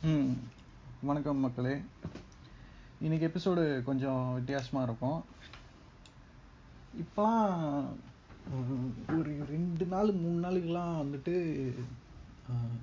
ம் வணக்கம் மக்களே இன்னைக்கு எபிசோடு கொஞ்சம் வித்தியாசமாக இருக்கும் இப்போலாம் உம், ஒரு ரெண்டு நாள் மூணு நாளுக்கெல்லாம் வந்துட்டு ஆஹ்,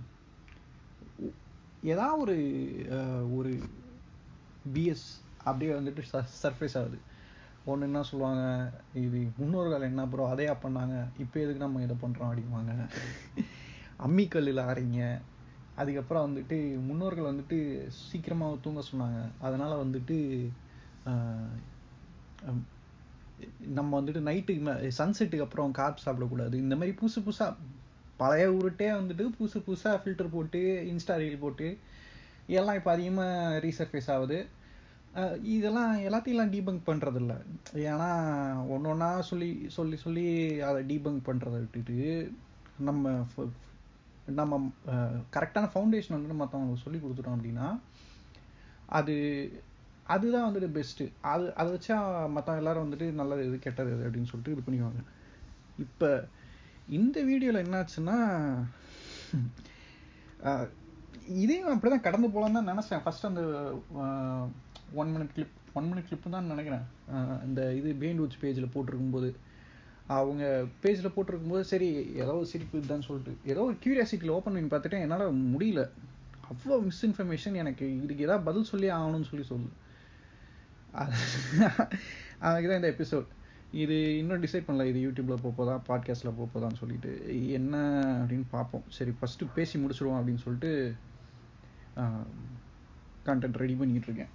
ஏதாவது ஒரு ஆஹ், ஒரு பிஎஸ் அப்படியே வந்துட்டு சர்ஃபேஸ் ஆகுது ஒன்று என்ன சொல்லுவாங்க இது முன்னோர்கள் என்ன ப்ரோ அதையா பண்ணாங்க இப்போ எதுக்கு நம்ம இதை பண்ணுறோம் அப்படிம்பாங்க அம்மிக்கல்லில் அரைங்க அதுக்கப்புறம் வந்துட்டு முன்னோர்கள் வந்துட்டு சீக்கிரமாக தூங்க சொன்னாங்க அதனால வந்துட்டு ஆஹ், ஹம், நம்ம வந்துட்டு நைட்டுக்கு சன்செட்டுக்கு அப்புறம் கார்ப் சாப்பிடக்கூடாது இந்த மாதிரி புதுசு புதுசாக பழைய உருட்டே வந்துட்டு புதுசு புதுசாக ஃபில்டர் போட்டு இன்ஸ்டா ரீல் போட்டு எல்லாம் இப்போ அதிகமாக ரீசர்ஃபேஸ் ஆகுது அஹ் இதெல்லாம் எல்லாத்தையும் டீபங்க் பண்ணுறதில்ல ஏன்னா ஒன்று ஒன்றா சொல்லி சொல்லி சொல்லி அதை டீபங்க் பண்ணுறதை விட்டுட்டு நம்ம ஃப- நம்ம கரெக்டான ஃபவுண்டேஷன் வந்துட்டு மற்றவங்களுக்கு சொல்லி கொடுத்துட்டோம் அப்படின்னா அது அதுதான் வந்துட்டு பெஸ்ட்டு அது அதை வச்சா மற்றவங்க எல்லாரும் வந்துட்டு நல்லது எது கெட்டது எது அப்படின்னு சொல்லிட்டு இது பண்ணிக்குவாங்க இப்போ இந்த வீடியோவில் என்னாச்சுன்னா அஹ், இதையும் அப்படிதான் கடந்து போகலான்னு தான் நினச்சேன் ஃபர்ஸ்ட் அந்த one minute clip one minute clip தான் நினைக்கிறேன் அஹ், இந்த இது பெயின் வூட்ஸ் பேஜில் போட்டிருக்கும்போது அவங்க பேஜில் போட்டிருக்கும்போது சரி ஏதோ ஒரு சிரிப்பு இதுதான் சொல்லிட்டு ஏதோ ஒரு கியூரியாசிட்டியில் ஓப்பன் பண்ணி பார்த்துட்டேன் என்னால் முடியல அவ்வளோ மிஸ்இன்ஃபர்மேஷன் எனக்கு இதுக்கு ஏதாவது பதில் சொல்லி ஆகணும்னு சொல்லி சொல்லு அதுக்கு தான் இந்த எபிசோட் இது இன்னும் டிசைட் பண்ணல இது யூடியூப்பில் போப்போதா பாட்காஸ்ட்டில் போப்போதான்னு சொல்லிட்டு என்ன அப்படின்னு பார்ப்போம் சரி ஃபஸ்ட்டு பேசி முடிச்சிருவோம் அப்படின்னு சொல்லிட்டு கண்டென்ட் ரெடி பண்ணிக்கிட்டு இருக்கேன்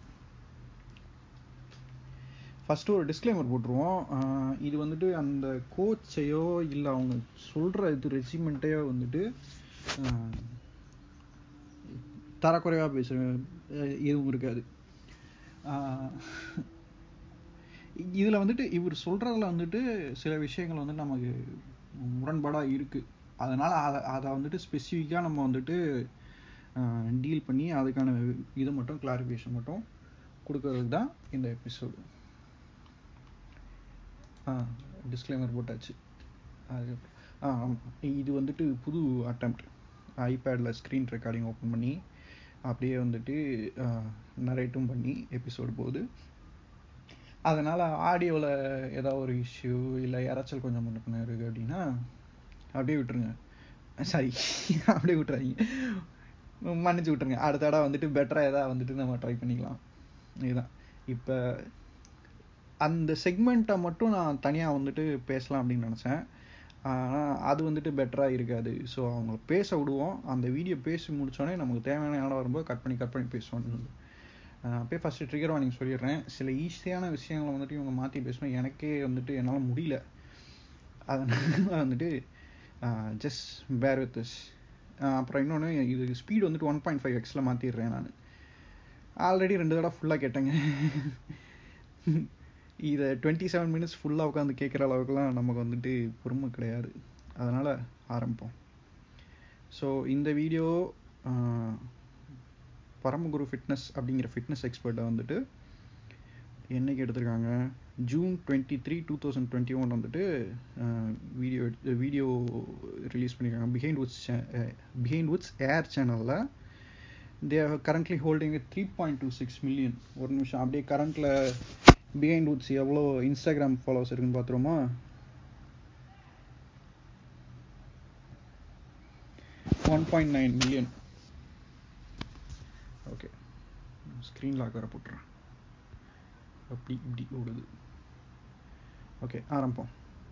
ஃபஸ்ட்டு ஒரு டிஸ்க்ளைமர் போட்டுருவோம் ஆஹ் இது வந்துட்டு அந்த கோச்சையோ இல்லை அவங்க சொல்கிற இது ரெசிமெண்ட்டையோ வந்துட்டு ஆஹ் தரக்குறைவாக பேசுகிற எதுவும் இருக்காது இதில் வந்துட்டு இவர் சொல்கிறதுல வந்துட்டு சில விஷயங்கள் வந்து நமக்கு முரண்பாடாக இருக்குது அதனால் அதை அதை வந்துட்டு ஸ்பெசிஃபிக்காக நம்ம வந்துட்டு டீல் பண்ணி அதுக்கான இது மட்டும் கிளாரிஃபிகேஷன் மட்டும் கொடுக்கறதுக்கு தான் இந்த எபிசோடு ஆ டிஸ்க்ளைமர் போட்டாச்சு அது ஆ ஆமாம் இது வந்துட்டு புது அட்டம்ப்ட் ஐபேடில் ஸ்க்ரீன் ரெக்கார்டிங் ஓப்பன் பண்ணி அப்படியே வந்துட்டு நரேட்டும் பண்ணி எபிசோடு போகுது அதனால் ஆடியோவில் ஏதாவது ஒரு இஷ்யூ இல்லை இறைச்சல் கொஞ்சம் முன்ன பின்ன இருக்குது அப்படின்னா அப்படியே விட்டுருங்க சாரி அப்படியே விட்டுறாதீங்க மன்னிச்சு விட்டுருங்க அடுத்த தடவை வந்துட்டு பெட்டராக எதாவது வந்துட்டு நம்ம ட்ரை பண்ணிக்கலாம் இதுதான் இப்போ அந்த செக்மெண்ட்டை மட்டும் நான் தனியாக வந்துட்டு பேசலாம் அப்படின்னு நினச்சேன் ஆனால் அது வந்துட்டு பெட்டராக இருக்காது ஸோ அவங்க பேச விடுவோம் அந்த வீடியோ பேசி முடிச்சோடனே நமக்கு தேவையான இடம் வரும்போது கட் பண்ணி கட் பண்ணி பேசுவோம் ஆஹ் அப்படியே ஃபஸ்ட்டு ட்ரிகர் வார்னிங் சொல்லிடுறேன் சில ஈஸியான விஷயங்களை வந்துட்டு இவங்க மாற்றி பேசணும் எனக்கே வந்துட்டு என்னால் முடியல அதனால வந்துட்டு ஜஸ்ட் பேர் வித் திஸ் அப்புறம் இன்னொன்று இது ஸ்பீடு வந்துட்டு ஒன் பாயிண்ட் ஃபைவ் எக்ஸில் மாற்றிடுறேன் நான் ஆல்ரெடி ரெண்டு தடவை ஃபுல்லாக கேட்டேங்க இதை டுவெண்ட்டி செவன் மினிட்ஸ் ஃபுல்லாக உட்காந்து கேட்குற அளவுக்குலாம் நமக்கு வந்துட்டு பொறுமை கிடையாது அதனால் ஆரம்பிப்போம் ஸோ இந்த வீடியோ பரமகுரு ஃபிட்னஸ் அப்படிங்கிற ஃபிட்னஸ் எக்ஸ்பர்ட்டை வந்துட்டு என்னைக்கு எடுத்திருக்காங்க June twenty three two thousand twenty one வந்துட்டு வீடியோ வீடியோ ரிலீஸ் பண்ணியிருக்காங்க Behindwoods Behindwoods Air சேனலில் they are currently holding three point two six million ஒரு நிமிஷம் அப்படியே கரண்ட்டில் பிஹைண்ட் வுட்ஸ் எவ்வளோ இன்ஸ்டாகிராம் ஃபாலோவர்ஸ் இருக்குன்னு பார்த்துருமா one point nine million okay screen lock வேறு போட்டுறேன் அப்படி இப்படி ஓடுது ஓகே ஆரம்பம்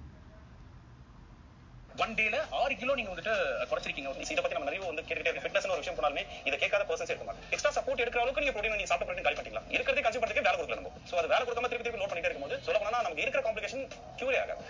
ஒன் டேல ஆறு கிலோ நீங்க வந்துட்டு குறைச்சிருக்கீங்க இதை பத்தி நம்ம நிறைய வந்து கேட்டுக்கிட்டே இருக்கு ஃபிட்னஸ் ஒரு விஷயம் போனாலுமே இதை கேட்காத பர்சன்ஸ் இருக்க மாட்டாங்க எக்ஸ்ட்ரா சப்போர்ட் எடுக்கிற அளவுக்கு நீங்க ப்ரோட்டீன் நீங்க சாப்பிட்ட ப்ரோட்டீன் காலி பண்ணிக்கலாம் இருக்கிறதே கன்சியூம் பண்றதுக்கு வேலை கொடுக்கல நம்ம சோ அது வேலை கொடுக்காம திருப்பி திருப்பி நோட் பண்ணிட்டே இருக்கும்போது சொல்ல போனா நமக்கு இருக்கிற காம்ப்ளிகேஷன் கியூரே ஆகாது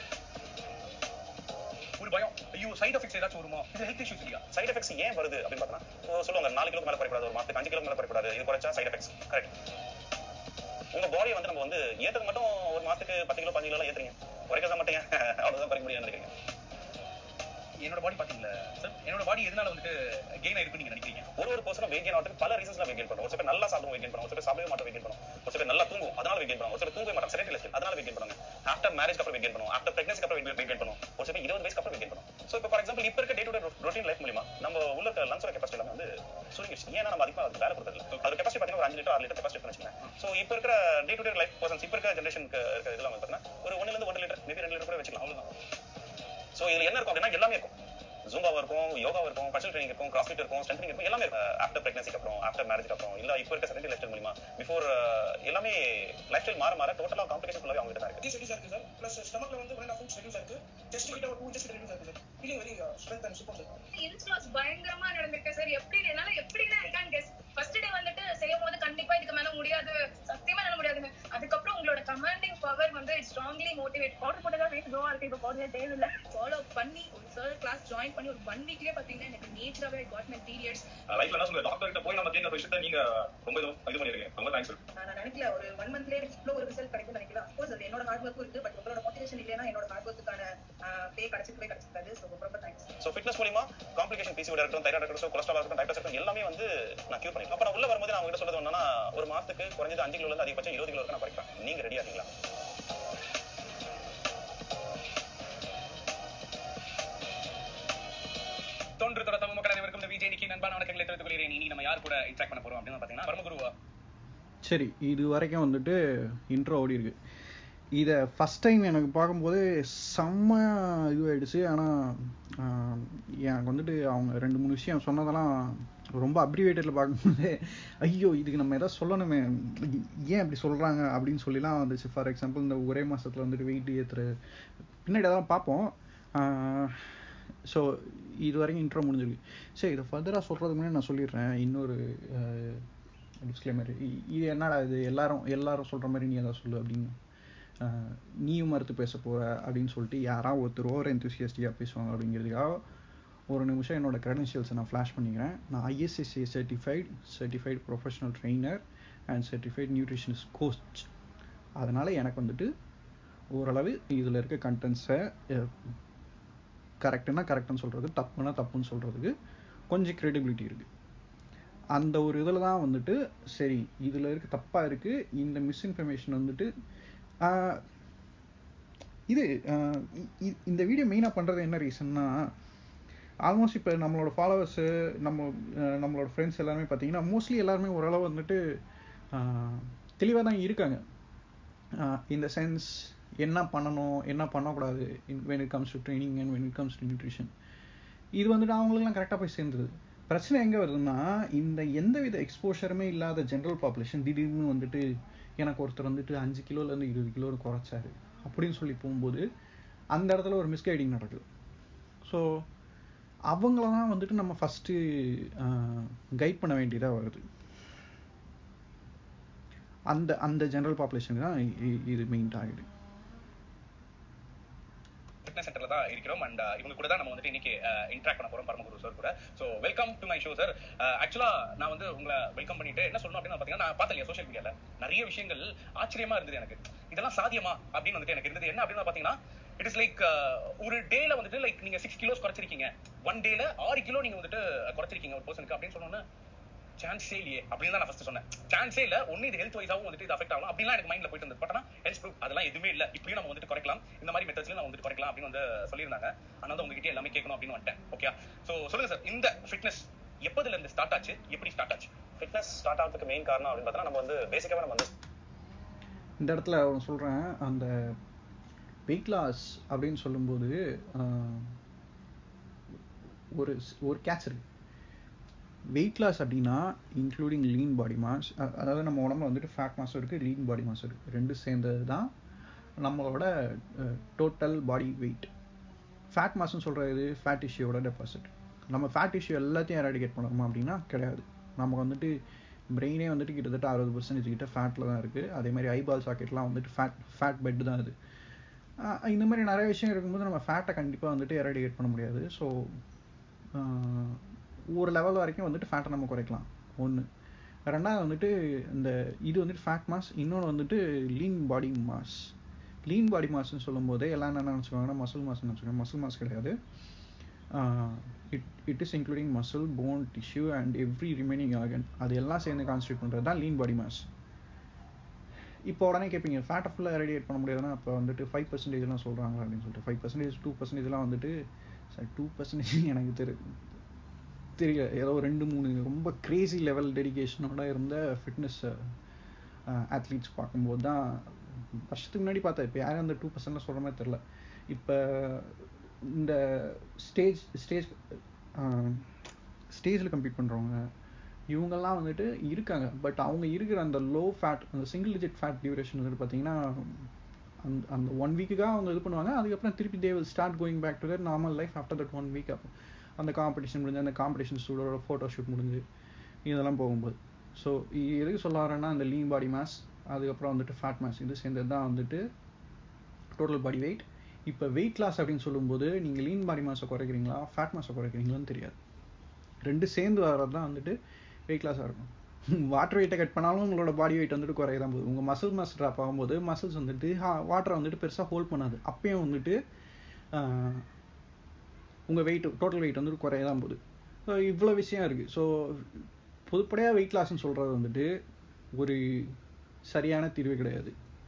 ஒரு பயம் ஐயோ சைடு எஃபெக்ட்ஸ் ஏதாச்சும் வருமா இது ஹெல்த் இஷ்யூஸ் இல்லையா சைடு எஃபெக்ட்ஸ் ஏன் வருது அப்படின்னு பார்த்தா சொல்லுவாங்க நாலு கிலோ மேல குறைக்கூடாது ஒரு மாசத்துக்கு அஞ்சு கிலோ மேல குறைக்கூடாது இது குறைச்சா சைடு எஃபெக்ட்ஸ் கரெக்ட் உங்க பாடியை வந்து நம்ம வந்து ஏத்தது மட்டும் ஒரு மாசத்துக்கு பத்து கிலோ பதினஞ்சு கிலோ ஏத்துறீங்க குறைக்கிறத மட்டும் ஏன் அவ்வளவுதான் குறைக்க முடியும்னு நினைக்கிறீங்க என்னோட பாடி பாத்தீங்களா சார் என்னோட பாடி எதனால வந்துட்டு கெயின் ஆயிருக்கு நீங்க நினைக்கிறீங்க ஒரு ஒரு பர்சனும் வெயிட் கெயின் ஆகிறதுக்கு பல ரீசன்ஸ்ல வெயிட் கெயின் பண்ணும் ஒரு சில பேர் நல்லா சாப்பிடும் வெயிட் கெயின் பண்ணும் ஒரு சில பேர் சாப்பிடவே மாட்டோம் வெயிட் கெயின் பண்ணும் ஒரு சில பேர் நல்லா தூங்கும் அதனால வெயிட் கெயின் பண்ணும் ஒரு சில பேர் தூங்கவே மாட்டாங்க செடென்டரி லைஃப் அதனால வெயிட் கெயின் பண்ணுவாங்க ஆஃப்டர் மேரேஜ் அப்புறம் வெயிட் கெயின் பண்ணும் ஆஃப்டர் பிரெக்னன்சிக்கு அப்புறம் வெயிட் கெயின் பண்ணும் ஒரு சில பேர் இருபது வயசுக்கு அப்புறம் வெயிட் கெயின் பண்ணும் சோ இப்போ ஃபார் எக்ஸாம்பிள் இப்போ இருக்க day to day routine life மூலியமா நம்ம உள்ள இருக்க லங்ஸோட கெப்பாசிட்டி எல்லாமே வந்து சுருங்கிடுச்சு ஏன்னா நம்ம அதிகமாக அதுக்கு வேலை கொடுத்ததில்ல அது கெப்பாசிட்டி பார்த்தீங்கன்னா ஒரு அஞ்சு லிட்டர் ஆறு லிட்டர் கெப்பாசிட்டி வச்சுக்கோங்க சோ இப்போ இருக்கிற day to day life persons இப்போ இருக்க ஜென்ரேஷனுக்கு இருக்க இதெல்லாம் வந்து பார்த்தீங்கன்னா ஒரு ஒன்னுல இருந்து ஒன்று லிட்டர் மேபி ரெண்டு லிட்டர் கூட வச்சுக்கலாம் அவ்வளவுதான் சோ இதுல என்ன இருக்கும் அப்படின்னா எல்லாமே இருக்கும் ஜூம்பாவா இருக்கும் யோகாவா இருக்கும் பர்சனல் ட்ரைனிங் இருக்கும் கிராஸ்ஃபிட் இருக்கும் ஸ்ட்ரென்த்னிங் இருக்கும் எல்லாமே ஆஃப்டர் பிரெக்னன்சிக்கு அப்புறம் ஆஃப்டர் மேரேஜ்க்கு அப்புறம் இல்ல இப்போ இருக்க செகண்டரி லைஃப் ஸ்டைல் மூலியமா பிஃபோர் எல்லாமே லைஃப் ஸ்டைல் மாற மாற டோட்டலா காம்ப்ளிகேஷன் ஃபுல்லாவே அவங்க தான் இருக்கு த்ரீ செடியூஸ் இருக்கு சார் ப்ளஸ் ஸ்டமக்ல வந்து ஒன் ஃபுட்ஸ் ரெடியூஸ் இருக்கு செஸ்ட் கிட்ட ஒரு டூ இன்ச்சஸ் ரெடியூஸ் இருக்கு sir feeling very strength and super sir inch loss பயங்கரமா நடந்திருக்கு சார் எப்படி என்னால எப்படின்னா I can guess first day வந்துட்டு செய்யும் போது கண்டிப்பா இதுக்கு மேல முடியாது சத்தியமா என்னால முடியாதுங்க அதுக்கப்புறம் உங்களோட கமாண்டிங் பவர் வந்து ஸ்ட்ராங்லி மோட்டிவேட் பவுடர் போட்டதா வெயிட் க்ரோ இருக்கு இப்போ பவுடர் தேவையில்லை ஃபாலோ பண்ணி ஒரு சார் கிளாஸ் ஜாயின் பண்ணி ஒரு ஒன் வீக்லயே பாத்தீங்கன்னா எனக்கு நேச்சராகவே காட் மை பீரியட்ஸ் லைஃப்ல என்ன சொல்லுங்க டாக்டர் கிட்ட போய் நம்ம கேட்கிற விஷயத்த நீங்க ரொம்ப இது இது பண்ணிருக்கீங்க ரொம்ப தேங்க்ஸ் நான் நினைக்கல ஒரு ஒன் மந்த்லயே எனக்கு இவ்வளவு ஒரு ரிசல்ட் கிடைக்கும் நினைக்கல அஃப்கோர்ஸ் அது என்னோட ஹார்ட் ஒர்க்கும் இருக்கு பட் உங்களோட மோட்டிவேஷன் இல்லைன்னா என்னோட ஹார்ட் ஒர்க்குக்கான பே கிடைச்சிருக்கவே கிடைச்சிருக்காது ஸோ ரொம்ப தேங்க்ஸ் சோ ஃபிட்னஸ் மூலியமா காம்ப்ளிகேஷன் பிசிஓட இருக்கட்டும் தைராய்டு இருக்கட்டும் கொலஸ்ட்ரால் இருக்கட்டும் டைபஸ் இருக்கட்டும் எல்லாமே வந்து நான் கியூர் பண்ணிக்கலாம் அப்ப நான் உள்ள வரும்போது நான் உங்ககிட்ட சொல்றது என்னன்னா ஒரு மாசத்துக்கு குறைஞ்சது அஞ்சு கிலோ இருந்து அதிகபட்சம் இருபது கிலோ வரைக்கும் நான் குறைப்பேன் நீங்க ரெடியா இருக்கீங்களா தொன்று தொட தமிழ் மக்கள் அனைவருக்கும் இந்த விஜய் நிக்கி நண்பான வணக்கங்களை தெரிவித்துக் கொள்கிறேன் இனி நம்ம யார் கூட இன்ட்ராக்ட் பண்ண போறோம் அப்படின்னு பாத்தீங்கன்னா பரமகுருவா சரி இது வரைக்கும் வந்துட்டு இன்ட்ரோ ஓடி இருக்கு இதை ஃபஸ்ட் டைம் எனக்கு பார்க்கும்போது செம்ம இதுவாயிடுச்சு ஆனால் எனக்கு வந்துட்டு அவங்க ரெண்டு மூணு விஷயம் சொன்னதெல்லாம் ரொம்ப அப்ரிவேட்டடில் பார்க்கும்போது ஐயோ இதுக்கு நம்ம எதாவது சொல்லணுமே ஏன் அப்படி சொல்கிறாங்க அப்படின்னு சொல்லிலாம் வந்துச்சு ஃபார் எக்ஸாம்பிள் இந்த ஒரே மாதத்தில் வந்துட்டு வெயிட் ஏற்றுற பின்னாடி அதெல்லாம் பார்ப்போம் ஸோ இது வரைக்கும் இன்ட்ரோ முடிஞ்சிருக்கு சரி இதை ஃபர்தராக சொல்கிறதுக்கு முன்னாடி நான் சொல்லிடுறேன் இன்னொரு டிஸ்க்ளைமர் இது என்னடா இது எல்லாரும் எல்லாரும் சொல்கிற மாதிரி நீ எதாவது சொல்லு அப்படின்னு நீயும் மறுத்து பேச போகிற அப்படின்னு சொல்லிட்டு யாராவது ஒருத்தர் ஓவர் எந்தூசியஸ்டிக்காக பேசுவாங்க அப்படிங்கிறதுக்காக ஒரு நிமிஷம் என்னோட க்ரெடென்ஷியல்ஸை நான் ஃப்ளாஷ் பண்ணிக்கிறேன் நான் ISSA certified certified professional trainer and certified nutritionist coach அதனால் எனக்கு வந்துட்டு ஓரளவு இதில் இருக்க கண்டென்ட்ஸை கரெக்டுனா கரெக்டுன்னு சொல்கிறது தப்புனா தப்புன்னு சொல்கிறதுக்கு கொஞ்சம் க்ரெடிபிலிட்டி இருக்குது அந்த ஒரு இதில் தான் வந்துட்டு சரி இதில் இருக்க தப்பாக இருக்குது இந்த மிஸ்இன்ஃபர்மேஷன் வந்துட்டு இது இந்த வீடியோ மெயினாக பண்ணுறது என்ன ரீசன்னா ஆல்மோஸ்ட் இப்போ நம்மளோட ஃபாலோவர்ஸு நம்ம நம்மளோட ஃப்ரெண்ட்ஸ் எல்லாருமே பார்த்தீங்கன்னா மோஸ்ட்லி எல்லாருமே ஓரளவு வந்துட்டு தெளிவாக தான் இருக்காங்க இந்த சென்ஸ் என்ன பண்ணணும் என்ன பண்ணக்கூடாது when it comes to training and when it comes to nutrition இது வந்துட்டு அவங்களுக்குலாம் கரெக்டாக போய் சேர்ந்துருது பிரச்சனை எங்கே வருதுன்னா இந்த எந்த வித எக்ஸ்போஷருமே இல்லாத ஜென்ரல் பாப்புலேஷன் திடீர்னு வந்துட்டு எனக்கு ஒருத்தர் வந்துட்டு அஞ்சு கிலோலேருந்து இருபது கிலோ குறைச்சாரு அப்படின்னு சொல்லி போகும்போது அந்த இடத்துல ஒரு மிஸ்கைடிங் நடக்குது ஸோ அவங்கள தான் வந்துட்டு நம்ம ஃபஸ்ட்டு கைட் பண்ண வேண்டியதாக வருது அந்த அந்த ஜென்ரல் பாப்புலேஷனுக்கு தான் இது மெயின் டார்கெட் ஃபிட்னஸ் சென்டர்ல தான் இருக்கிறோம் அண்ட் இவங்க கூட தான் நம்ம வந்துட்டு இன்னைக்கு இன்ட்ராக்ட் பண்ண போறோம் பரமகுரு சார் கூட so welcome to my show sir ஆக்சுவலா நான் வந்து உங்களை வெல்கம் பண்ணிட்டு என்ன சொல்லணும் அப்படின்னு பாத்தீங்கன்னா நான் பார்த்தேன் சோஷியல் மீடியால நிறைய விஷயங்கள் ஆச்சரியமா இருந்தது எனக்கு இதெல்லாம் சாத்தியமா அப்படின்னு வந்துட்டு எனக்கு இருந்தது என்ன அப்படின்னு பாத்தீங்கன்னா இட் இஸ் லைக் ஒரு டேல வந்துட்டு லைக் நீங்க சிக்ஸ் கிலோஸ் குறைச்சிருக்கீங்க ஒன் டேல ஆறு கிலோ நீங்க வந்துட்டு குறைச்சிருக்கீங்க ஒரு பர்சனுக்கு அப்படின்னு சொன்னோன்னா சான்ஸே இல்லையே அப்படின்னு தான் நான் ஃபர்ஸ்ட் சொன்னேன் சான்ஸே இல்ல ஒன்னு இது ஹெல்த் வைஸாவும் வந்துட்டு இது அஃபெக்ட் ஆகும் அப்படிலாம் எனக்கு மைண்ட்ல போயிட்டு இருந்தது பட் ஆனா ஹெல்த் ப்ரூஃப் அதெல்லாம் எதுவுமே இல்ல இப்படியும் நம்ம வந்துட்டு குறைக்கலாம் இந்த மாதிரி மெத்தட்ஸ்ல நம்ம வந்துட்டு குறைக்கலாம் அப்படின்னு வந்து சொல்லியிருந்தாங்க ஆனா வந்து உங்ககிட்ட எல்லாமே கேட்கணும் அப்படின்னு வந்துட்டேன் ஓகே சோ சொல்லுங்க சார் இந்த ஃபிட்னஸ் எப்போதுல இருந்து ஸ்டார்ட் ஆச்சு எப்படி ஸ்டார்ட் ஆச்சு ஃபிட்னஸ் ஸ்டார்ட் ஆகிறதுக்கு மெயின் காரணம் அப்படின்னு பார்த்தா நம்ம வந்து பேசிக்காவே நம்ம வந்து இந்த இடத்துல அவன் சொல்கிறேன் அந்த வெயிட் லாஸ் அப்படின்னு சொல்லும்போது ஒரு ஒரு கேட்ச் இருக்கு வெயிட் லாஸ் அப்படின்னா இன்க்ளூடிங் லீன் பாடி மாஸ் அதாவது நம்ம உடம்புல வந்துட்டு ஃபேட் மாஸும் இருக்குது லீன் பாடி மாஸ் இருக்குது ரெண்டு சேர்ந்தது தான் நம்மளோட டோட்டல் பாடி வெயிட் ஃபேட் மாஸ்ன்னு சொல்கிறது ஃபேட் டிஷ்யூவோட டெபாசிட் நம்ம ஃபேட் டிஷ்யூ எல்லாத்தையும் எராடிகேட் பண்ணணுமா அப்படின்னா கிடையாது நமக்கு வந்துட்டு பிரெயினே வந்துட்டு கிட்டத்தட்ட அறுபது பர்சன்டேஜ் கிட்ட ஃபேட்டில் தான் இருக்குது அதே மாதிரி ஐபால் சாக்கெட்லாம் வந்துட்டு ஃபேட் ஃபேட் பெட் தான் அது இந்த மாதிரி நிறைய விஷயம் இருக்கும்போது நம்ம ஃபேட்டை கண்டிப்பாக வந்துட்டு எராடிகேட் பண்ண முடியாது ஸோ ஒரு லெவல் வரைக்கும் வந்துட்டு ஃபேட்டை நம்ம குறைக்கலாம் ஒன்று ரெண்டாவது வந்துட்டு இந்த இது வந்துட்டு ஃபேட் மாஸ் இன்னொன்று வந்துட்டு lean body mass lean body மாஸ்ன்னு சொல்லும்போது எல்லாம் என்ன நினச்சிக்கோங்கன்னா மசில் மாஸ் நினச்சிக்கோங்க மசில் மாஸ் கிடையாது it it is including muscle bone tissue and every remaining organ அது எல்லாம் சேர்ந்து கான்ஸ்டியூட் பண்ணுறது தான் லீன் பாடி மாஸ் இப்போ உடனே கேட்பீங்க ஃபேட்டை ஃபுல்லாக ரெடியேட் பண்ண முடியாதுன்னா அப்போ வந்துட்டு ஃபைவ் பர்சன்டேஜ்லாம் சொல்கிறாங்க அப்படின்னு சொல்லிட்டு ஃபைவ் பர்சன்டேஜ் டூ பர்சன்டேஜ்லாம் வந்துட்டு சார் டூ பர்சன்டேஜ் எனக்கு தெரி தெரியல ஏதோ ரெண்டு மூணு ரொம்ப கிரேசி லெவல் டெடிகேஷனோட இருந்த ஃபிட்னஸ் அத்லீட்ஸ் பார்க்கும்போது தான் வருஷத்துக்கு முன்னாடி பார்த்தேன் இப்போ யாரும் அந்த டூ பர்சன்ட்லாம் சொல்கிற மாதிரி தெரில இப்போ இந்த ஸ்டேஜ் ஸ்டேஜ் ஸ்டேஜில் கம்ப்ளீட் பண்ணுறவங்க இவங்கெல்லாம் வந்துட்டு இருக்காங்க பட் அவங்க இருக்கிற அந்த லோ ஃபேட் அந்த சிங்கிள் டிஜிட் ஃபேட் டியூரேஷன் வந்துட்டு பார்த்தீங்கன்னா அந்த அந்த ஒன் வீக்குக்காக அவங்க இது பண்ணுவாங்க அதுக்கப்புறம் திருப்பி they will start going back to the normal life after that one week அப்போ அந்த காம்படிஷன் முடிஞ்சு அந்த காம்படிஷன் ஸ்டூடோட ஃபோட்டோ ஷூட் முடிஞ்சு இதெல்லாம் போகும்போது ஸோ எதுக்கு சொல்ல வரேன்னா அந்த லீன் பாடி மாஸ் அதுக்கப்புறம் வந்துட்டு ஃபேட் மாஸ் இது சேர்ந்தது தான் வந்துட்டு டோட்டல் பாடி வெயிட் இப்போ வெயிட் லாஸ் அப்படின்னு சொல்லும்போது நீங்கள் லீன் பாடி மாஸை குறைக்கிறீங்களா ஃபேட் மாஸை குறைக்கிறீங்களான்னு தெரியாது ரெண்டு சேர்ந்து வர்றது தான் வந்துட்டு வெயிட் லாஸாக இருக்கும் வாட்டர் வெயிட்டை கட் பண்ணாலும் உங்களோட பாடி வெயிட் வந்துட்டு குறைய தான் போகுது உங்கள் மசில் மாஸ் ட்ராப் ஆகும்போது மசில்ஸ் வந்துட்டு வாட்டரை வந்துட்டு பெருசாக ஹோல்ட் பண்ணாது அப்பயும் வந்துட்டு உங்கள் வெயிட் டோட்டல் வெயிட் வந்துட்டு குறைய தான் போகுது ஸோ இவ்வளோ விஷயம் இருக்குது ஸோ பொதுப்படையாக வெயிட் லாஸ்ன்னு சொல்கிறது வந்துட்டு ஒரு சரியான தீர்வு கிடையாது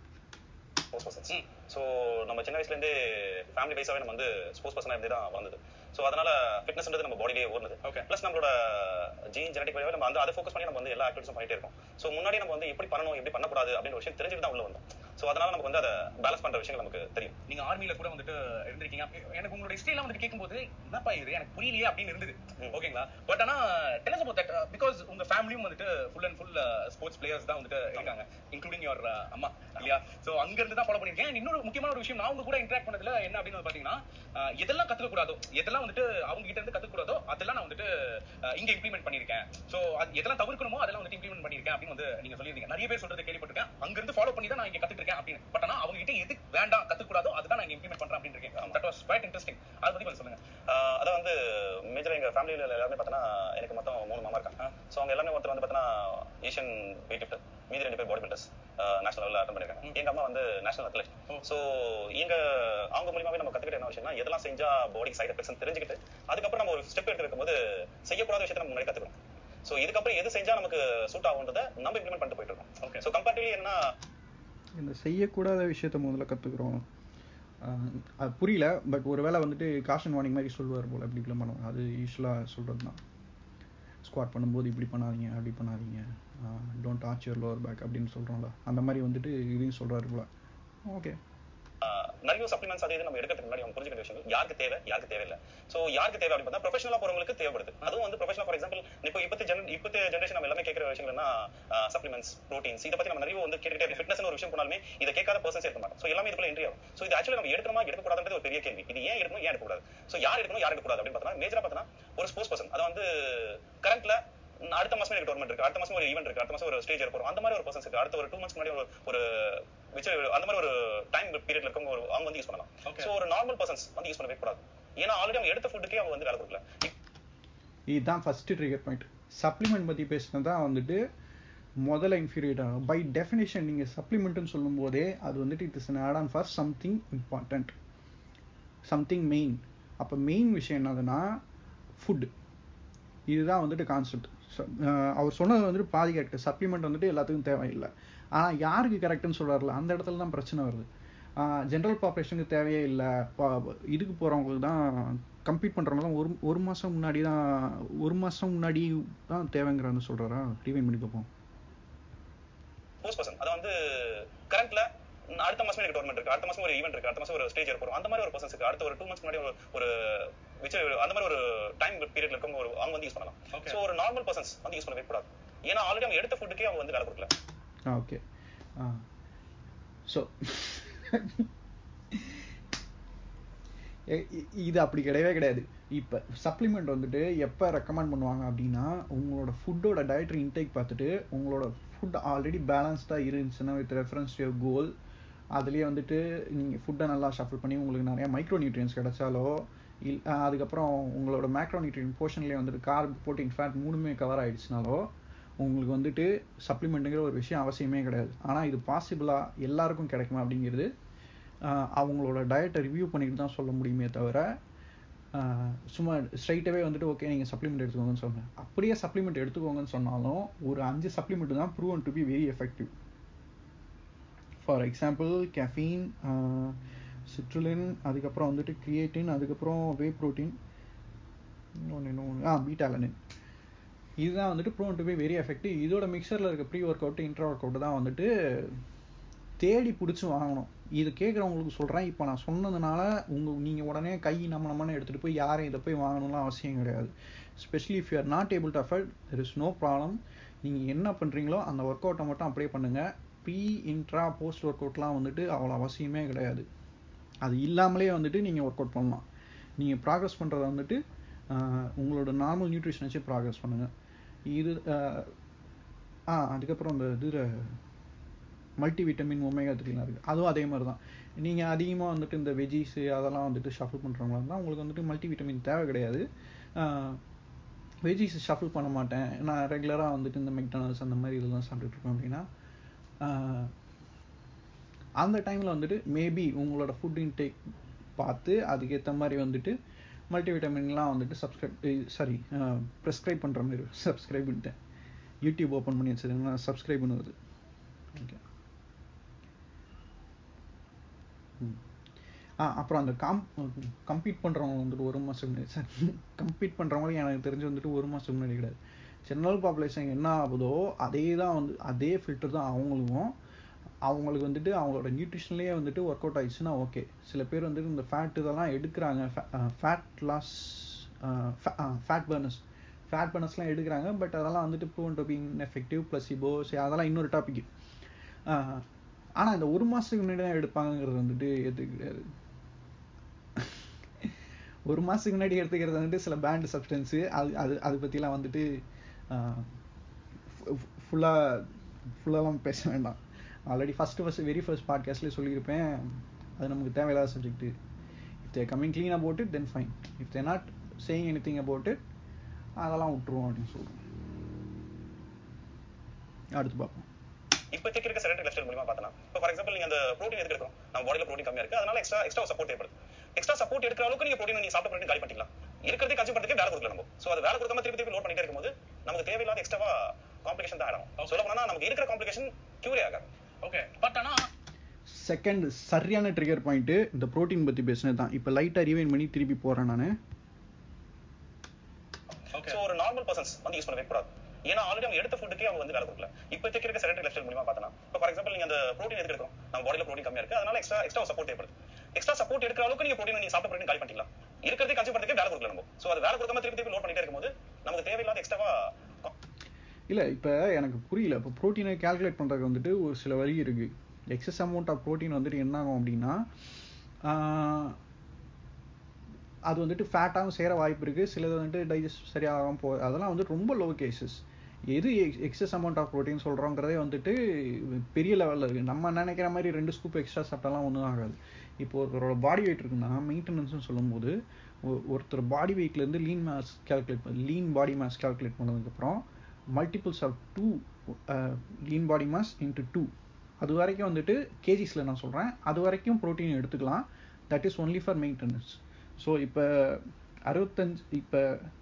ஸோ நம்ம சின்ன வயசுலேருந்தே ஃபேமிலி வைஸாகவே நம்ம வந்து ஸ்போர்ட்ஸ் பர்சனாக இருந்தே தான் வந்தது ஸோ அதனால ஃபிட்னஸ்ன்றது நம்ம பாடியிலே ஓடுது Okay. ப்ளஸ் நம்மளோட ஜீன் ஜெனடிக் வழியாக நம்ம வந்து அதை ஃபோக்கஸ் பண்ணி நம்ம வந்து எல்லா ஆக்டிவிட்டிஸும் பண்ணிட்டே இருக்கோம் ஸோ முன்னாடி நம்ம வந்து எப்படி பண்ணணும் எப்படி பண்ணக்கூடாது அப்படின்ற விஷயம் தெரிஞ்சுட்டு தான் உள்ள வந்தோம் ஸோ அதனால நமக்கு வந்து அதை பேலன்ஸ் பண்ற விஷயங்கள் நமக்கு தெரியும் நீங்க ஆர்மில கூட வந்துட்டு இருந்திருக்கீங்க எனக்கு உங்களோட ஹிஸ்டரி எல்லாம் வந்துட்டு கேட்கும்போது என்னப்பா இது எனக்கு புரியலையே அப்படின்னு இருந்தது ஓகேங்களா பட் ஆனா tell us about that because உங்க ஃபேமிலியும் வந்துட்டு full and full sports players தான் வந்துட்டு இருக்காங்க இன்க்ளூடிங் யுவர் அம்மா இல்லையா சோ அங்க இருந்து தான் ஃபாலோ பண்ணிருக்கேன் And இன்னொரு முக்கியமான ஒரு விஷயம் நான் உங்க கூட இன்டராக்ட் பண்ணதுல என்ன அப்படின்னு வந்து பாத்தீங்கன்னா அஹ், எதெல்லாம் கத்துக்க கூடாதோ எதெல்லாம் வந்துட்டு அவங்க கிட்ட இருந்து கத்துக்க கூடாதோ அதெல்லாம் நான் வந்துட்டு அஹ், இங்க இம்ப்ளிமெண்ட் பண்ணிருக்கேன் சோ அது எதெல்லாம் தவிர்க்கணுமோ அதெல்லாம் வந்துட்டு இம்ப்ளிமெண்ட் பண்ணிருக்கேன் அப்படின்னு வந்து நீங்க சொல்லியிருந்தீங்க நிறைய பேர் சொல்றது கேள்விப்பட்டிருக்கேன் அங்க இருந்து ஃபாலோ பண்ணி தான் நான் இங்க கத்துட்டு இருக்கேன் அப்படின்னு பட் ஆனா அவங்க கிட்ட எது வேண்டாம் கத்துக்க கூடாதோ அதுதான் நான் இங்க இம்ப்ளிமெண்ட் பண்றேன் அப்படின்னு இருக்கேன் தட் வாஸ் குவைட் இன்ட்ரெஸ்டிங் அதை பத்தி கொஞ்சம் சொல்லுங்க ஆஹ் அதான் வந்து மேஜரா எங்க ஃபேமிலியில எல்லாருமே பார்த்தோன்னா எனக்கு மொத்தம் மூணு மாமா இருக்காங்க ஸோ அவங்க எல்லாமே ஒருத்தர் வந்து பார்த்தோன்னா ஏஷியன் வெயிட் லிஃப்டர் மீதி ரெண்டு பேர் பாடி பில்டர்ஸ் நேஷனல் லெவலில் அட்டன் பண்ணிருக்காங்க எங்க அம்மா வந்து நேஷனல் அத்லெட் ஸோ எங்க அவங்க மூலியமாவே நம்ம கத்துக்கிட்ட என்ன விஷயம்னா எதெல்லாம் செஞ்சா பாடி சைட் எஃபெக்ட்ஸ் தெரிஞ்சுக்கிட்டு அதுக்கப்புறம் நம்ம ஒரு ஸ்டெப் எடுத்து வைக்கும்போது செய்யக்கூடாத விஷயத்தை நம்ம முன்னாடி கத்துக்கணும் ஸோ இதுக்கப்புறம் எது செஞ்சா நமக்கு சூட் ஆகுன்றத நம்ம இம்ப்ளிமெண்ட் பண்ணிட்டு போயிட்டு இருக்கோம் Okay. ஸோ கம்பேரிட்டிவ்லி என்னன்னா இந்த செய்யக்கூடாத விஷயத்த முதல்ல கற்றுக்குறோம் அது புரியல பட் ஒருவேளை வந்துட்டு காஷன் வார்னிங் மாதிரி சொல்லுவார் போல் அப்படி இப்படிலாம் பண்ணுவாங்க அது யூஸ்வலாக சொல்கிறது தான் ஸ்குவாட் பண்ணும்போது இப்படி பண்ணாதீங்க அப்படி பண்ணாதீங்க டோன்ட் ஆச் யுவர் லோவர் பேக் அப்படின்னு சொல்கிறோம்ல அந்த மாதிரி வந்துட்டு இதையும் சொல்கிறாரு போல ஓகே ஆஹ் நிறைய சப்ளிமெண்ட்ஸ் அது இது நம்ம எடுக்கிறதுக்கு முன்னாடி அவங்க புரிஞ்சுக்கிற விஷயம் யாருக்கு தேவை யாருக்கு தேவையில்லை சோ யாருக்கு தேவை அப்படின்னு பார்த்தா ப்ரொஃபஷனலா போறவங்களுக்கு தேவைப்படுது அதுவும் வந்து ப்ரொஃபஷனல் ஃபார் எக்ஸாம்பிள் இப்போ இப்பத்தி ஜென் இப்பத்தி ஜென்ரேஷன் நம்ம எல்லாமே கேட்கிற விஷயங்கள் என்ன சப்ளிமெண்ட்ஸ் ப்ரோட்டீன்ஸ் இதை பத்தி நம்ம நிறைய வந்து கேட்டுக்கிட்டே ஃபிட்னஸ் ஒரு விஷயம் போனாலுமே இதை கேட்காத பர்சன்ஸ் இருக்க மாட்டோம் ஸோ எல்லாமே இதுக்குள்ள என்ட்ரி ஆகும் ஸோ இது ஆக்சுவலி நம்ம எடுக்கணுமா எடுக்கக்கூடாதுன்றது ஒரு பெரிய கேள்வி இது ஏன் எடுக்கணும் ஏன் எடுக்கக்கூடாது ஸோ யார் எடுக்கணும் யார் எடுக்கக்கூடாது அப்படின்னு பார்த்தோம்னா மேஜரா பார்த்தோன்னா ஒரு ஸ்போர்ட்ஸ் பர்சன் அதை வந்து கரண்ட்ல அடுத்த மாசமே எனக்கு டோர்மெண்ட் இருக்கு அடுத்த மாசம் ஒரு ஈவென்ட் இருக்கு அடுத்த மாசம் ஒரு ஸ்டேஜ் போறோம் அந்த மாதிரி ஒரு பர்சன்ஸ் இருக்கு அடுத்த ஒரு டூ மந்த்ஸ் முன்னாடி ஒரு ஒரு which அந்த மாதிரி ஒரு டைம் பீரியட்ல இருக்கவங்க ஒரு அவங்க வந்து யூஸ் பண்ணலாம் Okay. சோ ஒரு நார்மல் பர்சன்ஸ் வந்து யூஸ் பண்ணவே கூடாது ஏன்னா ஆல்ரெடி அவங்க எடுத்த ஃபுட்டுக்கே அவங்க வந்து வேலை கொடுக்கல இதுதான் ஃபஸ்ட்டு ட்ரிகர் பாயிண்ட் சப்ளிமெண்ட் பற்றி பேசினது தான் வந்துட்டு முதல்ல இன்ஃபீரியேட் ஆகும் பை டெஃபினேஷன் நீங்கள் சப்ளிமெண்ட்டுன்னு சொல்லும்போதே அது வந்துட்டு it is an add on for something important something main அப்போ மெயின் விஷயம் என்னதுன்னா ஃபுட் இதுதான் வந்துட்டு கான்செப்ட் அவர் சொன்னது வந்துட்டு பாதி கரெக்ட் சப்ளிமெண்ட் வந்துட்டு எல்லாத்துக்கும் தேவையில்லை ஆனால் யாருக்கு கரெக்டுன்னு சொல்கிறாருல அந்த இடத்துல தான் பிரச்சனை வருது ஜென்ரல் பாப்புலேஷனுக்கு தேவையே இல்லை இதுக்கு போகிறவங்களுக்கு தான் கம்ப்ளீட் பண்ணுறவங்க தான் ஒரு ஒரு மாதம் முன்னாடி தான் ஒரு மாதம் முன்னாடி தான் தேவைங்கிறான்னு சொல்கிறாரா ரீவைன் பண்ணி பார்ப்போம் ஸ்போர்ட்ஸ் பர்சன் அதை வந்து கரண்ட்ல அடுத்த மாசமே எனக்கு டோர்மெண்ட் இருக்கு அடுத்த மாசம் ஒரு ஈவென்ட் இருக்கு அடுத்த மாசம் ஒரு ஸ்டேஜ் போறோம் அந்த மாதிரி ஒரு பர்சன்ஸ் இருக்கு அடுத்த ஒரு டூ மந்த்ஸ் முன்னாடி ஒரு ஒரு which அந்த மாதிரி ஒரு டைம் பீரியட்ல இருக்கவங்க ஒரு அவங்க வந்து யூஸ் பண்ணலாம் Okay. சோ ஒரு நார்மல் பர்சன்ஸ் வந்து யூஸ் பண்ணவே கூடாது ஏன்னா ஆல்ரெடி அவங்க எடுத்த ஃபுட்டுக்கே அவங்க வந்து வேலை கொடுக்கல ஆ ஓகே ஆ ஸோ இது அப்படி கிடையவே கிடையாது இப்போ சப்ளிமெண்ட் வந்துட்டு எப்போ ரெக்கமெண்ட் பண்ணுவாங்க அப்படின்னா உங்களோட ஃபுட்டோட டயட்ரி இன்டேக் பார்த்துட்டு உங்களோட ஃபுட் ஆல்ரெடி பேலன்ஸ்டாக இருந்துச்சுன்னா வித் ரெஃபரன்ஸ் டு கோல் அதுலேயே வந்துட்டு நீங்கள் ஃபுட்டை நல்லா ஷஃபிள் பண்ணி உங்களுக்கு நிறைய மைக்ரோ நியூட்ரியன்ஸ் கிடைச்சாலோ இல் அதுக்கப்புறம் உங்களோட மேக்ரோ நியூட்ரியன் போர்ஷன்லேயே வந்துட்டு கார்ப் ப்ரோட்டீன் ஃபேட் மூணுமே கவர் ஆயிடுச்சுனாலோ உங்களுக்கு வந்துட்டு சப்ளிமெண்ட்டுங்கிற ஒரு விஷயம் அவசியமே கிடையாது ஆனால் இது பாசிபிளாக எல்லாருக்கும் கிடைக்குமா அப்படிங்கிறது ஆஹ் அவங்களோட டயட்டை ரிவ்யூ பண்ணிட்டு தான் சொல்ல முடியுமே தவிர ஆஹ் சும்மா ஸ்ட்ரைட்டாகவே வந்துட்டு ஓகே நீங்கள் சப்ளிமெண்ட் எடுத்துக்கோங்கன்னு சொன்னேன் அப்படியே சப்ளிமெண்ட் எடுத்துக்கோங்கன்னு சொன்னாலும் ஒரு அஞ்சு சப்ளிமெண்ட் தான் proven to be very effective for example caffeine citrulline அதுக்கப்புறம் வந்துட்டு கிரியேட்டின் அதுக்கப்புறம் வே ப்ரோட்டீன் இன்னொன்று இன்னொன்று ஆ பீட்டாலனின் இதுதான் வந்துட்டு proven to be very effective இதோட மிக்சரில் இருக்க pre workout intra workout தான் வந்துட்டு தேடி பிடிச்சி வாங்கணும் இது கேட்குறவங்களுக்கு சொல்கிறேன் இப்போ நான் சொன்னதுனால உங்கள் நீங்கள் உடனே கை நம்ம நம்மன்னு எடுத்துகிட்டு போய் யாரும் இதை போய் வாங்கணும்லாம் அவசியம் கிடையாது specially if you are not able to afford there is no problem நீங்கள் என்ன பண்ணுறீங்களோ அந்த ஒர்க் அவுட்டை மட்டும் அப்படியே பண்ணுங்கள் ப்ரீ இன்ட்ரா போஸ்ட் ஒர்க் அவுட்லாம் வந்துட்டு அவ்வளோ அவசியமே கிடையாது அது இல்லாமலே வந்துட்டு நீங்கள் ஒர்க் அவுட் பண்ணலாம் நீங்கள் ப்ராக்ரஸ் பண்ணுறத வந்துட்டு ஆஹ், உங்களோட நார்மல் நியூட்ரிஷன் வச்சு ப்ராக்ரஸ் பண்ணுங்கள் இது ஆஹ், ஆ அதுக்கப்புறம் அந்த இது மல்டி விட்டமின் ஒமேகா த்ரீலாம் இருக்குது அதுவும் அதே மாதிரி தான் நீங்கள் அதிகமாக வந்துட்டு இந்த வெஜ்ஜீஸு அதெல்லாம் வந்துட்டு ஷஃபிள் பண்ணுறவங்களா இருந்தால் உங்களுக்கு வந்துட்டு மல்டி விட்டமின் தேவை கிடையாது வெஜ்ஜீஸ் ஷஃபிள் பண்ண மாட்டேன் நான் ரெகுலராக வந்துட்டு இந்த மெக்டானல்ஸ் அந்த மாதிரி இதெல்லாம் சாப்பிட்டுட்டு இருக்கேன் அப்படின்னா ஆஹ், அந்த டைமில் வந்துட்டு மேபி உங்களோட ஃபுட் இன்டேக் பார்த்து அதுக்கேற்ற மாதிரி வந்துட்டு மல்டிவிட்டமின்லாம் வந்துட்டு சப்ஸ்கிரைப் சாரி ப்ரெஸ்கிரைப் பண்ணுற மாதிரி சப்ஸ்கிரைப் பண்ணிட்டேன் யூடியூப் ஓப்பன் பண்ணி வச்சிருந்தேன் சப்ஸ்கிரைப் பண்ணுவது ஓகே ஆ அப்புறம் அந்த காம் கம்பீட் பண்ணுறவங்க வந்துட்டு ஒரு மாதம் முன்னாடி சார் கம்பீட் பண்ணுறவங்களுக்கு எனக்கு தெரிஞ்சு வந்துட்டு ஒரு மாதம் முன்னாடி கிடையாது ஜென்ரல் பாப்புலேஷன் என்ன ஆகுதோ அதே தான் வந்து அதே ஃபில்டர் தான் அவங்களுக்கும் அவங்களுக்கு வந்துட்டு அவங்களோட நியூட்ரிஷன்லேயே வந்துட்டு ஒர்க் அவுட் ஆயிடுச்சுன்னா ஓகே சில பேர் வந்துட்டு இந்த ஃபேட் இதெல்லாம் எடுக்கிறாங்க fat loss fat burners fat பர்னர்ஸ்லாம் எடுக்கிறாங்க பட் அதெல்லாம் வந்துட்டு proven to being effective placebo சரி அதெல்லாம் இன்னொரு டாபிக் ஆனால் இந்த ஒரு மாதத்துக்கு முன்னாடி தான் எடுப்பாங்கங்கிறது வந்துட்டு ஏற்றுக்க கிடையாது ஒரு மாதத்துக்கு முன்னாடி எடுத்துக்கிறது வந்துட்டு சில பேண்ட் சப்ஸ்டன்ஸு அது அது அதை பற்றிலாம் வந்துட்டு ஃபுல்லாக ஃபுல்லாலாம் பேச வேண்டாம் already first first very first பாட்காஸ்ட்லேயே சொல்லியிருப்பேன் அது நமக்கு தேவையில்லாத subject if they coming clean about it then fine if they not saying anything about it அதெல்லாம் விட்டுருவோம் அப்படின்னு சொல்லுவோம் அடுத்து பார்ப்போம் இப்போதைக்கு இருக்க செடன்டரி லைஃப் ஸ்டைல் மூலமா பார்த்தனா இப்போ ஃபார் எக்ஸாம்பிள் நீங்க அந்த ப்ரோட்டீன் எதுக்கு எடுக்கிறோம் நம்ம பாடியில ப்ரோட்டீன் கம்மியா இருக்கு அதனால எக்ஸ்ட்ரா எக்ஸ்ட்ரா சப்போர்ட் தேவைப்படுது எக்ஸ்ட்ரா சப்போர்ட் எடுக்கிற அளவுக்கு நீங்க ப்ரோட்டீன் நீங்க சாப்பிட்ட ப்ரோட்டீன் காலி பண்ணிக்கலாம் இருக்கிறதே கன்சியூம் பண்றதுக்கு வேலை கொடுக்கல நம்ம சோ அது வேலை கொடுக்காம திருப்பி திருப்பி லோட் பண்ணிட்டே இருக்கும்போது நமக்கு தேவையில்லாத எக்ஸ்ட்ராவா காம்ப்ளிகேஷன் தான் ஆகும் சொல்ல போனா நமக்கு இருக்கிற காம்ப்ளிகேஷன் கியூரே ஆகாது ஓகே பட் ஆனா செகண்ட் சரியான ட்ரிகர் பாயிண்ட்டு இந்த ப்ரோட்டீன் பற்றி பேசினது தான் இப்போ லைட்டாக ரிவைன் பண்ணி திருப்பி போகிறேன் நான் ஓகே சோ ஒரு நார்மல் பர்சன்ஸ் வந்து யூஸ் பண்ணவே கூடாது ஏன்னா ஆல்ரெடி அவங்க எடுத்த ஃபுட்டுக்கே அவங்க வந்து வேலை கொடுக்கல இப்போதைக்கு இருக்க செடன்டரி லைஃப் ஸ்டைல் மூலமா பார்த்தனா இப்போ ஃபார் எக்ஸாம்பிள் நீங்க அந்த ப்ரோட்டீன் எதுக்கு எடுக்கிறோம் நம்ம பாடியில ப்ரோட்டீன் கம்மியா இருக்கு அதனால எக்ஸ்ட்ரா எக்ஸ்ட்ரா சப்போர்ட் தேவைப்படுது எக்ஸ்ட்ரா சப்போர்ட் எடுக்கிற அளவுக்கு நீங்க ப்ரோட்டீன் நீங்க சாப்பிட்ட ப்ரோட்டீன் காலி பண்ணிக்கலாம் இருக்கிறதே கன்சியூம் பண்றதுக்கு வேலை கொடுக்கல நம்ம சோ அது வேலை கொடுக்காம திருப்பி திருப்பி லோட் பண்ணிட்டே இருக்கும்போது நமக்கு தேவையில்லாத எக்ஸ்ட்ராவா இல்லை இப்போ எனக்கு புரியல இப்போ ப்ரோட்டீனை கால்குலேட் பண்ணுறதுக்கு வந்துட்டு ஒரு சில வழி இருக்குது எக்ஸஸ் அமௌண்ட் ஆஃப் ப்ரோட்டீன் வந்துட்டு என்ன ஆகும் அப்படின்னா ஆஹ், அது வந்துட்டு ஃபேட்டாகவும் சேர வாய்ப்பு இருக்குது சிலது வந்துட்டு டைஜஸ்ட் சரியாகாம போ அதெல்லாம் வந்து ரொம்ப லோ கேசஸ் எது எக்ஸஸ் அமௌண்ட் ஆஃப் ப்ரோட்டீன் சொல்கிறோங்கிறதே வந்துட்டு பெரிய லெவலில் இருக்குது நம்ம நினைக்கிற மாதிரி ரெண்டு ஸ்கூப் எக்ஸ்ட்ரா சாப்பிட்டாலாம் ஒன்றும் ஆகாது இப்போ ஒருத்தரோட பாடி வெயிட் இருக்குன்னா மெயின்டெனன்ஸ்னு சொல்லும்போது ஒ- ஒருத்தர் பாடி வெயிட்லேருந்து லீன் மாஸ் கால்குலேட் பண்ண லீன் பாடி மாஸ் கால்குலேட் பண்ணதுக்கப்புறம் multiples of two lean body mass into two அது வரைக்கும் வந்துட்டு கேஜிஸில் நான் சொல்கிறேன் அது வரைக்கும் ப்ரோட்டீன் எடுத்துக்கலாம் that is only for maintenance so இப்போ அறுபத்தஞ்சு இப்போ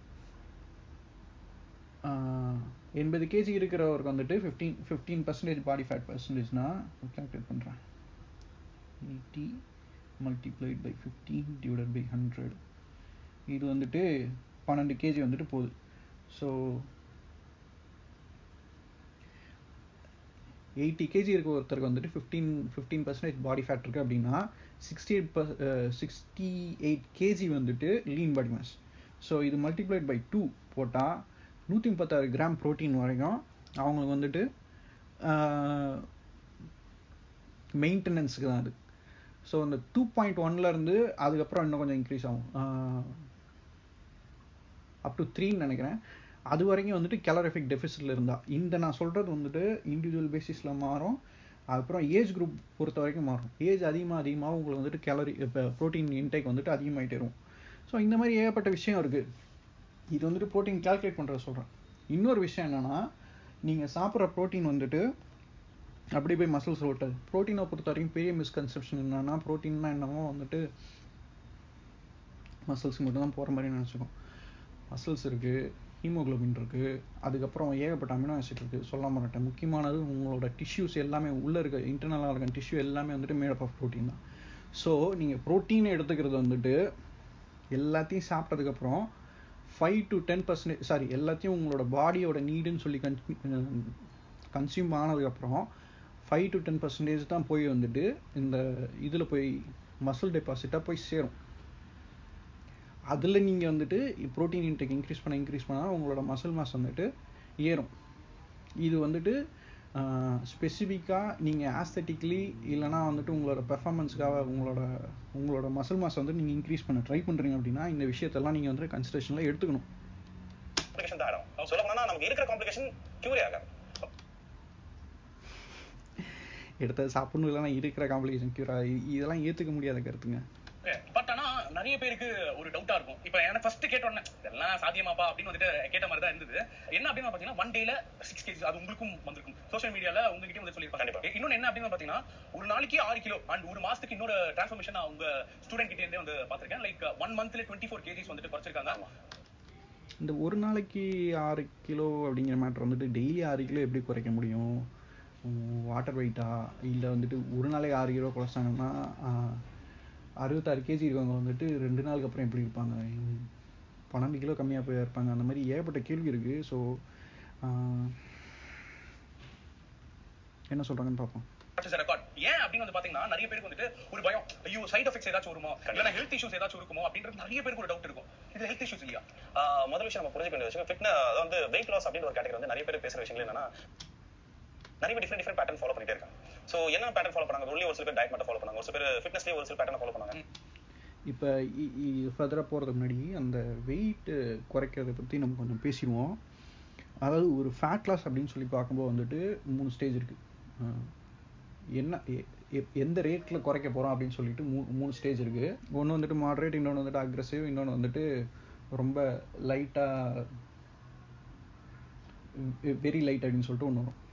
எண்பது கேஜி இருக்கிறவருக்கு வந்துட்டு fifteen fifteen percentage body fat பர்சன்டேஜ்னா கால்குலேட் பண்ணுறேன் eighty multiplied by fifteen divided by hundred இது வந்துட்டு பன்னெண்டு கேஜி வந்துட்டு போகுது ஸோ எயிட்டி கேஜி இருக்க ஒருத்தருக்கு வந்துட்டு fifteen fifteen percentage body fat இருக்குது அப்படின்னா sixty eight per sixty eight KG வந்துட்டு லீன் பாடி மாஸ் ஸோ இது மல்டிப்ளைட் பை டூ போட்டால் நூற்றி முப்பத்தாறு கிராம் ப்ரோட்டீன் வரைக்கும் அவங்களுக்கு வந்துட்டு மெயின்டெனன்ஸுக்கு தான் அது ஸோ இந்த டூ பாயிண்ட் ஒன்லேருந்து அதுக்கப்புறம் இன்னும் கொஞ்சம் இன்க்ரீஸ் ஆகும் அப் டு த்ரீன்னு நினைக்கிறேன் அது வரைக்கும் வந்துட்டு கேலரிஃபிக் டெஃபிசிட்டில் இருந்தா இந்த நான் சொல்கிறது வந்துட்டு இண்டிவிஜுவல் பேசிஸில் மாறும் அதுக்கப்புறம் ஏஜ் குரூப் பொறுத்த வரைக்கும் மாறும் ஏஜ் அதிகமாக அதிகமாக உங்களுக்கு வந்துட்டு கேலரி இப்போ ப்ரோட்டீன் இன்டேக் வந்துட்டு அதிகமாகிட்டே இருக்கும் ஸோ இந்த மாதிரி ஏகப்பட்ட விஷயம் இருக்குது இது வந்துட்டு ப்ரோட்டீன் கால்குலேட் பண்ணுறத சொல்கிறேன் இன்னொரு விஷயம் என்னென்னா நீங்கள் சாப்பிட்ற ப்ரோட்டீன் வந்துட்டு அப்படி போய் மசில்ஸ் ஓட்டாது ப்ரோட்டீனை பொறுத்த வரைக்கும் பெரிய மிஸ்கன்செப்ஷன் என்னன்னா ப்ரோட்டீன்னா என்னமோ வந்துட்டு மசில்ஸ்க்கு மட்டும் தான் போகிற மாதிரி நினச்சிக்கோம் மசில்ஸ் இருக்குது ஹீமோகுளோபின் இருக்குது அதுக்கப்புறம் ஏகப்பட்ட அமினோ ஆசிட் இருக்குது சொல்ல மாட்டேன் முக்கியமானது உங்களோட டிஷ்யூஸ் எல்லாமே உள்ளே இருக்க இன்டர்னலாக இருக்க டிஷ்யூ எல்லாமே வந்துட்டு மேடப் ஆஃப் ப்ரோட்டீன் தான் ஸோ நீங்கள் ப்ரோட்டீன் எடுத்துக்கிறது வந்துட்டு எல்லாத்தையும் சாப்பிட்டதுக்கப்புறம் five to ten percentage sorry எல்லாத்தையும் உங்களோட பாடியோட நீடுன்னு சொல்லி கன் கன்சியூம் ஆனதுக்கப்புறம் ஃபைவ் டு டென் பர்சன்டேஜ் தான் போய் வந்துட்டு இந்த இதில் போய் மசில் டெபாசிட்டாக போய் சேரும் அதில் நீங்கள் வந்துட்டு ப்ரோட்டீன் இன்டேக் இன்க்ரீஸ் பண்ண இன்க்ரீஸ் பண்ணால் உங்களோட மசில் மாஸ் வந்துட்டு ஏறும் இது வந்துட்டு ஸ்பெசிஃபிக்காக நீங்கள் ஆஸ்தட்டிக்லி இல்லைனா வந்துட்டு உங்களோட பெர்ஃபார்மன்ஸ்க்காக உங்களோட உங்களோட மசில் மாஸ் வந்து நீங்கள் இன்க்ரீஸ் பண்ண ட்ரை பண்ணுறீங்க அப்படின்னா இந்த விஷயத்தெல்லாம் நீங்கள் வந்து கன்சிடரேஷனில் எடுத்துக்கணும் காம்ப்ளிகேஷன் தான் ஆகும் சொல்ல போனா நமக்கு இருக்கிற காம்ப்ளிகேஷன் கியூரே ஆகாது எடுத்தது சாப்பிடணும் இல்லைனா இருக்கிற காம்ப்ளிகேஷன் க்யூரா இதெல்லாம் ஏற்றுக்க முடியாத கருத்துங்க பட் ஆனா நிறைய பேருக்கு ஒரு டவுட்டா இருக்கும் இப்ப எனக்கு ஃபர்ஸ்ட் கேட்ட உடனே இதெல்லாம் சாத்தியமாப்பா அப்படின்னு வந்துட்டு கேட்ட மாதிரி தான் இருந்தது என்ன அப்படின்னு பாத்தீங்கன்னா ஒன் டேல சிக்ஸ் கேஜி அது உங்களுக்கும் வந்திருக்கும் சோஷியல் மீடியால உங்ககிட்ட வந்து சொல்லியிருப்பாங்க இன்னொன்னு என்ன அப்படின்னு பாத்தீங்கன்னா ஒரு நாளைக்கு ஆறு கிலோ அண்ட் ஒரு மாசத்துக்கு இன்னொரு டிரான்ஸ்ஃபர்மேஷன் நான் உங்க ஸ்டூடெண்ட் கிட்டே இருந்தே வந்து பாத்திருக்கேன் லைக் ஒன் மந்த்ல டுவெண்ட்டி ஃபோர் கேஜிஸ் வந்துட்டு குறைச்சிருக்காங்க இந்த ஒரு நாளைக்கு ஆறு கிலோ அப்படிங்கிற மேட்ரு வந்துட்டு டெய்லி ஆறு கிலோ எப்படி குறைக்க முடியும் வாட்டர் வெயிட்டா இல்லை வந்துட்டு ஒரு நாளைக்கு ஆறு கிலோ குறைச்சாங்கன்னா அறுபத்தாறு கேஜி இருக்கவங்க வந்துட்டு ரெண்டு நாளுக்கு அப்புறம் எப்படி இருப்பாங்க பன்னெண்டு கிலோ கம்மியாக போய் இருப்பாங்க அந்த மாதிரி ஏகப்பட்ட கேள்வி இருக்குது ஸோ என்ன சொல்கிறாங்கன்னு பார்ப்போம் ரெக்கார்ட் ஏன் அப்படின்னு வந்து பாத்தீங்கன்னா நிறைய பேருக்கு வந்துட்டு ஒரு பயம் ஐயோ சைட் எஃபெக்ட்ஸ் ஏதாச்சும் வருமோ இல்லைன்னா ஹெல்த் இஷ்யூஸ் ஏதாச்சும் இருக்குமோ அப்படின்றது நிறைய பேருக்கு ஒரு டவுட் இருக்கும் இது ஹெல்த் இஷ்யூஸ் இல்லையா முதல் விஷயம் நம்ம புரிஞ்சுக்க வேண்டிய விஷயம் ஃபிட்னஸ் வந்து வெயிட் லாஸ் அப்படின்னு ஒரு கேட்டகரி வந்து நிறைய பேர் பேசுற விஷயங்கள் என்னன்னா நிறைய டிஃப்ரெண்ட் டிஃப்ரெண்ட் பேட்டர்ன் ஃபாலோ பண்ணிட்டே இருக்காங்க ஸோ என்ன பேட்டர்ன் ஃபாலோ பண்ணாங்க ஒன்லி ஒரு சில பேர் டயட் மட்டும் ஃபாலோ பண்ணாங்க ஒரு சில பேர் ஃபிட்னஸ்லேயே ஒரு சில பேட்டர்ன் ஃபாலோ பண்ணாங்க இப்போ ஃபர்தராக போகிறதுக்கு முன்னாடி அந்த வெயிட் குறைக்கிறத பற்றி நம்ம கொஞ்சம் பேசிடுவோம் அதாவது ஒரு ஃபேட் லாஸ் அப்படின்னு சொல்லி பார்க்கும்போது வந்துட்டு மூணு ஸ்டேஜ் இருக்குது என்ன எந்த ரேட்டில் குறைக்க போகிறோம் அப்படின்னு சொல்லிட்டு மூ மூணு ஸ்டேஜ் இருக்குது ஒன்று வந்துட்டு மாடரேட் இன்னொன்று வந்துட்டு அக்ரெசிவ் இன்னொன்று வந்துட்டு ரொம்ப லைட்டாக வெரி லைட் அப்படின்னு சொல்லிட்டு ஒன்று வரும்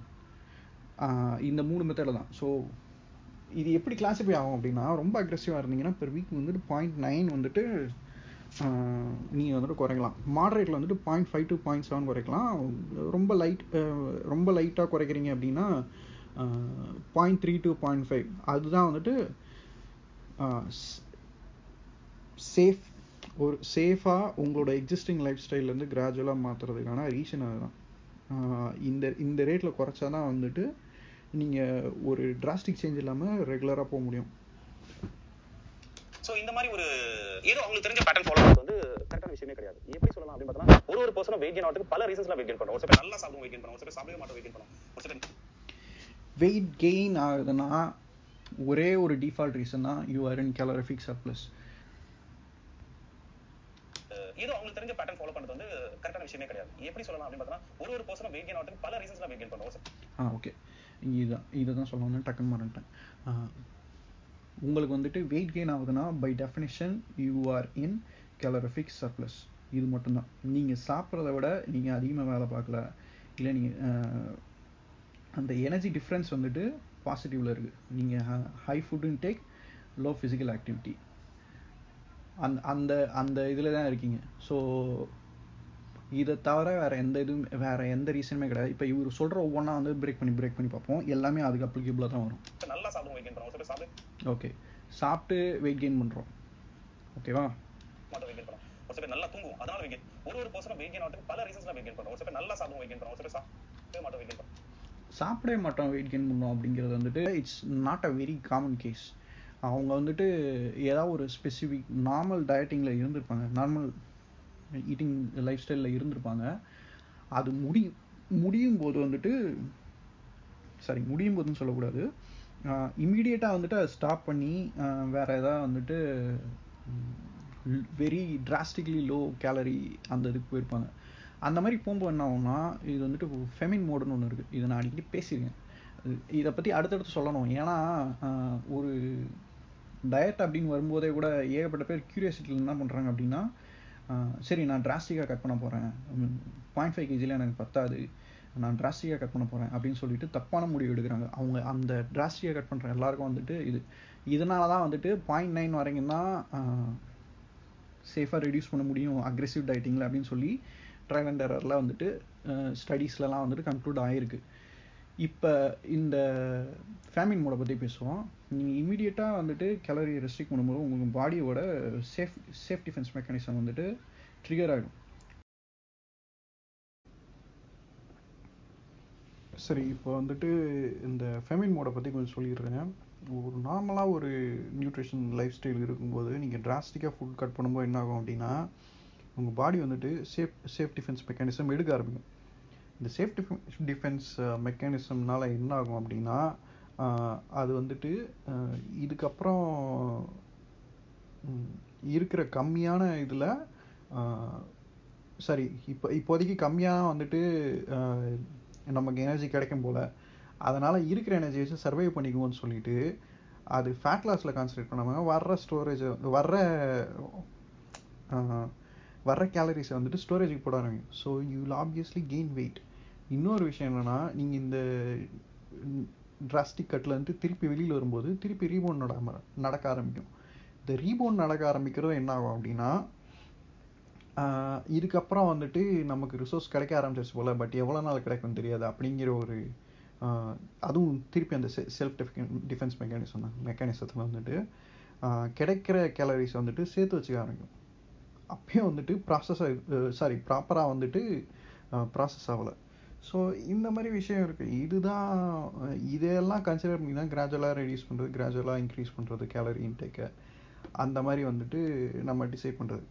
இந்த மூணு மெத்தடில் தான் ஸோ இது எப்படி கிளாஸிஃபை ஆகும் அப்படின்னா ரொம்ப அக்ரெசிவாக இருந்தீங்கன்னா பெர் வீக் வந்துட்டு பாயிண்ட் நைன் வந்துட்டு நீங்கள் வந்துட்டு குறைக்கலாம் மாடரேட்டில் வந்துட்டு point five to point seven குறைக்கலாம் ரொம்ப லைட் ரொம்ப லைட்டாக குறைக்கிறீங்க அப்படின்னா point three to point five அதுதான் வந்துட்டு சேஃப் ஒரு சேஃபாக உங்களோட எக்ஸிஸ்டிங் லைஃப் ஸ்டைல்லேருந்து கிராஜுவலாக மாற்றுறதுக்கான ரீசன் அதுதான் இந்த இந்த ரேட்டில் குறைச்சா தான் வந்துட்டு நீங்கள் ஒரு டிராஸ்டிக் சேஞ்ச் இல்லாமல் ரெகுலராக போக முடியும் ஸோ இந்த மாதிரி ஒரு ஏதோ அவங்களுக்கு தெரிஞ்ச பேட்டர்ன் ஃபாலோ பண்ணுறது வந்து கரெக்டான விஷயமே கிடையாது எப்படி சொல்லலாம் அப்படின்னு பார்த்தோம்னா ஒரு ஒரு பர்சனும் வெயிட் கெயின் ஆகிறதுக்கு பல ரீசன்ஸ்ல வெயிட் கெயின் பண்ணும் ஒரு சில பேர் நல்லா சாப்பிடும் வெயிட் கெயின் பண்ணும் ஒரு சில பேர் சாப்பிடவே மாட்டோம் வெயிட் கெயின் பண்ணும் ஒரு சில பேர் வெயிட் கெயின் ஆகுதுன்னா ஒரே ஒரு டிஃபால்ட் ரீசன் தான் you are in calorific surplus ஏதோ அவங்களுக்கு தெரிஞ்ச பேட்டர்ன் ஃபாலோ பண்ணுறது வந்து கரெக்டான விஷயமே கிடையாது எப்படி சொல்லலாம் அப்படின்னு பார்த்தோம்னா ஒரு ஒரு பர்சனும் வெயிட் கெயின் ஆகிறதுக்கு பல ரீசன்ஸ்ல வெயிட் கெயின் பண்ணும் ஆ ஓகே இதுதான் இதை தான் சொல்ல வந்தேன் டக்குன்னு மறந்துட்டேன் உங்களுக்கு வந்துட்டு வெயிட் கெயின் ஆகுதுன்னா by definition you are in calorific surplus இது மட்டும்தான் நீங்கள் சாப்பிட்றத விட நீங்கள் அதிகமாக வேலை பார்க்கல இல்லை நீங்கள் அந்த எனர்ஜி டிஃப்ரென்ஸ் வந்துட்டு பாசிட்டிவில் இருக்குது நீங்கள் high food intake low physical activity அந் அந்த அந்த இதில் தான் இருக்கீங்க ஸோ இதை தவிர வேறு எந்த இதுவும் வேறு எந்த ரீசனுமே கிடையாது இப்போ இவர் சொல்கிற ஒவ்வொன்றா வந்து பிரேக் பண்ணி பிரேக் பண்ணி பார்ப்போம் எல்லாமே அதுக்கு அப்ளிகபிளாக தான் வரும் நல்லா சாப்பிடும் வெயிட் கெயின் பண்ணும் ஒரு சில பேர் சாப்பிடு ஓகே சாப்பிட்டு வெயிட் கெயின் பண்ணுறோம் ஓகேவா மாட்டோம் வெயிட் கெயின் பண்ணும் ஒரு சில பேர் நல்லா தூங்கும் அதனால வெயிட் ஒரு ஒரு பர்சனும் வெயிட் கெயின் ஆகிறதுக்கு பல ரீசன்ஸ்ல வெயிட் கெயின் பண்ணும் ஒரு சில பேர் நல்லா சாப்பிடும் வெயிட் கெயின் பண்ணும் ஒரு சில பேர் சாப்பிடவே மாட்டோம் வெயிட் கெயின் பண்ணும் சாப்பிடவே மாட்டோம் வெயிட் கெயின் பண்ணோம் அப்படிங்கிறது வந்துட்டு it's not a very common case அவங்க வந்துட்டு ஏதாவது ஒரு ஸ்பெசிஃபிக் நார்மல் டயட்டிங்கில் இருந்திருப்பாங்க நார்மல் ஈட்டிங் லைஃப் ஸ்டைலில் இருந்திருப்பாங்க அது முடி முடியும் போது வந்துட்டு சாரி முடியும் போதுன்னு சொல்லக்கூடாது இம்மீடியட்டாக வந்துட்டு அதை ஸ்டாப் பண்ணி வேறு எதாவது வந்துட்டு வெரி டிராஸ்டிக்லி லோ கேலரி அந்த இதுக்கு போயிருப்பாங்க அந்த மாதிரி போகும்போது என்ன ஆகும்னா இது வந்துட்டு ஃபெமின் மோடுன்னு ஒன்று இருக்குது இதை நான் அடிக்கடி பேசியிருக்கேன் இதை பற்றி அடுத்தடுத்து சொல்லணும் ஏன்னா ஒரு டயட் அப்படின்னு வரும்போதே கூட ஏகப்பட்ட பேர் க்யூரியாசிட்டியில் என்ன பண்ணுறாங்க அப்படின்னா சரி நான் டிராஸ்டிக்காக கட் பண்ண போகிறேன் பாயிண்ட் ஃபைவ் கேஜியில் எனக்கு பத்தாது நான் டிராஸ்டிக்காக கட் பண்ண போகிறேன் அப்படின்னு சொல்லிட்டு தப்பான முடிவு எடுக்கிறாங்க அவங்க அந்த டிராஸ்டிக்காக கட் பண்ணுற எல்லாருக்கும் வந்துட்டு இது இதனால தான் வந்துட்டு பாயிண்ட் நைன் வரைக்கும் தான் சேஃபாக ரெடியூஸ் பண்ண முடியும் அக்ரெசிவ் டயட்டிங்கில் அப்படின்னு சொல்லி ட்ரையல் அண்ட் எரரில் வந்துட்டு ஸ்டடீஸ்லலாம் வந்துட்டு கன்க்ளூட் ஆகிருக்கு இப்போ இந்த ஃபேமின் மோடை பற்றி பேசுவோம் நீங்கள் இமீடியட்டாக வந்துட்டு கேலரி ரெஸ்ட்ரிக்ட் பண்ணும்போது உங்களுக்கு பாடியோட சேஃப் சேஃப் டிஃபென்ஸ் மெக்கானிசம் வந்துட்டு ட்ரிகர் ஆகிடும் சரி இப்போ வந்துட்டு இந்த ஃபெமின் மோடை பற்றி கொஞ்சம் சொல்லிடுறேன் ஒரு நார்மலாக ஒரு நியூட்ரிஷன் லைஃப் ஸ்டைல் இருக்கும்போது நீங்கள் டிராஸ்டிக்காக ஃபுட் கட் பண்ணும்போது என்ன ஆகும் அப்படின்னா உங்கள் பாடி வந்துட்டு சேஃப் சேஃப் டிஃபென்ஸ் மெக்கானிசம் எடுக்க ஆரம்பிக்கும் இந்த சேஃப் டிஃபென்ஸ் டிஃபென்ஸ் மெக்கானிசம்னால என்ன ஆகும் அப்படின்னா அது வந்துட்டு இதுக்கப்புறம் இருக்கிற கம்மியான இதில் சரி இப்போ இப்போதைக்கு கம்மியாக வந்துட்டு நமக்கு எனர்ஜி கிடைக்கும் போல் அதனால் இருக்கிற எனர்ஜி வச்சு சர்வைவ் பண்ணிக்குவோம்னு சொல்லிட்டு அது ஃபேட் லாஸில் கான்சன்ட்ரேட் பண்ணாமல் வர்ற ஸ்டோரேஜ் வர்ற வர்ற கேலரிஸை வந்துட்டு ஸ்டோரேஜுக்கு போட ஆரம்பிக்கும் so you will obviously gain weight இன்னொரு விஷயம் என்னென்னா நீங்கள் இந்த டிராஸ்டிக் கட்டில் வந்துட்டு திருப்பி வெளியில் வரும்போது திருப்பி ரீபோன் நட நடக்க ஆரம்பிக்கும் இந்த ரீபோன் நடக்க ஆரம்பிக்கிறது என்ன ஆகும் அப்படின்னா இதுக்கப்புறம் வந்துட்டு நமக்கு ரிசோர்ஸ் கிடைக்க ஆரம்பிச்சிச்சு போல் பட் எவ்வளோ நாள் கிடைக்கும் தெரியாது அப்படிங்கிற ஒரு அதுவும் திருப்பி அந்த செல்ஃப் டிஃபென்ஸ் மெக்கானிசம் தான் மெக்கானிசத்தில் வந்துட்டு கிடைக்கிற கேலரிஸ் வந்துட்டு சேர்த்து வச்சுக்க ஆரம்பிக்கும் அப்பயும் வந்துட்டு ப்ராசஸ் சாரி ப்ராப்பராக வந்துட்டு ப்ராசஸ் ஆகலை ஸோ இந்த மாதிரி விஷயம் இருக்குது இதுதான் இதெல்லாம் கன்சிடர் பண்ணி தான் கிராஜுவலாக ரெடியூஸ் பண்ணுறது கிராஜுவலாக இன்க்ரீஸ் பண்ணுறது கேலரி இன்டேக்கை அந்த மாதிரி வந்துட்டு நம்ம டிசைட் பண்ணுறது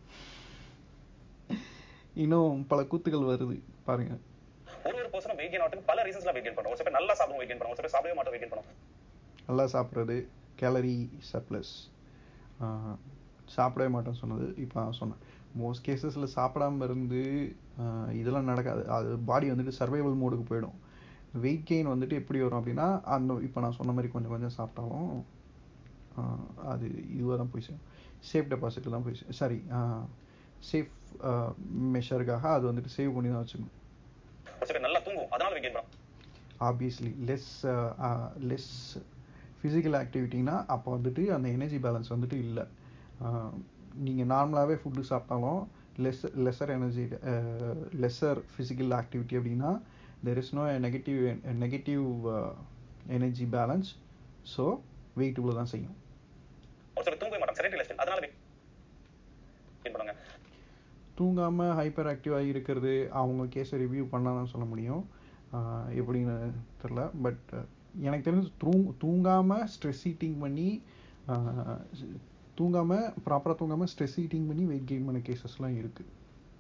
இன்னும் பல கூத்துகள் வருது பாருங்க ஒரு ஒரு பர்சனும் வெயிட் கெயின் ஆகிறதுக்கு பல ரீசன்ஸ்ல வெயிட் கெயின் பண்ணுவோம் ஒரு சில பேர் நல்லா சாப்பிடுவோம் வெயிட் கெயின் பண்ணுவோம் ஒரு சில பேர் சாப்பிடவே மாட்டோம் வெயிட் கெயின் பண்ணுவோம் நல்லா சாப்பிட்றது கேலரி சர்ப்ளஸ் சாப்பிடவே மாட்டோம் சொன்னது இப்போ நான் சொன்னேன் மோஸ்ட் கேசஸில் சாப்பிடாம இருந்து இதெல்லாம் நடக்காது அது பாடி வந்துட்டு சர்வைவல் மோடுக்கு போயிடும் வெயிட் கெயின் வந்துட்டு எப்படி வரும் அப்படின்னா அந்த இப்போ நான் சொன்ன மாதிரி கொஞ்சம் கொஞ்சம் சாப்பிட்டாலும் அது இதுவாக தான் போய் சேரும் சேஃப் டெபாசிட்டில் தான் போய் சாரி சேஃப் மெஷருக்காக அது வந்துட்டு சேவ் பண்ணி தான் வச்சுக்கணும் ஒரு சில நல்லா தூங்கும் அதனால வெயிட் கெயின் பண்ணும் ஆப்வியஸ்லி லெஸ் லெஸ் ஃபிசிக்கல் ஆக்டிவிட்டினா அப்போ வந்துட்டு அந்த எனர்ஜி பேலன்ஸ் வந்துட்டு இல்லை நீங்கள் நார்மலாகவே ஃபுட்டு சாப்பிட்டாலும் less lesser energy lesser physical activity அப்படின்னா there is no negative negative energy balance so weight இவ்வளோ தான் செய்யும் ஒரு சில தூங்கவே மாட்டாங்க செரண்டரி லைஃப் அதனால வெயிட் பண்ணுங்க தூங்காமல் ஹைப்பர் ஆக்டிவாக இருக்கிறது அவங்க கேஸை ரிவ்யூ பண்ணால் தான் சொல்ல முடியும் எப்படின்னு தெரில பட் எனக்கு தெரிஞ்சு தூங் தூங்காமல் ஸ்ட்ரெஸ் ஈட்டிங் பண்ணி தூங்காமல் ப்ராப்பராக தூங்காமல் ஸ்ட்ரெஸ் ஈட்டிங் பண்ணி வெயிட் கெயின் பண்ண கேசஸ்லாம் இருக்குது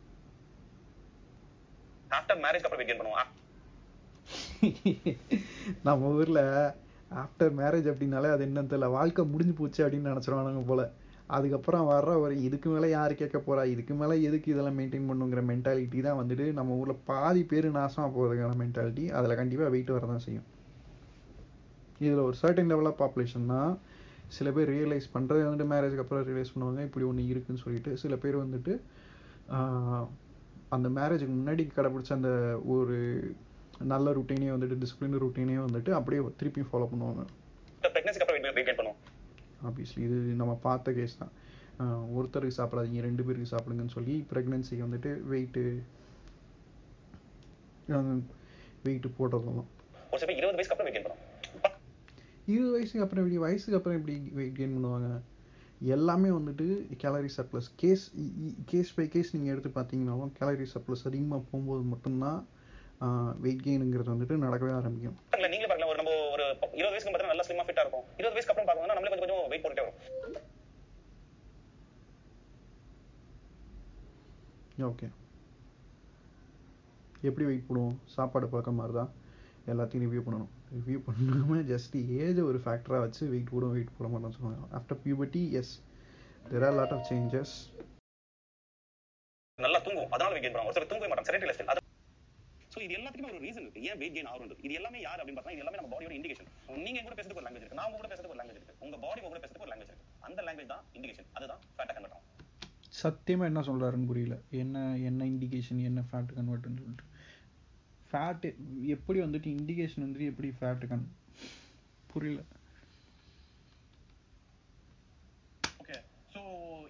ஆஃப்டர் மேரேஜ் அப்புறம் வெயிட் கெயின் பண்ணுவோம் நம்ம ஊரில் ஆஃப்டர் மேரேஜ் அப்படின்னாலே அது என்னன்னு தெரியல வாழ்க்கை முடிஞ்சு போச்சு அப்படின்னு நினச்சிருவானுங்க போல் அதுக்கப்புறம் வர்ற ஒரு இதுக்கு மேலே யார் கேட்க போகிறா இதுக்கு மேலே எதுக்கு இதெல்லாம் மெயின்டைன் பண்ணுங்கிற மென்டாலிட்டி தான் வந்துட்டு நம்ம ஊரில் பாதி பேர் நாசமாக போகிறதுக்கான மென்டாலிட்டி அதில் கண்டிப்பாக வெயிட் வர தான் செய்யும் இதில் ஒரு சர்டன் லெவல் ஆஃப் பாப்புலேஷன் தான் சில பேர் ரியலைஸ் பண்ணுறது வந்துட்டு மேரேஜுக்கு அப்புறம் ரியலைஸ் பண்ணுவாங்க இப்படி ஒன்று இருக்குன்னு சொல்லிட்டு சில பேர் வந்துட்டு அந்த மேரேஜுக்கு முன்னாடி கடைப்பிடிச்ச அந்த ஒரு நல்ல ருட்டீனே வந்துட்டு டிசிப்ளின் ருட்டீனே வந்துட்டு அப்படியே திருப்பியும் ஃபாலோ பண்ணுவாங்க பிரெக்னன்சிக்கு அப்புறம் வெயிட் கெயின் பண்ணுவோம் ஆப்வியஸ்லி இது நம்ம பார்த்த கேஸ் தான் ஒருத்தருக்கு சாப்பிடாதீங்க ரெண்டு பேருக்கு சாப்பிடுங்கன்னு சொல்லி ப்ரெக்னென்சிக்கு வந்துட்டு வெயிட்டு வெயிட்டு போட்டதெல்லாம் ஒரு சில இருபது வயசுக்கு அப்புறம் வெயிட் கெயின் பண்ணுவோம் இருபது வயசுக்கு அப்புறம் எப்படி வயசுக்கு அப்புறம் எப்படி வெயிட் கெயின் பண்ணுவாங்க எல்லாமே வந்துட்டு calorie surplus case case by case நீங்கள் எடுத்து பார்த்தீங்கன்னாலும் கேலரி சர்ப்ளஸ் அதிகமாக போகும்போது மட்டும்தான் வெயிட் கெயினுங்கிறது வந்துட்டு நடக்கவே ஆரம்பிக்கும் நீங்களே பாருங்க ஒரு நம்ம ஒரு இருபது வயசுக்கு பார்த்தா நல்லா ஸ்லிமா ஃபிட்டா இருக்கும் இருபது வயசுக்கு அப்புறம் பார்க்கணும்னா நம்மளே கொஞ்சம் கொஞ்சம் வெயிட் போட்டுட்டே வரும் ஓகே எப்படி வெயிட் போடுவோம் சாப்பாடு பழக்கம் மாதிரி தான் எல்லாத்தையும் ரிவ்யூ பண்ணணும் ரிவ்யூ பண்ணாமல் ஜஸ்ட் ஏஜ் ஒரு ஃபேக்டராக வச்சு வெயிட் போடும் வெயிட் போட மாட்டோம்னு சொல்லுவாங்க after puberty yes there are lot of changes நல்லா தூங்கும் அதனால வெயிட் கெயின் பண்ணுவாங்க ஒரு சில தூங்கவே மாட்டாங்க செரண்டரி லைஃப் அது சோ இது எல்லாத்துக்குமே ஒரு ரீசன் இருக்கு ஏன் வெயிட் கெயின் ஆகுறது இது எல்லாமே யார் அப்படின்னு பார்த்தா இது எல்லாமே நம்ம பாடியோட இண்டிகேஷன் நீங்க கூட பேசுறதுக்கு ஒரு லாங்குவேஜ் இருக்கு நான் உங்க கூட பேசுறதுக்கு ஒரு லாங்குவேஜ் இருக்கு உங்க பாடி உங்க கூட பேசுறதுக்கு ஒரு லாங்குவேஜ் இருக்கு அந்த லாங்குவேஜ் தான் இண்டிகேஷன் அதுதான் ஃபேட்டா கன்வெர்ட் ஆகும் சத்தியமா என்ன சொல்றாருன்னு புரியல என்ன என்ன இண்டிகேஷன் என்ன ஃபேட் கன்வெர்ட்னு சொல்லிட்டு ஃபேட் எப்படி வந்துட்டு இண்டிகேஷன் வந்துட்டு எப்படி ஃபேட் கன் புரியல ஓகே ஸோ இப்போ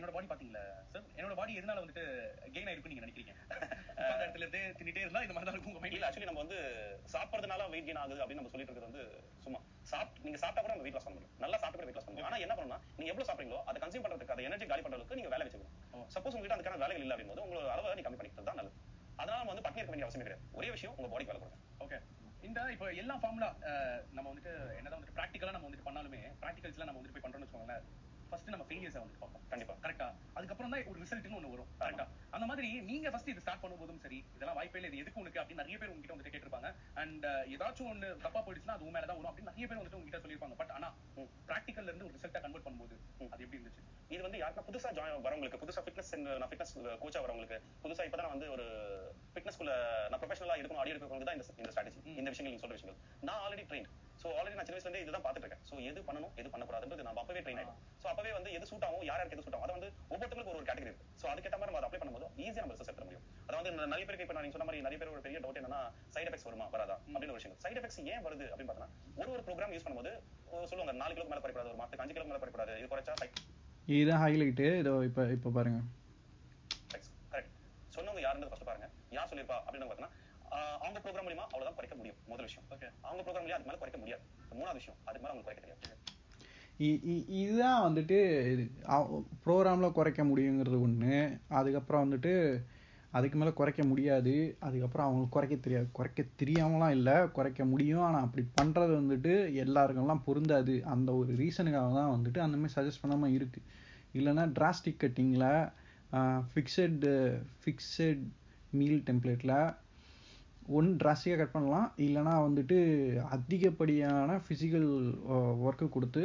என்னோட பாடி பாத்தீங்களா சார் என்னோட பாடி எதனால வந்துட்டு கெயின் ஆயிருக்குன்னு நீங்க நினைக்கிறீங்க உட்கார்ந்த இடத்துல இருந்து தின்னுட்டே இருந்தா இந்த மாதிரி தான் இருக்கும் உங்க இல்ல மைண்ட்ல ஆக்சுவலி நம்ம வந்து சாப்பிடுறதுனால வெயிட் கெயின் ஆகுது அப்படின்னு நம்ம சொல்லிட்டு இருக்கிறது வந்து சும்மா சாப்பிட்டு நீங்க சாப்பிட்டா கூட நம்ம வெயிட் லாஸ் பண்ண முடியும் நல்லா சாப்பிட்டு வெயிட் லாஸ் பண்ண முடியும் ஆனா என்ன பண்ணணும்னா நீங்க எவ்வளவு சாப்பிடுறீங்களோ அதை கன்சியூம் பண்றதுக்கு அதை எனர்ஜி காலி பண்ற அளவுக்கு நீங்க வேலை வச்சுக்கணும் சப்போஸ் உங்ககிட்ட அதுக்கான வேலைகள் இல்ல அப்படிங்கும்போது உங்களோட அளவை நீ கம்மி பண்ணிக்கிறது தான் நல்லது அதனால நம்ம வந்து பட்னி இருக்க வேண்டிய அவசியம் கிடையாது ஒரே விஷயம் உங்க பாடிக்கு வேலை கொடுங்க ஓகே இந்த இப்போ எல்லா ஃபார்முலா நம்ம வந்துட்டு என்னதான் வந்துட்டு ப்ராக்டிக்கலா நம்ம வந்துட்டு பண்ணாலுமே ப்ராக்டிகல்ஸ்ல நம்ம வந்துட்டு போய் பண்றோம்னு வச்சுக்கோங்களேன் ஃபர்ஸ்ட் நம்ம ஃபெயிலியர்ஸை வந்துட்டு பார்ப்போம் கண்டிப்பா கரெக்டா அதுக்கப்புறம் தான் ஒரு ரிசல்ட்னு ஒண்ணு வரும் கரெக்டா அந்த மாதிரி நீங்க ஃபர்ஸ்ட் இது ஸ்டார்ட் பண்ணும்போதும் சரி இதெல்லாம் வாய்ப்பே இல்லை இது எதுக்கு உனக்கு அப்படின்னு நிறைய பேர் உங்ககிட்ட வந்துட்டு கேட்டிருப்பாங்க அண்ட் ஏதாச்சும் ஒண்ணு தப்பா போயிடுச்சுன்னா அது உன் மேல தான் வரும் அப்படின்னு நிறைய பேர் வந்துட்டு உங்ககிட்ட சொல்லியிருப்பாங்க பட் ஆனா ப்ராக்டிக்கல்ல இருந்து ஒரு ரிசல்ட்டா கன்வெர்ட் பண்ணும்போது அது எப்படி இருந்துச்சு இது வந்து யாருன்னா புதுசா ஜாயின் வரவங்களுக்கு புதுசா ஃபிட்னஸ் நான் ஃபிட்னஸ் கோச்சா வரவங்களுக்கு புதுசா இப்பதான் நான் வந்து ஒரு ஃபிட்னஸ்க்குள்ள நான் ப்ரொஃபஷனலா இருக்கணும் அடி எடுக்கிறவங்களுக்கு தான் இந்த இந்த ஸ்ட்ராட்டஜி இந்த விஷயங்கள் நீங்க சொல்ற விஷயங்கள் நான் ஆல்ரெடி ட்ரெயின் சோ ஆல்ரெடி நான் சின்ன வயசுல இருந்தே இதுதான் பாத்துட்டு இருக்கேன் சோ எது பண்ணணும் எது பண்ணக்கூடாதுன்றது நான் அப்பவே ட்ரெயின் ஆயிடும் சோ அப்பவே வந்து எது சூட் ஆகும் யார் யாருக்கு எது சூட் ஆகும் அது வந்து ஒவ்வொருத்தருக்கு ஒரு ஒரு கேட்டகரி இருக்கு சோ அதுக்கேற்ற மாதிரி நம்ம அதை அப்ளை பண்ணும்போது ஈஸியா நம்ம ரிசல்ட் எடுக்க முடியும் அதாவது இந்த நிறைய பேருக்கு இப்ப நான் நீங்க சொன்ன மாதிரி நிறைய பேர் ஒரு பெரிய டவுட் என்னன்னா சைடு எஃபெக்ட்ஸ் வருமா வராதா அப்படின்னு ஒரு விஷயம் சைடு எஃபெக்ட்ஸ் ஏன் வருது அப்படின்னு பார்த்தா ஒரு ஒரு ப்ரோக்ராம் யூஸ் பண்ணும்போது ஒரு சொல்லுவாங்க நாலு கிலோ மேல குறைக்கூடாது ஒரு மாசத்துக்கு அஞ்சு கிலோ மேல குறைக்கூடாது இது குறைச்சா side இதுதான் ஹைலைட்டு இதோ இப்போ இப்போ பாருங்க effects. correct. சொன்னவங்க யாருன்றது ஃபர்ஸ்ட் பாருங்க யார் சொல்லிருப்பா அப்படின்னு பார்த்தீங்கன்னா ஆஹ் அவங்க ப்ரோக்ராம் மூலியமா அவ்வளவுதான் குறைக்க முடியும் முதல் விஷயம் ஓகே அவங்க ப்ரோக்ராம் மூலியம் அதுக்கு மேல குறைக்க முடியாது மூணாவது விஷயம் அதுக்கு மேல அவங்க குறைக்க தெரியாது இ- இ- இதுதான் வந்துட்டு ப்ரோக்ராமில் குறைக்க முடியுங்கிறது ஒன்று அதுக்கப்புறம் வந்துட்டு அதுக்கு மேலே குறைக்க முடியாது அதுக்கப்புறம் அவங்களுக்கு குறைக்க தெரியாது குறைக்க தெரியாமலாம் இல்லை குறைக்க முடியும் ஆனால் அப்படி பண்ணுறது வந்துட்டு எல்லாருக்கெல்லாம் பொருந்தாது அந்த ஒரு ரீசனுக்காக தான் வந்துட்டு அந்த மாதிரி சஜஸ்ட் பண்ணாமல் இருக்குது இல்லைன்னா டிராஸ்டிக் கட்டிங்கில் ஃபிக்ஸட் ஃபிக்ஸட் மீல் டெம்ப்ளேட்டில் ஒன்று டிராஸ்டிக்காக கட் பண்ணலாம் இல்லைன்னா வந்துட்டு அதிகப்படியான ஃபிசிக்கல் ஒர்க்கு கொடுத்து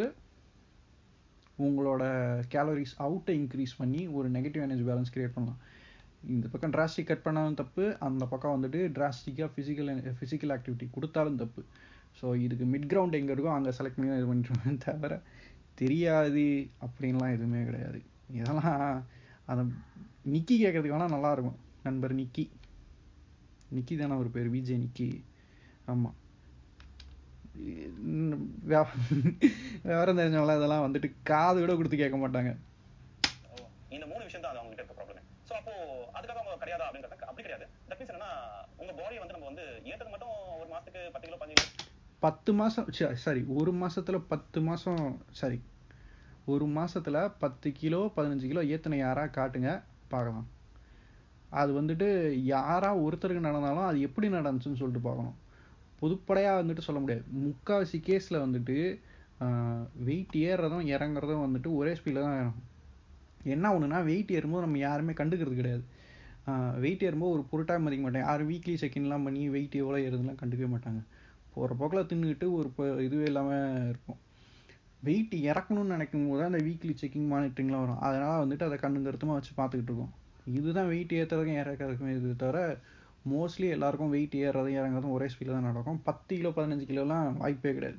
உங்களோட கேலரிஸ் அவுட்டை இன்க்ரீஸ் பண்ணி ஒரு நெகட்டிவ் எனர்ஜி பேலன்ஸ் கிரியேட் பண்ணலாம் இந்த பக்கம் டிராஸ்டிக் கட் பண்ணாலும் தப்பு அந்த பக்கம் வந்துட்டு டிராஸ்டிக்காக ஃபிசிக்கல் ஃபிசிக்கல் ஆக்டிவிட்டி கொடுத்தாலும் தப்பு ஸோ இதுக்கு மிட் கிரவுண்ட் எங்கே இருக்கோ அங்கே செலக்ட் பண்ணி தான் இது பண்ணிட்டுருமே தவிர தெரியாது அப்படின்லாம் எதுவுமே கிடையாது இதெல்லாம் அந்த நிக்கி கேட்கறதுக்கு வேணால் நல்லாயிருக்கும் நண்பர் நிக்கி நிக்கி தானே ஒரு பேர் விஜய் நிக்கி ஆமாம் விவரம் தெரிஞ்சவங்களாம் இதெல்லாம் வந்துட்டு காது கூட கொடுத்து கேட்க மாட்டாங்க இந்த மூணு விஷயம் தான் அது அவங்க கிட்ட இருக்க ப்ராப்ளம் சோ அப்போ அதுக்காக அவங்க கிடையாதா அப்படின்றது அப்படி கிடையாது தட் மீன்ஸ் என்னன்னா உங்க பாடியை வந்து நம்ம வந்து ஏற்றது மட்டும் ஒரு மாசத்துக்கு பத்து கிலோ பதினஞ்சு கிலோ பத்து மாதம் சாரி ஒரு மாசத்துல பத்து மாதம் சாரி ஒரு மாசத்துல பத்து கிலோ பதினஞ்சு கிலோ ஏற்றின யாரா காட்டுங்க பார்க்கலாம் அது வந்துட்டு யாரா ஒருத்தருக்கு நடந்தாலும் அது எப்படி நடந்துச்சுன்னு சொல்லிட்டு பார்க்கணும் பொதுப்படையாக வந்துட்டு சொல்ல முடியாது முக்கால்வாசி கேஸில் வந்துட்டு வெயிட் ஏறுறதும் இறங்குறதும் வந்துட்டு ஒரே ஸ்பீடில் தான் ஏறும் என்ன ஒன்றுனா வெயிட் ஏறும்போது நம்ம யாருமே கண்டுக்கிறது கிடையாது வெயிட் ஏறும்போது ஒரு பொருட்டாக மதிக்க மாட்டாங்க யாரும் வீக்லி செகண்ட்லாம் பண்ணி வெயிட் எவ்வளோ ஏறுதுலாம் கண்டுக்கவே மாட்டாங்க போகிற போக்கில் தின்னுக்கிட்டு ஒரு ப- இதுவே இல்லாமல் இருக்கும் வெயிட் இறக்கணும்னு நினைக்கும் போது அந்த வீக்லி செக்கிங் மானிட்டரிங்லாம் வரும் அதனால் வந்துட்டு அதை கண்ணு கருத்துமாக வச்சு பார்த்துக்கிட்டு இருக்கோம் இதுதான் வெயிட் ஏற்றுறதுக்கும் இறக்கிறதுக்குமே இது தவிர மோஸ்ட்லி எல்லாருக்கும் வெயிட் ஏறுறதும் இறங்குறதும் ஒரே ஸ்பீடில் தான் நடக்கும் பத்து கிலோ பதினஞ்சு கிலோலாம் வாய்ப்பே கிடையாது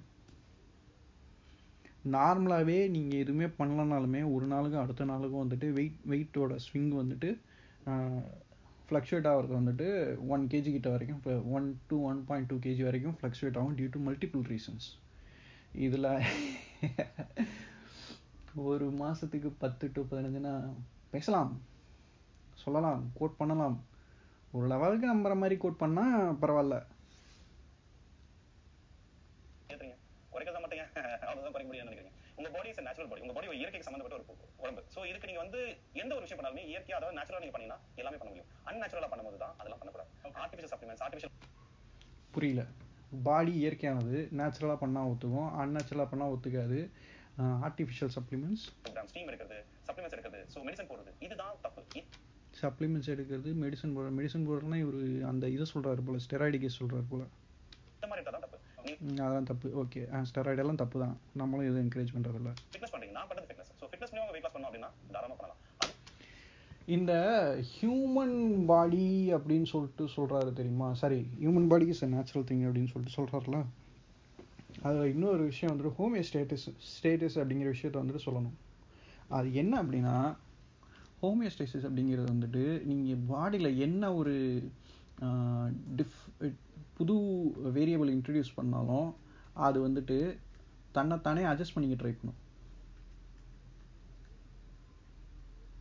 நார்மலாகவே நீங்கள் எதுவுமே பண்ணலனாலுமே ஒரு நாளுக்கும் அடுத்த நாளுக்கும் வந்துட்டு வெயிட் வெயிட்டோட ஸ்விங் வந்துட்டு ஃப்ளக்ஷுவேட் ஆகிறது வந்துட்டு ஒன் கேஜி கிட்ட வரைக்கும் one to one point two KG வரைக்கும் ஃப்ளக்ஷுவேட் ஆகும் டியூ டு மல்டிபிள் ரீசன்ஸ் இதில் ஒரு மாதத்துக்கு பத்து டு பதினஞ்சுனா பேசலாம் சொல்லலாம் கோட் பண்ணலாம் ஒரு லெவலுக்கு நம்புற மாதிரி கோட் பண்ணால் பரவாயில்ல ஏத்துறீங்க குறைக்கிறத மாட்டீங்க அவ்வளவுதான் குறைக்க முடியும்னு நினைக்கிறீங்க உங்க பாடி இஸ் நேச்சுரல் பாடி உங்க பாடி ஒரு இயற்கைக்கு சம்பந்தப்பட்ட ஒரு உடம்பு சோ இதுக்கு நீங்க வந்து எந்த ஒரு விஷயம் பண்ணாலுமே இயற்கையா அதாவது நேச்சுரலா நீங்க பண்ணீங்கன்னா எல்லாமே பண்ண முடியும் அன்நேச்சுரலா பண்ணும்போது தான் அதெல்லாம் பண்ணக்கூடாது ஆர்டிபிஷியல் சப்ளிமெண்ட்ஸ் ஆர்டிபிஷியல் புரியல பாடி இயற்கையானது நேச்சுரலாக பண்ணால் ஒத்துக்கும் அன்நேச்சுரலாக பண்ணால் ஒத்துக்காது ஆர்டிஃபிஷியல் சப்ளிமெண்ட்ஸ் ப்ரோக்ராம் ஸ்டீம் எடுக்கிறது சப்ளிமெண்ட்ஸ் எடுக்கிறது சோ மெடிசன் போடுறது இதுதான் தப்பு இ- சப்ளிமெண்ட்ஸ் எடுக்கிறது மெடிசன் போடுற மெடிசன் போடுறதுனா இவர் அந்த இதை சொல்கிறாரு போல் ஸ்டெராய்டு கேஸ் சொல்கிறாரு போல் இந்த மாதிரி தான் தப்பு நீங்க ம், அதெல்லாம் தப்பு ஓகே ஸ்டெராய்டு எல்லாம் தப்பு தான் நம்மளும் எதுவும் என்கரேஜ் பண்ணுறதில்ல ஃபிட்னஸ் பண்றீங்க நான் பண்றது ஃபிட்னஸ் சோ ஃபிட்னஸ் மூலமா வெயிட் லாஸ் பண்ணணும் அப்படின்னா தாராளமா பண்ணலாம் அது இந்த ஹியூமன் பாடி அப்படின்னு சொல்லிட்டு சொல்கிறாரு தெரியுமா sorry human body is a natural thing அப்படின்னு சொல்லிட்டு சொல்கிறாருல அதில் இன்னொரு விஷயம் வந்துட்டு ஹோமியோ ஸ்டேட்டஸ் ஸ்டேட்டஸ் அப்படிங்கிற விஷயத்த வந்துட்டு சொல்லணும் அது என்ன அப்படின்னா ஹோமியோஸ்டேசிஸ் அப்படிங்கிறது வந்துட்டு நீங்கள் பாடியில் என்ன ஒரு டிஃப் புது வேரியபிள் இன்ட்ரடியூஸ் பண்ணாலும் அது வந்துட்டு தன்னைத்தானே அட்ஜஸ்ட் பண்ணிக்க ட்ரை பண்ணும்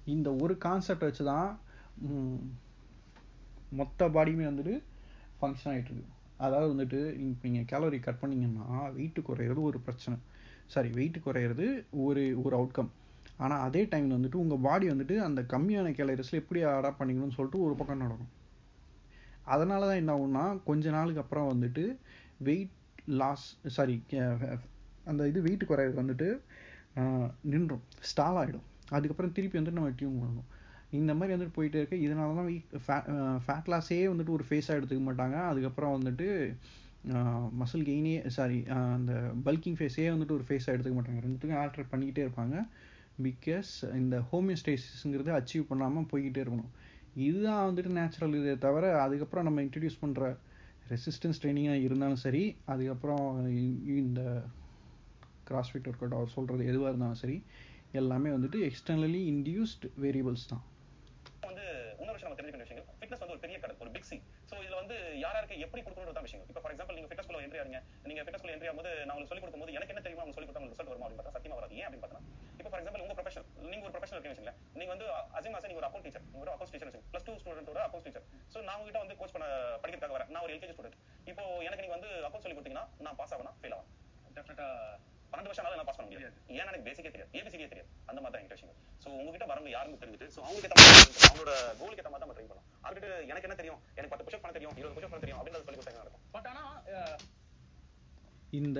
இந்த ஒரு கான்செப்ட் வச்சு தான் ம், மொத்த பாடியுமே வந்துட்டு ஃபங்க்ஷன் ஆகிட்டு இருக்கு அதாவது வந்துட்டு இப்போ நீங்கள் கேலரி கட் பண்ணீங்கன்னா வெயிட் குறையிறது ஒரு பிரச்சனை சாரி வெயிட் குறையிறது ஒரு ஒரு அவுட்கம் ஆனால் அதே டைமில் வந்துட்டு உங்கள் பாடி வந்துட்டு அந்த கம்மியான கேலரிஸில் எப்படி அடாப்ட் பண்ணிக்கணும்னு சொல்லிட்டு ஒரு பக்கம் நடக்கும் அதனால தான் என்ன ஆகும்னா கொஞ்ச நாளுக்கு அப்புறம் வந்துட்டு வெயிட் லாஸ் சாரி அந்த இது வெயிட் குறையிறது வந்துட்டு ஆஹ், நின்றும் ஸ்டால் ஆகிடும் அதுக்கப்புறம் திருப்பி வந்துட்டு நம்ம டியூன் பண்ணணும் இந்த மாதிரி வந்துட்டு போயிட்டே இருக்கு இதனால தான் ஃபேட் லாஸே வந்துட்டு ஒரு ஃபேஸாக எடுத்துக்க மாட்டாங்க அதுக்கப்புறம் வந்துட்டு மசில் கெயினே சாரி அந்த பல்கிங் ஃபேஸே வந்துட்டு ஒரு ஃபேஸாக எடுத்துக்க மாட்டாங்க ரெண்டுத்துக்கும் ஆல்ட்ரேட் பண்ணிக்கிட்டே இருப்பாங்க பிகாஸ் இந்த ஹோமியோஸ்டேசிஸ்ங்கிறது அச்சீவ் பண்ணாமல் போய்கிட்டே இருக்கணும் இதுதான் வந்துட்டு நேச்சுரல் இதே தவிர அதுக்கப்புறம் நம்ம இன்ட்ரடியூஸ் பண்ணுற ரெசிஸ்டன்ஸ் ட்ரைனிங்காக இருந்தாலும் சரி அதுக்கப்புறம் இ- இந்த கிராஸ்ஃபிட் ஒர்க் அவுட் அவர் சொல்கிறது எதுவாக இருந்தாலும் சரி எல்லாமே வந்துட்டு எக்ஸ்டர்னலி இன்டியூஸ்ட் வேரியபிள்ஸ் தான் வந்து இன்னொரு விஷயம் நம்ம தெரிஞ்சுக்க வேண்டிய விஷயங்கள் ஃபிட்னஸ் வந்து ஒரு பெரிய கடல் ஒரு பிக் சி சோ இதுல வந்து யார் யாருக்கு எப்படி கொடுக்கணும்னு தான் விஷயம் இப்போ ஃபார் எக்ஸாம்பிள் நீங்க ஃபிட்னஸ் குள்ள என்ட்ரி ஆறீங்க நீங்க ஃபிட்னஸ் குள்ள என்ட்ரி ஆகும்போது நான் உங்களுக்கு சொல்லி கொடுக்கும்போது எனக்கு என்ன தெரியுமா அவங்க சொல்லி கொடுத்தா ரிசல்ட் வருமா அப்படின்னு பார்த்தா சத்தியமா வராது ஏன் அப்படின்னு பார்த்தா இப்போ ஃபார் எக்ஸாம்பிள் உங்க ப்ரொஃபஷனல் நீங்க ஒரு ப்ரொஃபஷனல் இருக்கீங்க வச்சுங்களேன் நீங்க வந்து அசிம் நீங்க ஒரு அக்கௌண்ட் டீச்சர் நீங்க ஒரு அக்கௌண்ட் டீச்சர் வச்சுங்க பிளஸ் டூ ஸ்டூடெண்டோட அக்கௌண்ட் டீச்சர் சோ நான் உங்ககிட்ட வந்து கோச் பண்ண படிக்கிறதுக்காக வரேன் நான் ஒரு எல்கேஜி ஸ்டூடெண்ட் இப்போ எனக்கு நீங்க வந்து அக்கௌண்ட் சொல்லி கொடுத்தீங்கன்னா நான் பாஸ் ஆகணும் ஃபெயில் ஆகும் டெஃபினட்டா பன்னெண்டு வருஷம் ஆனாலும் நான் பாஸ் பண்ண முடியாது ஏன்னா எனக்கு பேசிக்கே தெரியாது ஏபிசிடியே தெரியாது அந்த மாதிரி தான் என்கிட்ட விஷயம் சோ உங்ககிட்ட வரவங்க யாருன்னு தெரிஞ்சுட்டு சோ அவங்களுக்கு ஏத்த மாதிரி train பண்ணணும். அவங்களோட கோலுக்கு ஏத்த மாதிரி தான் ட்ரெயின் பண்ணணும் அதுக்கிட்ட எனக்கு என்ன தெரியும் எனக்கு பத்து புஷப் பண்ண தெரியும் இருபது புஷப் பண்ண தெரியும் அப்படின்னு சொல்லி கொடுத்தா நடக்கும் பட் ஆனா அஹ், இந்த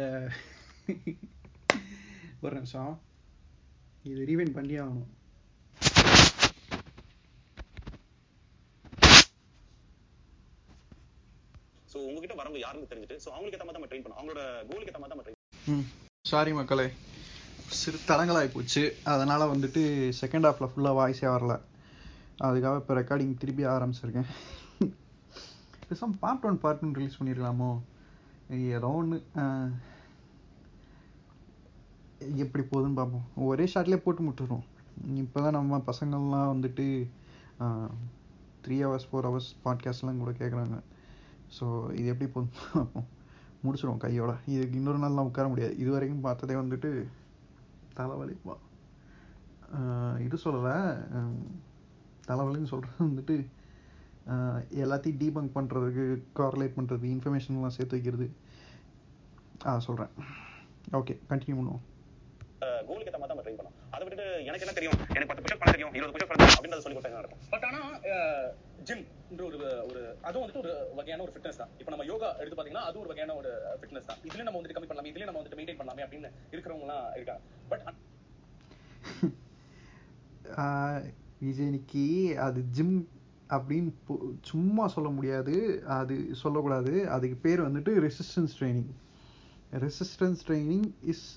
ஒரு நிமிஷம் இது ரீவைண்ட் பண்ணி ஆகணும் சோ உங்ககிட்ட வரவங்க யாருன்னு தெரிஞ்சுட்டு சோ அவங்களுக்கு ஏத்த மாதிரி தான் ட்ரெயின் பண்ணணும் அவங்களோட கோலுக்கு ஏத்த மாதிரி தான் ட்ரெயின் ம் சாரி மக்களே சிறு தடங்களாகி போச்சு அதனால் வந்துட்டு செகண்ட் ஹாஃபில் ஃபுல்லாக வாய்ஸே வரல அதுக்காக இப்போ ரெக்கார்டிங் திருப்பி ஆரம்பிச்சிருக்கேன் பேசாம part one part one release பண்ணியிருக்கலாமோ ஏதோ ஒன்று எப்படி போகுதுன்னு பார்ப்போம் ஒரே ஷாட்லேயே போட்டு முட்டுருவோம் இப்போ தான் நம்ம பசங்கள்லாம் வந்துட்டு த்ரீ ஹவர்ஸ் ஃபோர் ஹவர்ஸ் பாட்காஸ்ட்லாம் கூட கேட்குறாங்க ஸோ இது எப்படி போகுதுன்னு பார்ப்போம் முடிச்சிடுவோம் கையோட இதுக்கு இன்னொரு நாள்லாம் உட்கார முடியாது இது வரைக்கும் பார்த்ததே வந்துட்டு தலைவலிப்பா ஆஹ் இது சொல்லலை தலைவலின்னு சொல்கிறது வந்துட்டு ஆஹ் எல்லாத்தையும் டீபங்க் பண்ணுறதுக்கு கார்லேட் பண்ணுறது இன்ஃபர்மேஷன்லாம் சேர்த்து வைக்கிறது ஆ சொல்கிறேன் ஓகே கண்டினியூ பண்ணுவோம் கோலுக்கு ஏத்த மாதிரி தான் ட்ரெயின் பண்ணணும் அதை விட்டுட்டு எனக்கு என்ன தெரியும் எனக்கு பத்து புஷப் பண்ண தெரியும் இருபது புஷப் பண்ண தெரியும் அப்படின்னு சொல்லி கொடுத்தா நடக்கும் பட் ஆனா ஜிம் ஒரு ஒரு அதுவும் வந்துட்டு ஒரு வகையான ஒரு ஃபிட்னஸ் தான் இப்போ நம்ம யோகா எடுத்து பாத்தீங்கன்னா அது ஒரு வகையான ஒரு ஃபிட்னஸ் தான் இதுல நம்ம வந்துட்டு கம்மி பண்ணலாம் இதுல நம்ம வந்துட்டு மெயின்டைன் பண்ணலாமே அப்படின்னு இருக்கிறவங்க எல்லாம் இருக்காங்க பட் விஜயனிக்கு அது ஜிம் அப்படின்னு பு- சும்மா சொல்ல முடியாது அது சொல்லக்கூடாது அதுக்கு பேர் வந்துட்டு resistance training resistance training is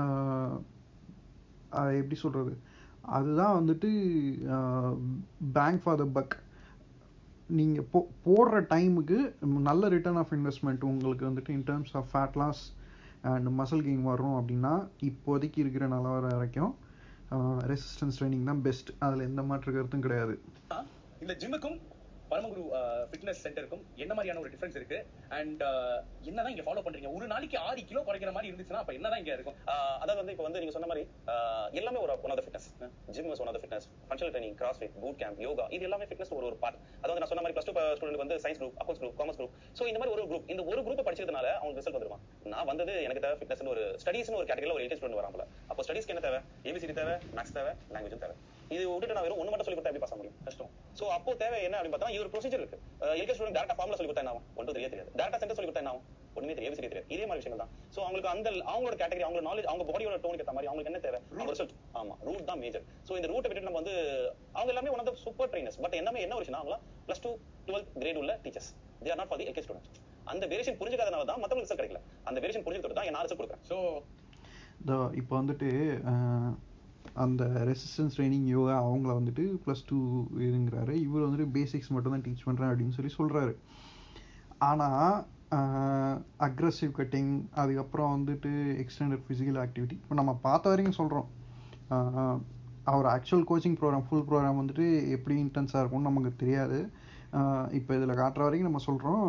எப்படி சொல்கிறது அதுதான் வந்துட்டு பேங்க் ஃபார் த பக் நீங்கள் போ போடுற டைமுக்கு நல்ல ரிட்டர்ன் ஆஃப் இன்வெஸ்ட்மெண்ட் உங்களுக்கு வந்துட்டு in terms of fat loss and muscle gain வரும் அப்படின்னா இப்போதைக்கு இருக்கிற நிலவரம் வரைக்கும் ரெசிஸ்டன்ஸ் ட்ரைனிங் தான் பெஸ்ட் அதில் எந்த மாற்று கருத்தும் கிடையாது இந்த ஜிம்முக்கும் பரமகுரு ஃபிட்னஸ் சென்டருக்கும் என்ன மாதிரியான ஒரு டிஃபரன்ஸ் இருக்கு அண்ட் என்னதான் இங்க ஃபாலோ பண்றீங்க ஒரு நாளைக்கு ஆறு கிலோ குறைக்கிற மாதிரி இருந்துச்சுன்னா அப்ப என்னதான் இங்க இருக்கும் ஆஹ் அதாவது வந்து இப்போ வந்து நீங்க சொன்ன மாதிரி ஆஹ் எல்லாமே ஒரு one of fitness gym one of fitness functional training cross fit boot camp yoga இது எல்லாமே ஃபிட்னஸ் ஒரு ஒரு பார்ட் அதாவது நான் சொன்ன மாதிரி ப்ளஸ் டூ ஸ்டூடெண்ட் வந்து science group accounts group commerce group so இந்த மாதிரி ஒரு குரூப் இந்த ஒரு குரூப் படிச்சதுனால அவங்க ரிசல்ட் வந்துருமா நான் வந்தது எனக்கு தேவை ஃபிட்னஸ் ஒரு ஸ்டடீஸ்னு ஒரு கேட்டகரியில் ஒரு எயிட்டி ஸ்டூடெண்ட் வராமல அப்போ ஸ்டடீஸ்க்கு என்ன தேவை ஏபிசிடி தேவை மேக்ஸ் தேவை லாங்குவேஜும் தேவை இது விட்டுட்டு நான் வெறும் ஒன்று மட்டும் சொல்லி கொடுத்தா எப்படி பாஸ் முடியும் கஷ்டம் ஸோ அப்போ தேவை என்ன அப்படின்னு பார்த்தா இது ஒரு ப்ரொசீஜர் இருக்கு எல்கே ஸ்டூடெண்ட் டேரக்டா ஃபார்முலா சொல்லி கொடுத்தா என்ன ஆகும் ஒன்றும் தெரிய தெரியாது டேரக்டா சென்டர் சொல்லி கொடுத்தா என்ன ஆகும் ஒண்ணுமே தெரியாது ஏபிசிடி தெரியாது இதே மாதிரி விஷயங்கள் தான் ஸோ அவங்களுக்கு அந்த அவங்களோட கேட்டகரி அவங்களோட நாலேஜ் அவங்க பாடியோட டோனுக்கு ஏற்ற மாதிரி அவங்களுக்கு என்ன தேவை அவங்க ரிசல்ட் ஆமா ரூட் தான் மேஜர் ஸோ இந்த ரூட்டை விட்டுட்டு நம்ம வந்து அவங்க எல்லாமே one of super trainers but எல்லாமே என்ன ஒரு விஷயம் அவங்க பிளஸ் டூ டுவெல்த் கிரேட் உள்ள teachers they are not for the LKG student அந்த வேரியேஷன் புரிஞ்சுக்காதனால தான் மற்றவங்களுக்கு ரிசல்ட் கிடைக்கல அந்த வேரியேஷன் புரிஞ்சுக்கிட்டு தான் நான் ரிசல்ட் கொடுக்குறேன் ஸோ இதோ இப்போ வந்துட்டு அஹ், அந்த ரெசிஸ்டன்ஸ் ட்ரைனிங் யோகா அவங்கள வந்துட்டு ப்ளஸ் டூ இதுங்கிறாரு இவர் வந்துட்டு பேசிக்ஸ் மட்டும் தான் டீச் பண்ணுறேன் அப்படின்னு சொல்லி சொல்கிறாரு ஆனால் அக்ரஸிவ் கட்டிங் அதுக்கப்புறம் வந்துட்டு எக்ஸ்டெண்டட் ஃபிசிக்கல் ஆக்டிவிட்டி இப்போ நம்ம பார்த்த வரைக்கும் சொல்கிறோம் அவர் actual coaching programme full programme வந்துட்டு எப்படி இன்டென்ஸாக இருக்கும்னு நமக்கு தெரியாது இப்போ இதில் காட்டுற வரைக்கும் நம்ம சொல்கிறோம்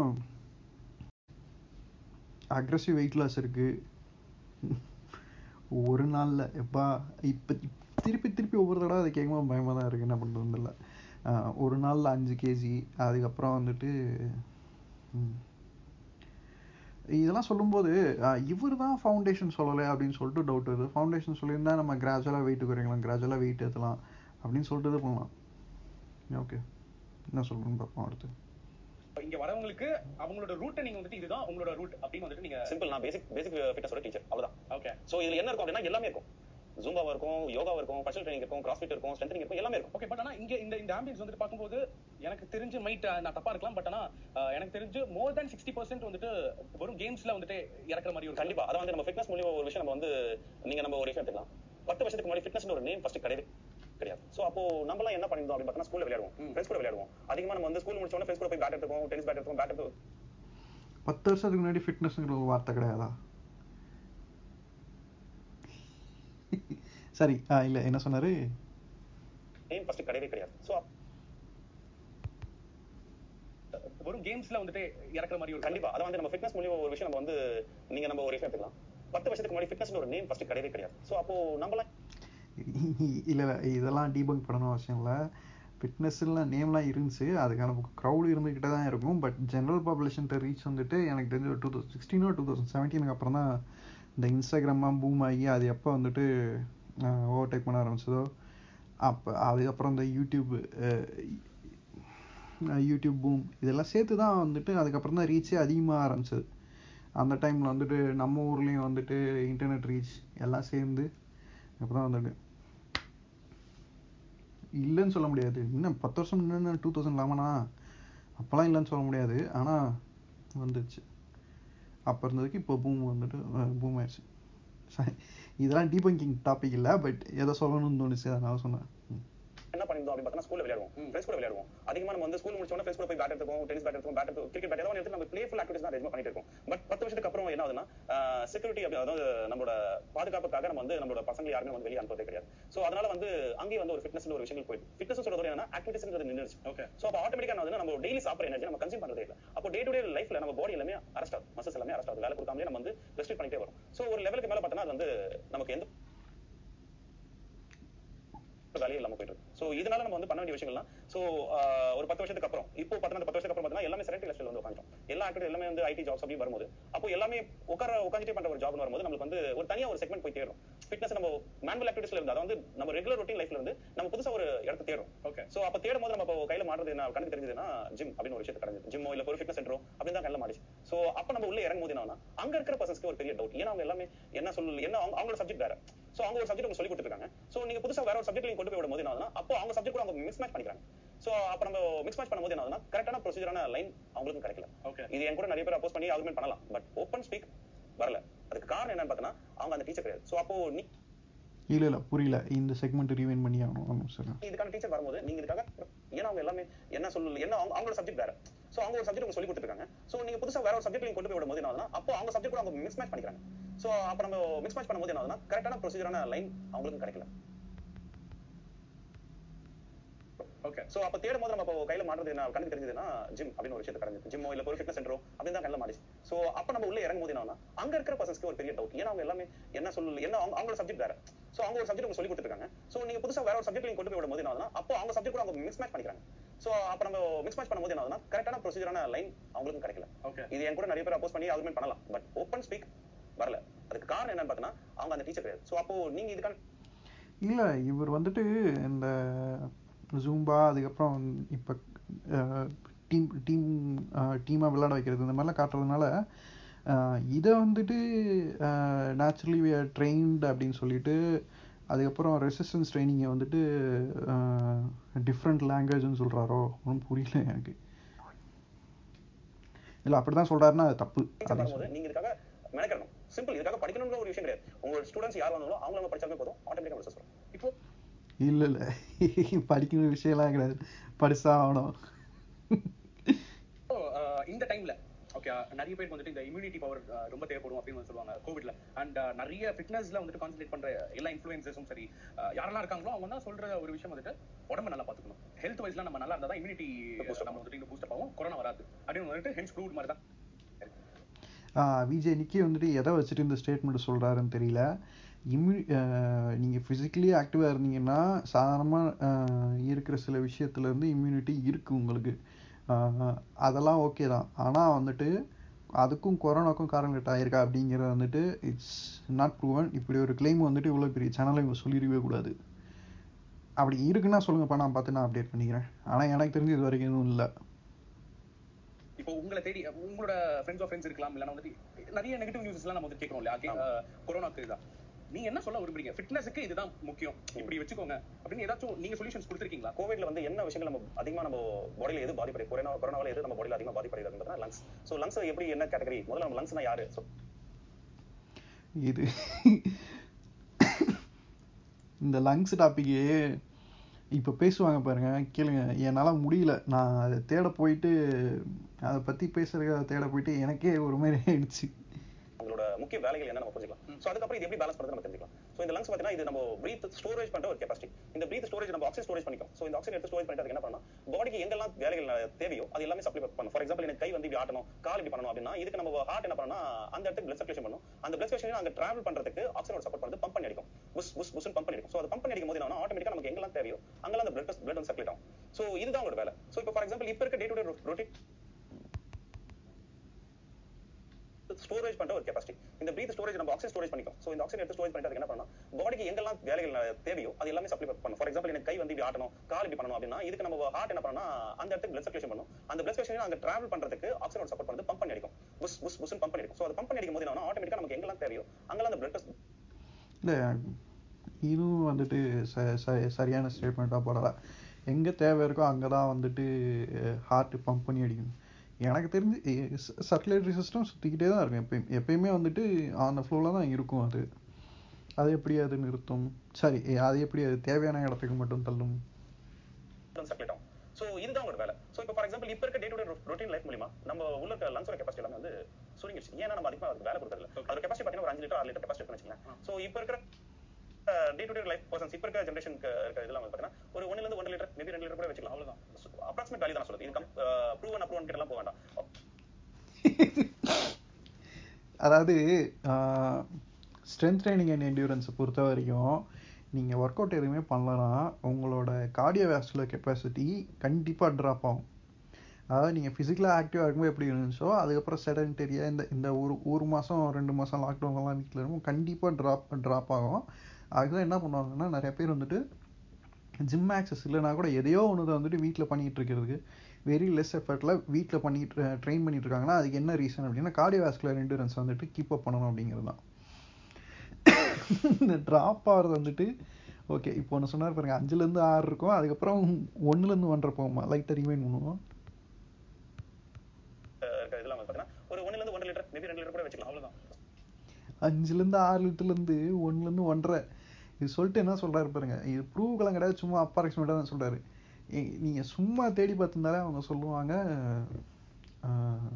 அக்ரஸிவ் வெயிட் லாஸ் இருக்குது ஒரு நாளில் எப்பா இப்போ இப்போ திருப்பி திருப்பி ஒவ்வொரு தடவை அதை கேட்கும்போது பயமாக தான் இருக்குது என்ன பண்ணுறது இல்லை ஒரு நாளில் அஞ்சு கேஜி அதுக்கப்புறம் வந்துட்டு ம், இதெல்லாம் சொல்லும்போது இவர் தான் ஃபவுண்டேஷன் சொல்லலை அப்படின்னு சொல்லிட்டு டவுட் வருது ஃபவுண்டேஷன் சொல்லியிருந்தா நம்ம கிராஜுவலாக வெயிட் குறைக்கலாம் கிராஜுவலாக வெயிட் ஏற்றலாம் அப்படின்னு சொல்லிட்டு இது பண்ணலாம் ஓகே என்ன சொல்கிறேன்னு பார்ப்போம் அடுத்து இங்க வரவங்களுக்கு அவங்களோட ரூட்டை நீங்க வந்துட்டு இதுதான் உங்களோட ரூட் அப்படின்னு வந்துட்டு நீங்க சிம்பிள் நான் பேசிக் பேசிக் ஃபிட்னஸோட டீச்சர் அவ்வளவுதான் ஓகே சோ இதுல என்ன இருக்கும் அப்படின்னா எல்லாமே இருக்கும் ஜூம்பாவா இருக்கும் யோகாவா இருக்கும் பர்சனல் ட்ரைனிங் இருக்கும் கிராஸ்ஃபிட் இருக்கும் ஸ்ட்ரென்த்னிங் இருக்கும் எல்லாமே இருக்கும் ஓகே பட் ஆனா இங்க இந்த இந்த ஆம்பியன்ஸ் வந்துட்டு பார்க்கும்போது எனக்கு தெரிஞ்சு மைட் நான் தப்பா இருக்கலாம் பட் ஆனா அஹ், எனக்கு தெரிஞ்சு மோர் தென் சிக்ஸ்டி பர்சன்ட் வந்துட்டு வெறும் கேம்ஸ்ல வந்துட்டு இறக்குற மாதிரி ஒரு கண்டிப்பா அதான் வந்து நம்ம ஃபிட்னஸ் மூலியமா ஒரு விஷயம் நம்ம வந்து நீங்க நம்ம ஒரு விஷயம் எடுத்துக்கலாம் பத்து வருஷத்துக்கு முன்னாடி ஃபிட்னஸ் ஒரு நேம் ஃபர்ஸ்ட் கிடையாது கிடையாது சோ அப்போ நம்ம எல்லாம் என்ன பண்ணிருந்தோம் அப்படின்னு பார்த்தா ஸ்கூல்ல விளையாடுவோம் ஃப்ரெண்ட்ஸ் கூட விளையாடுவோம் அதிகமா நம்ம வந்து ஸ்கூல் முடிச்ச உடனே ஃப்ரெண்ட்ஸ் கூட போய் பேட் எடுத்துக்கோம் டென்னிஸ் பேட் எடுத்துக்கோம் பேட் எடுத்து பத்து வருஷத்துக்கு முன்னாடி ஃபிட்னஸ்ங்கிற ஒரு வார்த்தை கிடையாதா சரி ஆ இல்லை என்ன சொன்னாரு நேம் ஃபர்ஸ்ட் கிடையவே கிடையாது சோ வெறும் கேம்ஸ்ல வந்துட்டு இறக்குற மாதிரி ஒரு கண்டிப்பா அதான் வந்து நம்ம ஃபிட்னஸ் மூலியமா ஒரு விஷயம் நம்ம வந்து நீங்க நம்ம ஒரு விஷயம் எடுத்துக்கலாம் பத்து வருஷத்துக்கு முன்னாடி ஃபிட்னஸ் ஒரு நேம் ஃபர்ஸ்ட் கிடையவே கிடையாது சோ அப்போ நம்மலாம் இல்லை இல்லை இதெல்லாம் டீபங்க் பண்ணணும் அவசியம் இல்லை ஃபிட்னஸ்லாம் நேம்லாம் இருந்துச்சு அதுக்கான க்ரௌடு இருந்துக்கிட்டே தான் இருக்கும் பட் ஜென்ரல் பாப்புலேஷன்ட்ட ரீச் வந்துட்டு எனக்கு தெரிஞ்ச ஒரு டூ தௌசண்ட் சிக்ஸ்டீனோ டூ தௌசண்ட் செவன்டீனுக்கு அப்புறம் தான் இந்த இன்ஸ்டாகிராம்லாம் பூம் ஆகி அது எப்போ வந்துட்டு ஓவர்டேக் பண்ண ஆரம்பிச்சதோ அப்போ அதுக்கப்புறம் இந்த யூடியூப் யூடியூப் பூம் இதெல்லாம் சேர்த்து தான் வந்துட்டு அதுக்கப்புறம் தான் ரீச்சே அதிகமாக ஆரம்பிச்சது அந்த டைமில் வந்துட்டு நம்ம ஊர்லேயும் வந்துட்டு இன்டர்நெட் ரீச் எல்லாம் சேர்ந்து அப்புறம் வந்துட்டு இல்லைன்னு சொல்ல முடியாது இன்னும் பத்து வருஷம் முன்னாடி டூ தௌசண்ட் லெவனா அப்போலாம் இல்லைன்னு சொல்ல முடியாது ஆனால் வந்துடுச்சு அப்போ இருந்ததுக்கு இப்போ பூம் வந்துட்டு பூம் ஆயிடுச்சு சரி இதெல்லாம் டீபங்கிங் டாபிக் இல்லை பட் ஏதோ சொல்லணும்னு தோணுச்சு அதனால சொன்னேன் ம். என்ன பண்ணிருந்தோம் அப்படின்னு பார்த்தா ஸ்கூல்ல விளையாடுவோம் ஃப்ரெண்ட்ஸ் கூட விளையாடுவோம் அதிகமா நம்ம வந்து ஸ்கூல் முடிச்ச உடனே ஃப்ரெண்ட்ஸ் கூட போய் பேட் எடுத்துக்கோம் டென்னிஸ் பேட் எடுத்துக்கோம் பேட் எடுத்து கிரிக்கெட் பேட் ஏதாவது எடுத்து நம்ம பிளேஃபுல் ஆக்டிவிட்டிஸ் தான் ரெஜிமா பண்ணிட்டு இருக்கோம் பட் பத்து வருஷத்துக்கு அப்புறம் என்ன ஆகுதுன்னா செக்யூரிட்டி அதாவது நம்மளோட பாதுகாப்புக்காக நம்ம வந்து நம்மளோட பசங்க யாருமே வந்து வெளியே அனுப்புறதே கிடையாது சோ அதனால வந்து அங்கேயே வந்து ஒரு ஃபிட்னஸ் ஒரு விஷயங்கள் போயிடுது ஃபிட்னஸ் சொல்றது என்னன்னா ஆக்டிவிட்டிஸ்ன்றது நின்றுச்சு ஓகே சோ அப்போ ஆட்டோமேட்டிக்கா வந்து நம்ம டெய்லி சாப்பிட்ற எனர்ஜி நம்ம கன்சியூம் பண்றதே இல்லை அப்போ டே டு டே லைஃப்ல நம்ம பாடி எல்லாமே அரெஸ்ட் ஆகும் மசஸ் எல்லாமே அரெஸ்ட் ஆகுது வேலை கொடுக்காமலே நம்ம வந்து ரெஸ்ட்ரிக்ட் பண்ணிட்டே வரும் சோ ஒரு லெவலுக்கு மேல பார்த்தோன்னா அது வந்து நமக்கு எந்த வேலையே இல்லாம போயிட்டு இருக்கு சோ இதனால நம்ம வந்து பண்ண வேண்டிய விஷயங்கள்லாம் சோ ஒரு பத்து வருஷத்துக்கு அப்புறம் இப்போ பார்த்தீங்கன்னா பத்து வருஷத்துக்கு அப்புறம் பார்த்தீங்கன்னா எல்லாமே செரட்டி லைஃப்ல வந்து உட்காந்துட்டோம் எல்லா ஆக்டிவிட்டி எல்லாமே வந்து ஐடி ஜாப்ஸ் அப்படி வரும்போது அப்போ எல்லாமே உட்கார உட்காந்துட்டே பண்ற ஒரு ஜாப் வரும்போது நம்மளுக்கு வந்து ஒரு தனியா ஒரு செக்மெண்ட் போய் தேடும் ஃபிட்னஸ் நம்ம மேனுவல் ஆக்டிவிட்டிஸ்ல இருந்து அதாவது நம்ம ரெகுலர் ரொட்டீன் லைஃப்ல இருந்து நம்ம புதுசா ஒரு இடத்த தேடும் ஓகே சோ அப்ப தேடும் போது நம்ம இப்போ கையில மாடுறது என்ன கணக்கு தெரிஞ்சதுன்னா ஜிம் அப்படின்னு ஒரு விஷயத்தை கிடைஞ்சது ஜிம்மோ இல்ல ஒரு ஃபிட்னஸ் சென்டரோ அப்படின்னு தான் கையில மாடிச்சு சோ அப்ப நம்ம உள்ள இறங்கும் போது என்ன அங்க இருக்கிற பர்சன்ஸ்க்கு ஒரு பெரிய டவுட் ஏன்னா அவங்க எல்லாமே என்ன சொல்லு என்ன அவங்க- அவங்களோட சப்ஜெக்ட் வேற சோ அவங்க ஒரு சப்ஜெக்ட் சொல்லி கொடுத்துருக்காங்க சோ நீங்க புதுசா வேற ஒரு சப்ஜெக்ட் நீங்க கொண்டு போய் விடும்போது என்ன ஆகுதுன்னா அப்போ அவங்க சப்ஜெக்ட் கூட அவங்க மிக்ஸ் மேட்ச் பண்ணிக்கிறாங்க சோ அப்ப நம்ம மிக்ஸ் மேட்ச் பண்ணும்போது என்ன ஆகுதுன்னா கரெக்டான ப்ரொசீஜரான லைன் அவங்களுக்கும் கிடைக்கல ஓகே இது என் கூட நிறைய பேர் அப்போஸ் பண்ணி ஆர்குமெண்ட் பண்ணலாம் பட் ஓப்பன் ஸ்பீக் வரல அதுக்கு காரணம் என்னன்னு பார்த்தோன்னா அவங்க அந்த டீச்சர் கிடையாது சோ அப்போ நீ இல்லை இல்லை புரியல இந்த செக்மெண்ட் ரீவைன் பண்ணி ஆகணும் ஆமாம் சார் இதுக்கான டீச்சர் வரும்போது நீங்க இதுக்காக ஏன்னா அவங்க எல்லாமே என்ன சொல்லு என்ன அவங்க- அவங்களோட சப்ஜெக்ட் வேற சோ அவங்க ஒரு சப்ஜெக்ட் சொல்லி கொடுத்துருக்காங்க சோ நீங்க புதுசா வேற ஒரு சப்ஜெக்ட் நீங்க கொண்டு போய் விடும்போது என்ன ஆகுதுன்னா அப்போ அவங்க சப்ஜெக்ட் கூட அவங்க மிக்ஸ் மேட்ச் பண்ணிக்கிறாங்க சோ அப்ப நம்ம மிக்ஸ் மேட்ச் பண்ணும்போது என்ன ஆகுதுன்னா கரெக்டான ப்ரொசீஜரான லைன் அவங்களுக்கும் கிடைக்கல ஓகே சோ அப்ப தேடும் போது நம்ம இப்போ கையில மாடுறது என்ன கணக்கு தெரிஞ்சதுன்னா ஜிம் அப்படின்னு ஒரு விஷயத்தை கிடைஞ்சது ஜிம்மோ இல்ல ஒரு ஃபிட்னஸ் சென்டரோ அப்படின்னு தான் கையில மாடிச்சு சோ அப்ப நம்ம உள்ள இறங்கும் போது என்ன ஆகுதுன்னா, அங்க இருக்கிற பர்சன்ஸ்க்கு ஒரு பெரிய டவுட் ஏன்னா அவங்க எல்லாமே என்ன சொல்லு என்ன அவங்க- அவங்களோட சப்ஜெக்ட் வேற சோ அவங்க ஒரு சப்ஜெக்ட் சொல்லி கொடுத்துருக்காங்க சோ நீங்க புதுசா வேற ஒரு சப்ஜெக்ட் நீங்க கொண்டு போய் விடும்போது என்ன ஆகுதுன்னா அப்போ அவங்க சப்ஜெக்ட் கூட அவங்க மிக்ஸ் மேட்ச் பண்ணிக்கிறாங்க சோ அப்ப நம்ம மிக்ஸ் மேட்ச் பண்ணும்போது என்ன ஆகுதுன்னா கரெக்டான ப்ரொசீஜரான லைன் அவங்களுக்கும் கிடைக்கல ஓகே இது என் கூட நிறைய பேர் அப்போஸ் பண்ணி ஆர்குமெண்ட் பண்ணலாம் பட் ஓப்பன் ஸ்பீக் வரல அதுக்கு காரணம் என்னன்னு பார்த்தோன்னா அவங்க அந்த டீச்சர் கிடையாது சோ அப்போ நீங்க இதுக்கான இல்லை இவர் வந்துட்டு இந்த ஜூம்பா அதுக்கப்புறம் இப்போ டீம் டீம் டீமாக விளையாட வைக்கிறது இந்த மாதிரிலாம் காட்டுறதுனால அஹ், இதை வந்துட்டு நேச்சுரலி ட்ரெயின்ட் அப்படின்னு சொல்லிட்டு அதுக்கப்புறம் ரெசிஸ்டன்ஸ் ட்ரைனிங்கை வந்துட்டு டிஃப்ரெண்ட் லாங்குவேஜ்னு சொல்கிறாரோ ஒன்றும் புரியல எனக்கு இல்லை அப்படி தான் சொல்கிறாருன்னா அது தப்பு டீச்சர் அப்படின்னு வரும்போது நீங்க இதுக்காக மெனக்கணும் சிம்பிள் இதுக்காக படிக்கணும்ன்ற ஒரு விஷயம் கிடையாது உங்களோட ஸ்டூடெண்ட்ஸ் யார் வந்தாலும் அவங்க நம்ம படிச்சாலே போதும் ஆட்டோமேட்டிக்கா ரிசல்ட் வரும் இப்போ இல்லை இல்லை படிக்கிற விஷயம்லாம் கிடையாது படிச்சா ஆகணும் அஹ், இந்த டைம்ல ஓகே நிறைய பேருக்கு வந்துட்டு இந்த இம்யூனிட்டி பவர் ரொம்ப தேவைப்படும் அப்படின்னு வந்து சொல்லுவாங்க கோவிட்ல அண்ட் நிறைய ஃபிட்னஸ்ல வந்துட்டு கான்சென்ட்ரேட் பண்ற எல்லா இன்ஃபுளுசஸும் சரி அஹ், யாரெல்லாம் இருக்காங்களோ அவங்க தான் சொல்ற ஒரு விஷயம் வந்துட்டு உடம்ப நல்லா பாத்துக்கணும் ஹெல்த் வைஸ்ல நம்ம நல்லா இருந்தா தான் இம்யூனிட்டி நம்ம வந்துட்டு இங்க பூஸ்டப் ஆகும் கொரோனா வராது அப்படின்னு வந்துட்டு ஹென்ஸ் ப்ரூவ் மாதிரி தான் விஜய் நிக்கி வந்துட்டு எதை வச்சுட்டு இந்த ஸ்டேட்மெண்ட் சொல்கிறாருன்னு தெரியல இம்யூ நீங்கள் ஃபிசிக்கலி ஆக்டிவாக இருந்தீங்கன்னா சாதாரணமாக இருக்கிற சில விஷயத்துலேருந்து இம்யூனிட்டி இருக்குது உங்களுக்கு ஆஹ் அதெல்லாம் ஓகே தான் ஆனால் வந்துட்டு அதுக்கும் கொரோனாக்கும் காரலேட் ஆயிருக்கா அப்படிங்கிறது வந்துட்டு இட்ஸ் நாட் ப்ரூவன் இப்படி ஒரு claim வந்துட்டு இவ்வளோ பெரிய சேனலில் இவங்க சொல்லிடவே கூடாது அப்படி இருக்குன்னா சொல்லுங்கப்பா நான் பார்த்து நான் அப்டேட் பண்ணிக்கிறேன் ஆனால் எனக்கு தெரிஞ்சு இது வரைக்கும் எதுவும் இல்லை இப்போ உங்களை தேடி உங்களோட ஃப்ரெண்ட்ஸ் ஆஃப் ஃப்ரெண்ட்ஸ் இருக்கலாம் இல்லைன்னா வந்துட்டு நிறைய நெகட்டிவ் நியூஸ் எல்லாம் நம்ம வந்து கேட்கறோம் இல்லையா கே- அஹ் கொரோனாக்கு இதுதான் நீங்க என்ன சொல்ல விரும்புறீங்க ஃபிட்னஸுக்கு இதுதான் முக்கியம் இப்படி வச்சுக்கோங்க அப்படின்னு ஏதாச்சும் நீங்க சொல்யூஷன்ஸ் கொடுத்துருக்கீங்களா கோவிட்ல வந்து என்ன விஷயங்கள் நம்ம அதிகமா நம்ம பாடியில எது பாதிப்படை கொரோனா கொரோனாவால எது நம்ம பாடியில அதிகமா பாதிப்படையுது அப்படின்னு லங்ஸ் சோ லங்ஸ் எப்படி என்ன கேட்டகரி முதல்ல நம்ம லங்ஸ்னா யாரு So, இது இந்த லங்ஸ் டாபிக்கு இப்போ பேசுவாங்க பாருங்க கேளுங்க என்னால் முடியல நான் அதை தேட போயிட்டு அதை பற்றி பேசுறதுக்கு அதை தேட போயிட்டு எனக்கே ஒரு மாதிரி ஆயிடுச்சு உங்களோட முக்கிய வேலைகள் என்ன நம்ம புரிஞ்சுக்கலாம் சோ அதுக்கப்புறம் இது எப்படி பேலன்ஸ் பண்றது நம்ம தெரிஞ்சுக்கலாம் சோ இந்த லங்ஸ் பாத்தீங்கன்னா இது நம்ம பிரீத் ஸ்டோரேஜ் பண்ற ஒரு கெபாசிட்டி இந்த பிரீத் ஸ்டோரேஜ் நம்ம ஆக்சிஜன் ஸ்டோரேஜ் பண்ணிக்கும் சோ இந்த ஆக்சிஜன் எடுத்து ஸ்டோரேஜ் பண்ணிட்டு அதுக்கு என்ன பண்ணணும் பாடிக்கு எங்கெல்லாம் வேலைகள் தேவையோ அது எல்லாமே சப்ளை பண்ணும் ஃபார் எக்ஸாம்பிள் எனக்கு கை வந்து இப்படி ஆட்டணும் கால் இப்படி பண்ணணும் அப்படின்னா இதுக்கு நம்ம ஹார்ட் என்ன பண்ணணும்னா அந்த இடத்துக்கு பிளட் சர்க்குலேஷன் பண்ணும் அந்த பிளட் சர்க்குலேஷன் அங்க டிராவல் பண்றதுக்கு ஆக்சிஜனோட சப்போர்ட் பண்ணி பம்ப் பண்ணி அடிக்கும் புஷ் புஷ் புஷ் பம்ப் பண்ணி அடிக்கும் சோ அது பம்ப் பண்ணி அடிக்கும் போது என்ன ஆட்டோமேட்டிக்கா நமக்கு எங்கெல்லாம் தேவையோ அங்கெல்லாம் அந்த பிளட் பிளட் வந்து சர்க்குலேட் ஆகும் சோ இதுதான் உங்களோட வேலை சோ இப்போ ஃபார் எக்ஸாம்பிள் இப்போ இருக்க day to day routine storage பண்ற ஒரு கெபாசிட்டி இந்த பிரீத் ஸ்டோரேஜ் நம்ம ஆக்சிஜன் ஸ்டோரேஜ் பண்ணிக்கும் சோ இந்த ஆக்சிஜன் எடுத்து ஸ்டோரேஜ் பண்ணிட்டு அதுக்கு என்ன பண்ணணும் பாடிக்கு எங்கெல்லாம் வேலைகள் தேவையோ அது எல்லாமே சப்ளை பண்ணும் ஃபார் எக்ஸாம்பிள் எனக்கு கை வந்து இப்படி ஆட்டணும் கால் இப்படி பண்ணணும் அப்படின்னா இதுக்கு நம்ம ஹார்ட் என்ன பண்ணணும்னா அந்த இடத்துக்கு பிளட் சர்க்குலேஷன் பண்ணும் அந்த பிளட் சர்க்குலேஷன் அங்க டிராவல் பண்றதுக்கு ஆக்சிஜனோட சப்போர்ட் பண்ணி பம்ப் பண்ணி அடிக்கும் புஷ் புஷ் புஷ் பம்ப் பண்ணி அடிக்கும் சோ அது பம்ப் பண்ணி அடிக்கும் போது என்ன ஆட்டோமேட்டிக்கா நமக்கு எங்கெல்லாம் தேவையோ அங்கெல்லாம் அந்த பிளட் இல்லை இதுவும் வந்துட்டு ச ச- சரியான ஸ்டேட்மெண்ட்டாக போடல எங்கே தேவை இருக்கோ அங்கே தான் வந்துட்டு ஹார்ட் பம்ப் பண்ணி அடிக்கும் எனக்கு தெரிஞ்சு சர்க்குலேட்டரி சிஸ்டம் சுற்றிக்கிட்டே தான் இருக்கும் எப்பயும் எப்பயுமே வந்துட்டு அந்த ஃப்ளோவில் தான் இருக்கும் அது அது எப்படி அது நிறுத்தும் சரி அது எப்படி அது தேவையான இடத்துக்கு மட்டும் தள்ளும் சர்க்குலேட் ஆகும் சோ இதுதான் உங்களோட வேலை சோ இப்போ ஃபார் எக்ஸாம்பிள் இப்போ இருக்க day to day routine life மூலியமா நம்ம உள்ள இருக்க லங்ஸோட கெபாசிட்டி எல்லாமே வந்து சுருங்கிடுச்சு ஏன்னா நம்ம அதிகமா அதுக்கு வேலை கொடுக்கறதில்ல அதோட கெபாசிட்டி பார்த்தீங்கன்னா ஒரு அஞ்சு லிட்டர் ஆறு லிட்டர் கெபாசிட்டி வச்சுக்கலாம் சோ இப்போ இருக்கிற day to day life persons இப்போ இருக்க ஜென்ரேஷனுக்கு இருக்க இதெல்லாம் வந்து பார்த்தீங்கன்னா ஒரு ஒன்னுல இருந்து ஒன்றரை லிட்டர் மேபி ரெண்டு லிட்டர் கூட வச்சுக்கலாம் அவ்வளவுதான் அப்ராக்சிமேட் வேல்யூ தான் சொல்லுது இது ப்ரூவன் அப்ரூவன் கிட்ட எல்லாம் போக வேண்டாம் அதாவது ஸ்ட்ரென்த் ட்ரைனிங் அண்ட் என்டியூரன்ஸை பொறுத்த வரைக்கும் நீங்கள் ஒர்க் அவுட் எதுவுமே பண்ணலன்னா உங்களோட கார்டியோவாஸ்குலர் கெப்பாசிட்டி கண்டிப்பாக ட்ராப் ஆகும் அதாவது நீங்கள் ஃபிசிக்கலாக ஆக்டிவாக இருக்கும்போது எப்படி இருந்துச்சோ அதுக்கப்புறம் செடன்டரியாக இந்த இந்த ஒரு ஒரு மாதம் ரெண்டு மாதம் லாக்டவுன்லாம் வீட்டில் இருக்கும் கண்டிப்பாக ட்ராப் ட்ராப் ஆகும் அதுதான் என்ன பண்ணுவாங்கன்னா நிறைய பேர் வந்துட்டு ஜிம் ஆக்சஸ் இல்லைனா கூட எதையோ ஒன்று வந்துட்டு வீட்டில் பண்ணிகிட்டு இருக்கிறதுக்கு வெரி லெஸ் எஃபர்ட்டில் வீட்டில் பண்ணிட்டு ட்ரெயின் பண்ணிட்டு இருக்காங்கன்னா அதுக்கு என்ன ரீசன் அப்படின்னா கார்டியோவாஸ்குலர் என்டூரன்ஸ் வந்துட்டு கீப் அப் பண்ணணும் அப்படிங்கிறது தான் இந்த ட்ராப் ஆகிறது வந்துட்டு ஓகே இப்போ ஒன்று சொன்னார் பாருங்க அஞ்சுலேருந்து ஆறு இருக்கும் அதுக்கப்புறம் ஒன்றுலேருந்து ஒன்றரை போகுமா லைட்டாக ரிமைன் பண்ணுவோம் இருக்க இதெல்லாம் வந்து பார்த்தீங்கன்னா ஒரு ஒன்னுல இருந்து ஒன்றரை லிட்டர் மேபி ரெண்டு லிட்டர் கூட வச்சுக்கலாம் அவ்வளவுதான் அஞ்சுலேருந்து ஆறு லிட்டர்லேருந்து ஒன்றுலேருந்து ஒன்றரை இது சொல்லிட்டு என்ன சொல்கிறாரு பாருங்க இது ப்ரூவ்கெல்லாம் கிடையாது சும்மா அப்ராக்சிமேட்டாக தான் சொல்கிறாரு நீங்கள் சும்மா தேடி பார்த்துருந்தாலே அவங்க சொல்லுவாங்க ஆஹ்,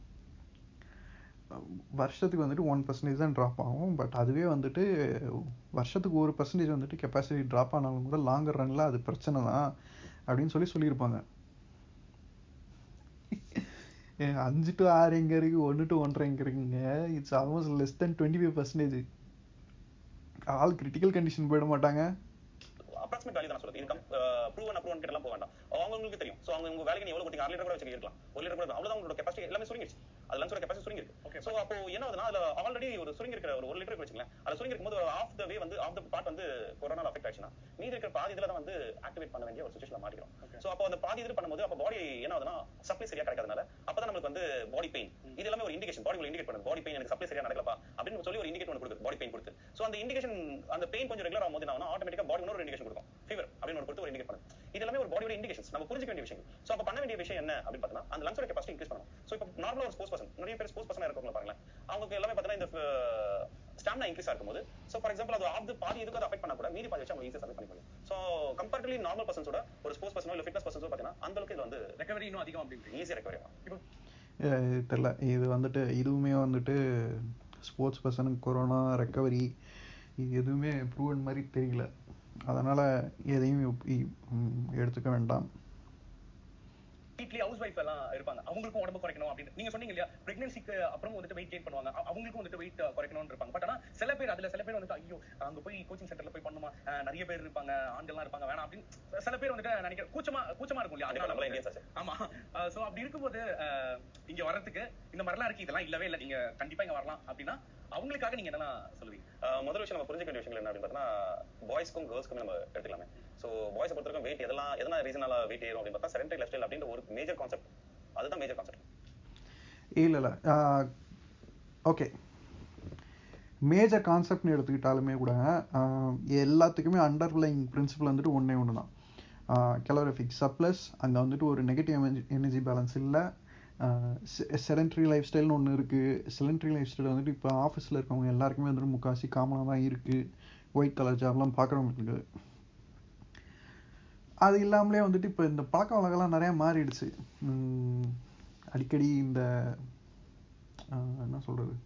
வருஷத்துக்கு வந்துட்டு ஒன் பர்சன்டேஜ் தான் ட்ராப் ஆகும் பட் அதுவே வந்துட்டு வருஷத்துக்கு ஒரு பர்சன்டேஜ் வந்துட்டு கெப்பாசிட்டி ட்ராப் ஆனாலும் கூட லாங்கர் ரன்ல அது பிரச்சனை தான் அப்படின்னு சொல்லி சொல்லியிருப்பாங்க ஏங்க, அஞ்சு டு ஆறு எங்க இருக்கு ஒன்று டு ஒன்றரை எங்க இருக்குங்க it's almost less than twenty five percentage all critical condition போயிட மாட்டாங்க அப்ராக்சிமேட் வேல்யூ தான் சொல்லுது இது ப்ரூவன் அப்ரூவன் கிட்ட எல்லாம் போக வேண்டாம் அவங்களுக்கு தெரியும் சோ அவங்க உங்க வேலைக்கு நீ எவ்வளவு கொடுத்தீங்க அரை லிட்டர் கூட வச்சு இருக்கலாம் ஒரு லிட்டர் கூட அவ்வளவுதான் உங்களோட கெபாசிட்டி எல்லாமே சுருங்கிடுச்சு அது லங்ஸோட கெபாசிட்டி சுருங்கிருக்கு Okay. சோ அப்போ என்ன ஆகுதுன்னா அதுல ஆல்ரெடி ஒரு சுருங்கி இருக்கிற ஒரு ஒரு லிட்டர் வச்சுக்கலாம் அது சுருங்கி இருக்கும்போது ஒரு ஆஃப் த வே வந்து ஆஃப் த பார்ட் வந்து கொரோனா அஃபெக்ட் ஆச்சுன்னா மீதி இருக்கிற பாதி இதுல தான் வந்து ஆக்டிவேட் பண்ண வேண்டிய ஒரு சுச்சுவேஷன்ல மாட்டிக்கிறோம் சோ அப்போ அந்த பாதி இது பண்ணும்போது அப்போ பாடி என்ன ஆகுதுன்னா சப்ளை சரியா கிடைக்காதனால அப்பதான் நம்மளுக்கு வந்து பாடி பெயின் இது எல்லாமே ஒரு இண்டிகேஷன் பாடி இண்டிகேட் பண்ணுது பாடி பெயின் எனக்கு சப்ளை சரியா நடக்கலப்பா அப்படின்னு சொல்லி ஒரு இண்டிகேட் ஒன்று கொடுக்குது பாடி பெயின் கொடுத்து சோ அந்த இண்டிகேஷன் அந்த பெயின் கொஞ்சம் ரெகுலர் ஆகும்போது என்ன ஆட்டோமேட்டிக்கா பாடி இன்னொரு இண்டிகேஷன் கொடுக்கும் ஃபீவர் அப்படின்னு ஒரு கொடுத்து ஒரு இண்டிகேட் பண்ணுது இது எல்லாமே ஒரு பாடியோட இண்டிகேஷன்ஸ் நம்ம புரிஞ்சுக்க வேண்டிய விஷயம் சோ அப்ப பண்ண வேண்டிய விஷயம் என்ன அப்படின்னு பார்த்தீங்கன்னா அந்த லங்ஸோட கெபாசிட்டி இன்க்ரீஸ் பண்ணணும் சோ இப்போ நார்மலா ஒரு ஸ்போர்ட்ஸ் பர்சன் நிறைய பேர் ஸ்போர்ட்ஸ் பர்சனா இருக்கவங்க பாருங்களேன் அவங்களுக்கு எல்லாமே பார்த்தீங்கன்னா இந்த ஸ்டாமினா இன்க்ரீஸ் இருக்கும்போது சோ ஃபார் எக்ஸாம்பிள் அது ஆஃப் பாதி இதுக்கு அதை அஃபெக்ட் பண்ண கூட மீதி பாதி வச்சு அவங்க ஈஸியா சர்வை பண்ணி முடியும் சோ கம்பேரிட்டிவ்லி நார்மல் பர்சன்ஸோட ஒரு ஸ்போர்ட்ஸ் பர்சனோ இல்ல ஃபிட்னஸ் பர்சன்ஸோ பார்த்தீங்கன்னா அந்த அளவுக்கு இது வந்து ரெக்கவரி இன்னும் அதிகம் அப்படின்றீங்க ஈஸியா ரெக்கவரி ஆகும் இப்போ இது தெரில இது வந்துட்டு இதுவுமே வந்துட்டு ஸ்போர்ட்ஸ் பர்சனுக்கு கொரோனா ரெக்கவரி இது எதுவுமே ப்ரூவன் மாதிரி தெரியல அதனால் எதையும் இப்- இ- ம், எடுத்துக்க வேண்டாம் வீட்ல வீட்லயே ஹவுஸ் ஒய்ஃப் எல்லாம் இருப்பாங்க அவங்களுக்கும் உடம்பு குறைக்கணும் அப்படின்னு நீங்க சொன்னீங்க இல்லையா பிரெக்னன்சிக்கு அப்புறம் வந்துட்டு வெயிட் கெயின் பண்ணுவாங்க அ- அவங்களுக்கும் வந்துட்டு வெயிட் குறைக்கணும்னு இருப்பாங்க பட் ஆனா சில பேர் அதுல சில பேர் வந்துட்டு ஐயோ அங்க போய் கோச்சிங் சென்டர்ல போய் பண்ணுமா அஹ் நிறைய பேர் இருப்பாங்க ஆண்கள்லாம் இருப்பாங்க வேணாம் அப்படின்னு சில பேர் வந்துட்டு நினைக்கிற கூச்சமா கூச்சமா இருக்கும் இல்லையா கண்டிப்பா, நம்மள அதனால Indians ஆச்சு. ஆமா சோ அப்படி இருக்கும்போது அஹ், இங்க வர்றதுக்கு இந்த மாதிரிலாம் இருக்கு இதெல்லாம் இல்லவே இல்ல நீங்க கண்டிப்பா இங்க வரலாம் அப்படின்னா அவங்களுக்காக நீங்க என்னெல்லாம் சொல்லுவீங்க ஆஹ் முதல் விஷயம் நம்ம புரிஞ்சுக்க வேண்டிய விஷயங்கள் என்ன அப்படின்னு பார்த்தீங்கன்னா பாய்ஸ்க்கும் கேர்ள்ஸ்க்கும் நம்ம எடுத்துக்கலாமே ஸோ பாய்ஸை பொறுத்த வரைக்கும் வெயிட் எதெல்லாம் எதனா ரீசனால வெயிட் ஏறும் அப்படின்னு பார்த்தா செரண்டரி லைஃப் ஸ்டைல் அப்படின்ற ஒரு மேஜர் கான்செப்ட் அதுதான் மேஜர் கான்செப்ட் இல்லை இல்லை ஓகே மேஜர் கான்செப்ட்னு எடுத்துக்கிட்டாலுமே கூட ஆஹ் எல்லாத்துக்குமே அண்டர்லைங் பிரின்சிபல் வந்துட்டு ஒன்றே ஒன்று தான் கெலோரிஃபிக் சப்ளஸ் அங்கே வந்துட்டு ஒரு நெகட்டிவ் எனர்ஜி பேலன்ஸ் இல்லை செடன்ட்ரி லைஃப் ஸ்டைல்னு ஒன்று இருக்குது செடன்ட்ரி லைஃப் ஸ்டைல் வந்துட்டு இப்போ ஆஃபீஸில் இருக்கவங்க எல்லாருக்குமே வந்துட்டு முக்காசி காமனாக தான் இருக்குது ஒயிட் கலர் ஜாப்லாம் பார்க்குறவங்களுக்கு அது இல்லாமலே வந்துட்டு இப்போ இந்த பழக்க வழக்கம்லாம் நிறையா மாறிடுச்சு உம், அடிக்கடி இந்த ஆஹ், என்ன சொல்கிறது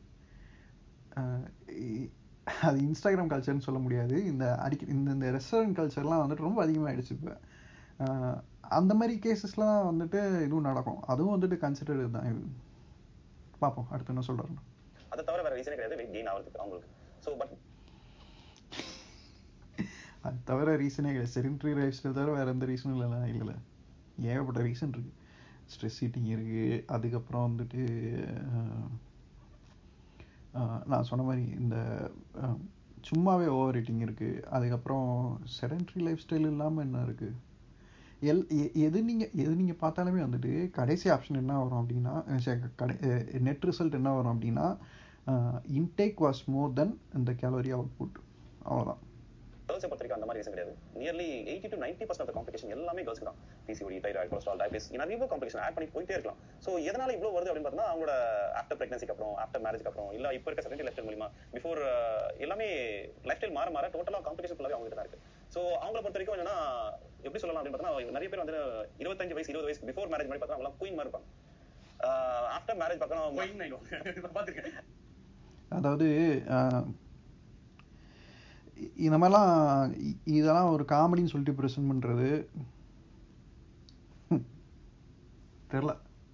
அது இன்ஸ்டாகிராம் கல்ச்சர்னு சொல்ல முடியாது இந்த அடிக்க இந்த இந்த ரெஸ்டாரண்ட் கல்ச்சர்லாம் வந்துட்டு ரொம்ப அதிகமாகிடுச்சு இப்போ அந்த மாதிரி கேசஸ்லாம் வந்துட்டு இதுவும் நடக்கும் அதுவும் வந்துட்டு கன்சிடர் தான் இது பார்ப்போம் அடுத்து என்ன சொல்கிறாருன்னு அதை தவிர வேற ரீசனே கிடையாது வெயிட் கெயின் ஆகிறதுக்கு அவங்களுக்கு ஸோ பட் அது தவிர ரீசனே கிடையாது செரின்ட்ரி லைஃப் ஸ்டைல் தவிர வேறு எந்த ரீசனும் இல்லைல்ல இல்லைல்ல ஏகப்பட்ட ரீசன் இருக்குது ஸ்ட்ரெஸ் ஈட்டிங் இருக்குது அதுக்கப்புறம் வந்துட்டு ஆஹ், ஆஹ், நான் சொன்ன மாதிரி இந்த ஆஹ், சும்மாவே ஓவர் ஈட்டிங் இருக்குது அதுக்கப்புறம் செடன்ட்ரி லைஃப் ஸ்டைல் இல்லாமல் என்ன இருக்குது எல் எ- எது நீங்கள் எது நீங்கள் பார்த்தாலுமே வந்துட்டு கடைசி ஆப்ஷன் என்ன வரும் அப்படின்னா அஹ் சரி, கடை நெட் ரிசல்ட் என்ன வரும் அப்படின்னா இன்டேக் வாஸ் மோர் தென் இந்த கேலரி அவுட்புட் அவ்வளோதான் கேர்ள்ஸை பொறுத்த வரைக்கும் அந்த மாதிரி ரீசன் கிடையாது nearly eighty to ninety percent competition எல்லாமே கேர்ள்ஸ் தான் பிசிஓடி தைராய்டு கொலஸ்ட்ரால் டயபிஸ் நிறைய காம்படிஷன் ஆட் பண்ணி போயிட்டே இருக்கலாம் ஸோ எதனால இவ்வளவு வருது அப்படின்னு பார்த்தா அவங்களோட ஆஃப்டர் பிரெக்னன்சிக்கு அப்புறம் ஆஃப்டர் மேரேஜ்க்கு அப்புறம் இல்ல இப்போ இருக்க செகண்டரி லைஃப் ஸ்டைல் மூலியமா பிஃபோர் எல்லாமே லைஃப் ஸ்டைல் மாற மாற டோட்டலாக காம்படிஷன் ஃபுல்லாவே அவங்க தான் இருக்கு ஸோ அவங்கள பொறுத்த வரைக்கும் என்னன்னா எப்படி சொல்லலாம் அப்படின்னு பார்த்தா நிறைய பேர் வந்து இருபத்தஞ்சு வயசு இருபது வயசு பிஃபோர் மேரேஜ் மாதிரி பார்த்தா அவங்களாம் குயின் மாதிரி இருப்பாங்க ஆஃப்டர் மேரேஜ் பார்க்கணும் Queen ஆயிடுவாங்க. நான் பார்த்திருக்கேன். அதாவது ஆஹ், இ- இந்த மாதிரிலாம் இ- இதெல்லாம் ஒரு காமெடின்னு சொல்லிட்டு ப்ரெசென்ட் பண்ணுறது தெரில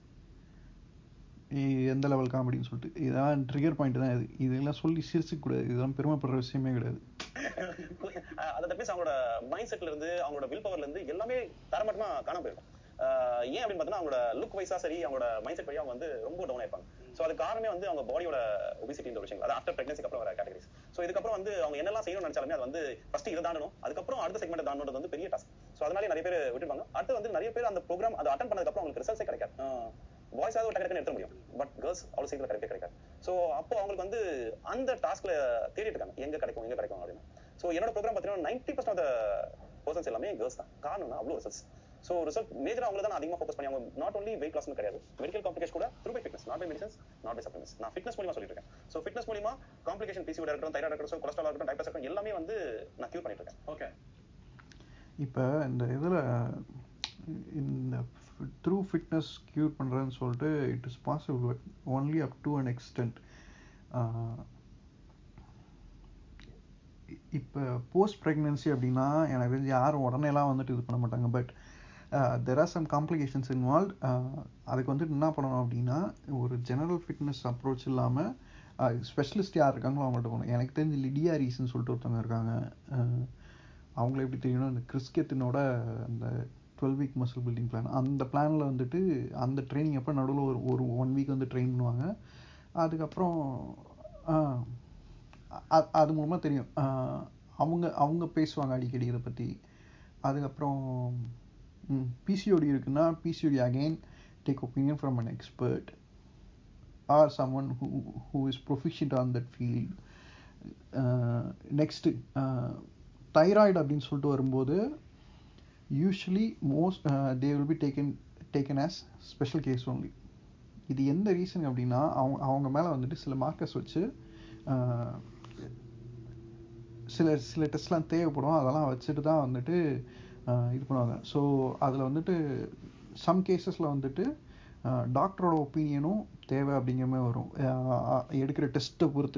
எந்த லெவல் காமெடின்னு சொல்லிட்டு இதெல்லாம் ட்ரிகர் பாயிண்ட் தான் இது இதெல்லாம் சொல்லி சிரிச்சுக்க கூடாது இதெல்லாம் பெருமைப்படுற விஷயமே கிடையாது அஹ் அதை தப்பிச்சு அவங்களோட மைண்ட் செட்ல இருந்து அவங்களோட வில் பவர்ல இருந்து எல்லாமே தரமட்டமா காணாம போயிருக்கும் அஹ் ஏன் அப்படின்னு பார்த்தீங்கன்னா அவங்களோட லுக் வைஸா சரி அவங்களோட மைண்ட் செட் வழியா அவங்க வந்து ரொம்ப டவுன் ஆயிருப்பாங்க சோ அது காரணமே வந்து அவங்க பாடியோட ஒபிசிட்டி ஒரு விஷயம் அது ஆஃப்டர் பிரெக்னன்சிக்கு அப்புறம் வர கேட்டகரிஸ் சோ இதுக்கப்புறம் வந்து அவங்க என்னெல்லாம் செய்யணும்னு நினைச்சாலுமே அது வந்து ஃபர்ஸ்ட் இதை தாண்டணும் அதுக்கப்புறம் அடுத்த செக்மெண்ட் தாண்டணும் வந்து பெரிய டாஸ்க் சோ அதனால நிறைய பேர் விட்டுருப்பாங்க அடுத்து வந்து நிறைய பேர் அந்த ப்ரோக்ராம் அதை அட்டன் பண்ணதுக்கு அப்புறம் அவங்களுக்கு ரிசல்ட்ஸே கிடைக்காது பாய்ஸ் ஆவது டக்கு டக்குன்னு எடுத்த முடியும் பட் கேர்ள்ஸ் அவ்வளவு சீக்கிரம் கிடைக்கவே கிடைக்காது சோ அப்போ அவங்களுக்கு வந்து அந்த டாஸ்க்ல தேடிட்டு இருக்காங்க எங்க கிடைக்கும் எங்க கிடைக்கும் அப்படின்னு சோ என்னோட ப்ரோக்ராம் பார்த்தீங்கன்னா நைன்டி பர்சன்ட் ஆஃப் பர்சன்ஸ் எல்லாமே கேர்ள்ஸ் தான் காரணம்னா அவ்வளவு ரிசல்ட்ஸ் சோ ரிசல்ட் மேஜரா அவங்கள தான் அதிகமா ஃபோக்கஸ் பண்ணி அவங்க நாட் only வெயிட் லாஸ்னு கிடையாது மெடிக்கல் காம்ப்ளிகேஷன் கூட through by fitness not by medicines not by supplements நான் ஃபிட்னஸ் மூலியமா சொல்லிட்டு இருக்கேன் சோ ஃபிட்னஸ் மூலியமா காம்ப்ளிகேஷன் பிசிஓட இருக்கட்டும் தைராய்டு இருக்கட்டும் கொலஸ்ட்ரால் இருக்கட்டும் டைபஸ் இருக்கட்டும் எல்லாமே வந்து நான் கியூர் பண்ணிட்டு இருக்கேன் Okay. இப்போ இந்த இதில் இந்த த்ரூ ஃபிட்னஸ் க்யூர் பண்ணுறேன்னு சொல்லிட்டு it is possible only up to an extent இப்போ போஸ்ட் ப்ரெக்னென்சி அப்படின்னா எனக்கு தெரிஞ்சு யாரும் உடனேலாம் வந்துட்டு இது பண்ண மாட்டாங்க but there are some complications involve அதுக்கு வந்துட்டு என்ன பண்ணணும் அப்படின்னா ஒரு ஜெனரல் ஃபிட்னஸ் அப்ரோச் இல்லாமல் ஸ்பெஷலிஸ்ட் யார் இருக்காங்களோ அவங்கள்ட்ட போகணும் எனக்கு தெரிஞ்சு லிடியா ரீசன் சொல்லிட்டு ஒருத்தவங்க இருக்காங்க அஹ், அவங்கள எப்படி தெரியும்னா இந்த கிறிஸ்கெத்தினோட அந்த twelve week muscle building plan அந்த பிளானில் வந்துட்டு அந்த ட்ரைனிங் அப்போ நடுவில் ஒரு ஒரு ஒன் வீக் வந்து ட்ரெயின் பண்ணுவாங்க அதுக்கப்புறம் ஆஹ், அ- அது மூலமாக தெரியும் ஆஹ், அவங்க அவங்க பேசுவாங்க அடிக்கடி இதை பற்றி அதுக்கப்புறம் பிசிஓடி இருக்குன்னா PCOD again take opinion from an expert or someone who who is proficient on that field next thyroid அப்படின்னு சொல்லிட்டு வரும்போது usually most they will be taken taken as special case only இது எந்த ரீசன் அப்படின்னா அவங்க அவங்க மேலே வந்துட்டு சில மார்க்கர்ஸ் வச்சு ஆஹ், சில சில டெஸ்ட்லாம் தேவைப்படும் அதெல்லாம் வச்சுட்டு தான் வந்துட்டு ஆஹ், இது பண்ணுவாங்க ஸோ அதில் வந்துட்டு சம் கேசஸில் வந்துட்டு டாக்டரோட ஒப்பீனியனும் தேவை அப்படிங்கிற மாதிரி வரும் ஆஹ், எடுக்கிற டெஸ்ட்டை பொறுத்து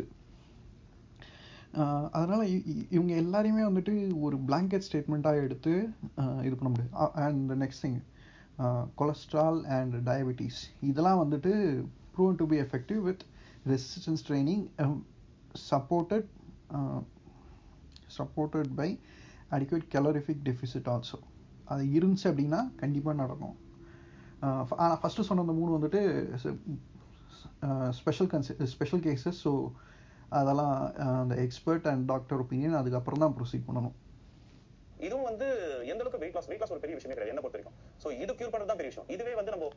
ஆஹ் அதனால இ- இ- இவங்க எல்லாரையுமே வந்துட்டு ஒரு blanket ஸ்டேட்மெண்ட்டாக எடுத்து ஆஹ் இது பண்ண முடியாது and next thing cholesterol and diabetes இதெல்லாம் வந்துட்டு proven to be effective with resistance training supported supported by adequate calorific deficit also அது இருந்துச்சு அப்படின்னா கண்டிப்பாக நடக்கும் ஆனால் ஃபஸ்ட்டு சொன்ன அந்த மூணு வந்துட்டு ஸ்பெஷல் கன்சி ஸ்பெஷல் கேசஸ் ஸோ அதெல்லாம் அந்த எக்ஸ்பர்ட் அண்ட் டாக்டர் ஒப்பீனியன் அதுக்கப்புறம் தான் ப்ரொசீட் பண்ணணும் இதுவும் வந்து எந்த அளவுக்கு வெயிட் லாஸ் வெயிட் லாஸ் ஒரு பெரிய விஷயமே கிடையாது என்ன பொறுத்த வரைக்கும் சோ இது கியூர் பண்றது தான் பெரிய விஷயம் இதுவே வந்து நம்ம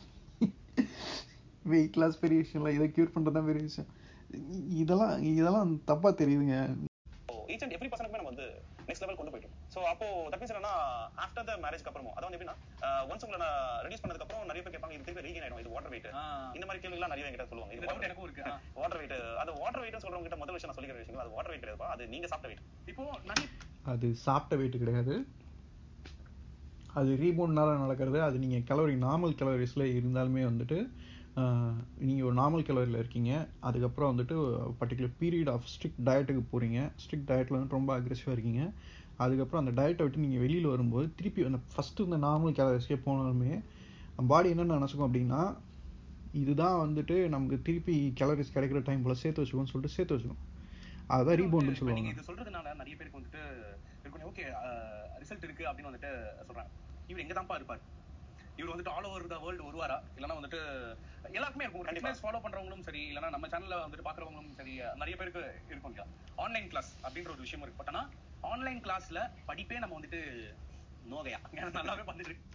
வெயிட் லாஸ் பெரிய விஷயம் இல்லை இதை க்யூர் பண்ணுறது தான் பெரிய விஷயம் இ- இதெல்லாம் இதெல்லாம் தப்பாக தெரியுதுங்க ஈச் அண்ட் எவ்ரி பர்சனுக்குமே நம்ம வந்து நெக்ஸ்ட் லெவல் கொண்டு போயிட்டோம் சோ அப்போ தட் மீன்ஸ் என்னன்னா ஆஃப்டர் த மேரேஜ்க்கு அப்புறமும் அதாவது எப்படின்னா ஒன்ஸ் உங்களை நான் ரெடியூஸ் பண்ணதுக்கு அப்புறம் நிறைய பேர் கேட்பாங்க இது திருப்பி ரீகன் ஆயிடும் இது வாட்டர் வெயிட் இந்த மாதிரி கேள்வி எல்லாம் நிறைய என்கிட்ட சொல்லுவாங்க இந்த இது டவுட் எனக்கும் இருக்கு ஆ. வாட்டர் வெயிட் அது வாட்டர் வெயிட் சொல்றவங்க கிட்ட முதல் விஷயம் நான் சொல்லிக்கிற விஷயம் அது வாட்டர் வெயிட் கிடையாது அது நீங்க சாப்பிட்ட வெயிட் இப்போ நிறைய அது சாப்பிட்ட வெயிட் கிடையாது அது ரீபவுண்ட்னால நடக்கிறது அது நீங்கள் கலோரி நார்மல் கலோரிஸில் இருந்தாலுமே வந்துட்டு நீங்கள் ஒரு நார்மல் கலோரியில் இருக்கீங்க அதுக்கப்புறம் வந்துட்டு பர்டிகுலர் பீரியட் ஆஃப் ஸ்ட்ரிக்ட் டயட்டுக்கு போகிறீங்க ஸ்ட்ரிக்ட் டயட்டில் வந்துட்டு ரொம்ப அக்ரெசிவாக இருக்கீங்க அதுக்கப்புறம் அந்த டயட்டை விட்டு நீங்கள் வெளியில் வரும்போது திருப்பி அந்த ஃபஸ்ட்டு இந்த நார்மல் கலோரிஸ்க்கே போனாலுமே பாடி என்ன நினச்சிக்கும் அப்படின்னா இதுதான் வந்துட்டு நமக்கு திருப்பி கேலரிஸ் கிடைக்கிற டைம் போல் சேர்த்து வச்சுக்கோன்னு சொல்லிட்டு சேர்த்து வச்சுக்கோம் அதுதான் ரீபவுண்டுன்னு இப்ப நீங்க சொல்லுவாங்க இது சொல்றதுனால நிறைய பேருக்கு வந்துட்டு இருக்கும் ஓகே ரிசல்ட் இருக்கு அப்படின்னு வந்துட்டு சொல்றாங்க இவர் எங்க தான்ப்பா இருப்பார் இவர் வந்துட்டு ஆல் ஓவர் த வேர்ல்டு வருவாரா இல்லனா வந்துட்டு எல்லாருக்குமே இருக்கும் கண்டிப்பா ஃபாலோ பண்றவங்களும் சரி இல்லனா நம்ம சேனல்ல வந்துட்டு பாக்குறவங்களும் சரி நிறைய பேருக்கு இருக்கும் இல்லையா ஆன்லைன் கிளாஸ் அப்படின்ற ஒரு விஷயம் இருக்கு பட் ஆனா ஆன்லைன் கிளாஸ்ல படிப்பே நம்ம வந்துட்டு நோகையா எனக்கு நல்லாவே பண்ணிட்டு இருக்கு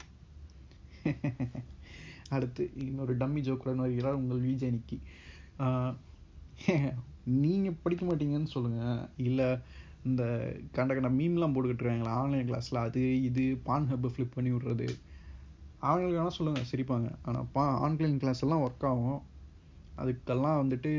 அடுத்து இன்னொரு டம்மி ஜோக்குடன் வருகிறார் உங்கள் விஜய் நிக்கி ஆஹ் நீங்க படிக்க மாட்டீங்கன்னு சொல்லுங்க இல்ல இந்த கண்ட கண்ட மீம்லாம் போட்டுக்கிட்டு இருக்காங்களா ஆன்லைன் கிளாஸ்ல அது இது பான் ஹப் ஃபிளிப் பண்ணி விடுறது அவங்களுக்கு வேணா சொல்லுங்க சிரிப்பாங்க ஆனா பா ஆன்லைன் கிளாஸ் எல்லாம் ஒர்க் ஆகும் அதுக்கெல்லாம் வந்துட்டு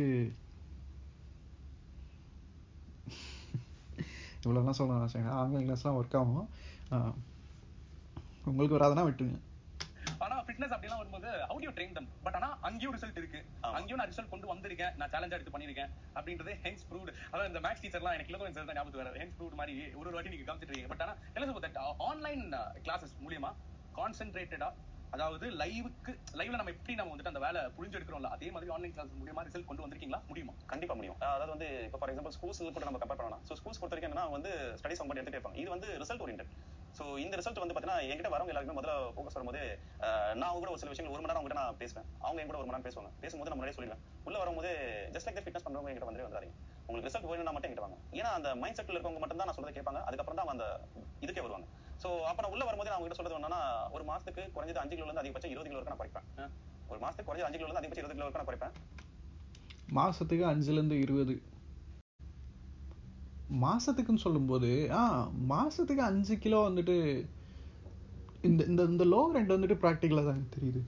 இவ்வளோலாம் சொல்ல நினச்சாங்க ஆன்லைன் கிளாஸ்லாம் ஒர்க் ஆகும் ஆஹ் உங்களுக்கு வராதுன்னா விட்டுருங்க ஆனா ஃபிட்னஸ் அப்படிலாம் வரும்போது how you train them but ஆனா அங்கேயும் ரிசல்ட் இருக்கு அங்கேயும் நான் ரிசல்ட் கொண்டு வந்திருக்கேன் நான் சேலஞ்சா எடுத்து பண்ணிருக்கேன் அப்படின்றது ஹென்ஸ் ப்ரூவ்ட் அதாவது இந்த மேக்ஸ் டீச்சர்லாம் எனக்கு இளங்கோவன் சார் தான் ஞாபகத்துக்கு வர ஹென்ஸ் ப்ரூவ்ட் மாதிரி ஒரு ஒரு வாட்டி நீங்க காமிச்சிட்டு இருக்கீங்க பட் ஆனா என்ன தட் ஆன்லைன் கிளாஸஸ் மூலியமா கான்சென்ட்ரேட்டடா அதாவது லைவுக்கு லைவ்ல நம்ம எப்படி நம்ம வந்துட்டு அந்த வேலை புரிஞ்சு எடுக்கிறோம்ல அதே மாதிரி ஆன்லைன் கிளாஸ் மூலியமா ரிசல்ட் கொண்டு வந்திருக்கீங்களா முடியுமா கண்டிப்பா முடியும் அஹ் அதாவது வந்து இப்போ ஃபார் எக்ஸாம்பிள் ஸ்கூல்ஸ் கூட நம்ம கம்பேர் பண்ணலாம் ஸோ ஸ்கூல்ஸ் பொறுத்த வரைக்கும் என்னன்னா வந்து ஸ்டடிஸ் அவங்க எடுத்துட்டே இருப்பாங்க இது வந்து ரிசல்ட் ஓரியன்ட் ஸோ இந்த ரிசல்ட் வந்து பார்த்தீங்கன்னா என்கிட்ட வரவங்க எல்லாருமே முதல்ல ஃபோக்கஸ் வரும்போது அஹ் நான் அவங்க கூட ஒரு சில விஷயங்கள் ஒரு மணி நேரம் அவங்க நான் பேசுவேன் அவங்க என் கூட ஒரு மணி நேரம் பேசுவாங்க பேசும்போது நான் முன்னாடியே சொல்லிடுவேன் உள்ள வரும்போது ஜஸ்ட் லைக் ஃபிட்னஸ் பண்றவங்க என்கிட்ட வந்து வந்தாங்க உங்களுக்கு ரிசல்ட் வேணும்னா மட்டும் என்கிட்ட வாங்க ஏன்னா அந்த மைண்ட் செட்ல இருக்கவங்க மட்டும் தான் நான் சொல்றதை கேட்பாங்க அதுக்கப்புறம் தான் அவங்க அந்த இதுக்கே வருவாங்க ஸோ அப்ப நான் உள்ள வரும்போது நான் அவங்க கிட்ட சொல்றது என்னன்னா ஒரு மாசத்துக்கு குறைஞ்சது அஞ்சு கிலோ இருந்து அதிகபட்சம் இருபது கிலோ வரைக்கும் நான் குறைப்பேன் ஒரு மாசத்துக்கு குறைஞ்சது அஞ்சு கிலோ இருந்து அதிகபட்சம் இருபது கிலோ வரைக்கும் நான் குறைப்பேன் மாசத்துக்கு அஞ்சுலேருந்து இருபது மாசத்துக்குன்னு சொல்லும்போது ஆ மாசத்துக்கு அஞ்சு கிலோ வந்துட்டு இந்த இந்த இந்த லோ ரெண்ட் வந்துட்டு ப்ராக்டிக்கலாக தான் எனக்கு தெரியுது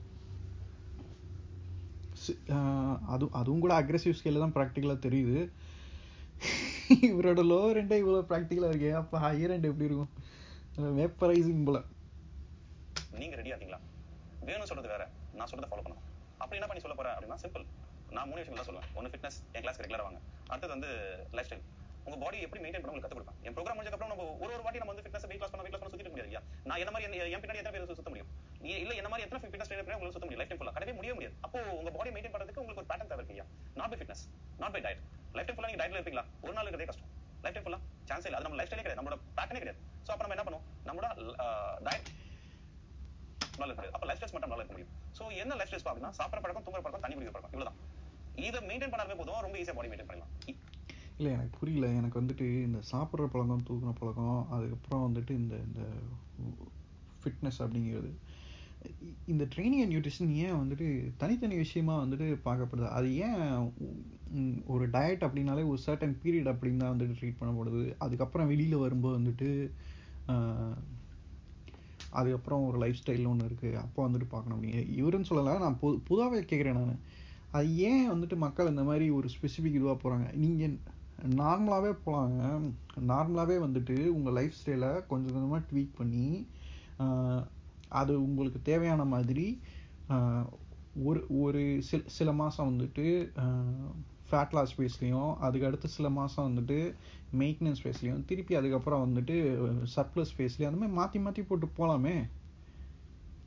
சி- ஆ, அதுவும் அதுவும் கூட அக்ரெசிவ் ஸ்கேல தான் ப்ராக்டிக்கலாக தெரியுது இவரோட லோ ரெண்டே இவ்வளோ ப்ராக்டிக்கலாக இருக்கே அப்போ ஹையர் ரெண்ட் எப்படி இருக்கும் வேப்பரைசிங் போல நீங்க ரெடியா இருக்கீங்களா வேணும் சொல்றது வேற நான் சொல்றதை ஃபாலோ பண்ணணும் அப்படி என்ன பண்ணி சொல்ல போறேன் அப்படின்னா சிம்பிள் நான் மூணு விஷயம் தான் சொல்லுவேன் ஒன்னு ஃபிட்னஸ் என் கிளாஸ் ரெகுலரா வாங்க அடுத்தது வந்து லைஃப் ஸ்டைல் உங்க பாடி எப்படி மெயின்டைன் பண்ண உங்களுக்கு கத்து கொடுப்பேன் என் ப்ரோக்ராம் முடிஞ்சதுக்கு அப்புறம் நம்ம ஒரு ஒரு வாட்டி நம்ம வந்து ஃபிட்னஸ் வெயிட் லாஸ் பண்ண வெயிட் லாஸ் பண்ண சுத்திட்டு இருக்க முடியாது இல்லையா நான் என்ன மாதிரி என்ன- என் பின்னாடி எத்தனை பேர் சுத்த முடியும் நீ இல்ல என்ன மாதிரி எத்தனை ஃபிட்னஸ் ட்ரைனர் பண்ணி உங்களுக்கு சுத்த முடியும் லைஃப் டைம் ஃபுல்லா கடவே முடிய முடியாது அப்போ உங்க பாடி மெயின்டைன் பண்றதுக்கு உங்களுக்கு ஒரு பேட்டர்ன் தேவை இருக்கு இல்லையா not by fitness not by diet lifetime ஃபுல்லா நீங்க டயட்ல இருப்பீங்களா ஒரு நாள் இருக்கிறதே கஷ்டம் லைஃப் டைம் ஃபுல்லா சான்ஸ் இல்லை அது நம்ம லைஃப் ஸ்டைலே கிடையாது நம்மளோட பேட்டர்னே கிடையாது சோ அப்ப நம்ம என்ன பண்ணுவோம் நம்மளோட டயட் நல்லா இருக்காது அப்ப லைஃப் ஸ்டைல்ஸ் மட்டும் நல்லா இருக்க முடியும் சோ என்ன லைஃப் ஸ்டைல்ஸ் அப்படின்னா சாப்பிட பழக்கம் தூங்குற பழக்கம் தண்ணி குடிக்கிற பழக்கம் இவ்வளவுதான் இதை மெயின்டைன் பண்ணாலுமே போதும் ரொம்ப ஈஸியா பாடி மெயின்டைன் பண்ணலாம் இல்லை எனக்கு புரியல எனக்கு வந்துட்டு இந்த சாப்பிட்ற பழக்கம் தூக்குற பழக்கம் அதுக்கப்புறம் வந்துட்டு இந்த இந்த ஃபிட்னஸ் அப்படிங்கிறது இ- இந்த ட்ரைனிங் அண்ட் நியூட்ரிஷன் ஏன் வந்துட்டு தனித்தனி விஷயமா வந்துட்டு பார்க்கப்படுது அது ஏன் ம், ஒரு டயட் அப்படின்னாலே ஒரு சர்டன் பீரியட் அப்படின்னு தான் வந்துட்டு ட்ரீட் பண்ணப்படுது அதுக்கப்புறம் வெளியில் வரும்போது வந்துட்டு ஆஹ், அதுக்கப்புறம் ஒரு லைஃப் ஸ்டைல்னு ஒன்று இருக்குது அப்போ வந்துட்டு பார்க்கணும் அப்படிங்க இவருன்னு சொல்லலை நான் பொது பொதுவாகவே கேட்குறேன் நான் அது ஏன் வந்துட்டு மக்கள் இந்த மாதிரி ஒரு ஸ்பெசிஃபிக் இதுவாக போகிறாங்க நீங்கள் நார்மலாகவே போகலாங்க நார்மலாகவே வந்துட்டு உங்கள் லைஃப் ஸ்டைலை கொஞ்சம் கொஞ்சமாக ட்வீக் பண்ணி ஆஹ், அது உங்களுக்கு தேவையான மாதிரி ஆஹ், ஒரு ஒரு சில சில மாதம் வந்துட்டு ஃபேட் லாஸ் ஃபேஸ்லேயும் அதுக்கு அடுத்து சில மாதம் வந்துட்டு மெயின்டெனன்ஸ் ஃபேஸ்லேயும் திருப்பி அதுக்கப்புறம் வந்துட்டு சர்ப்ளஸ் ஃபேஸ்லேயும் அந்த மாதிரி மாற்றி மாற்றி போட்டு போகலாமே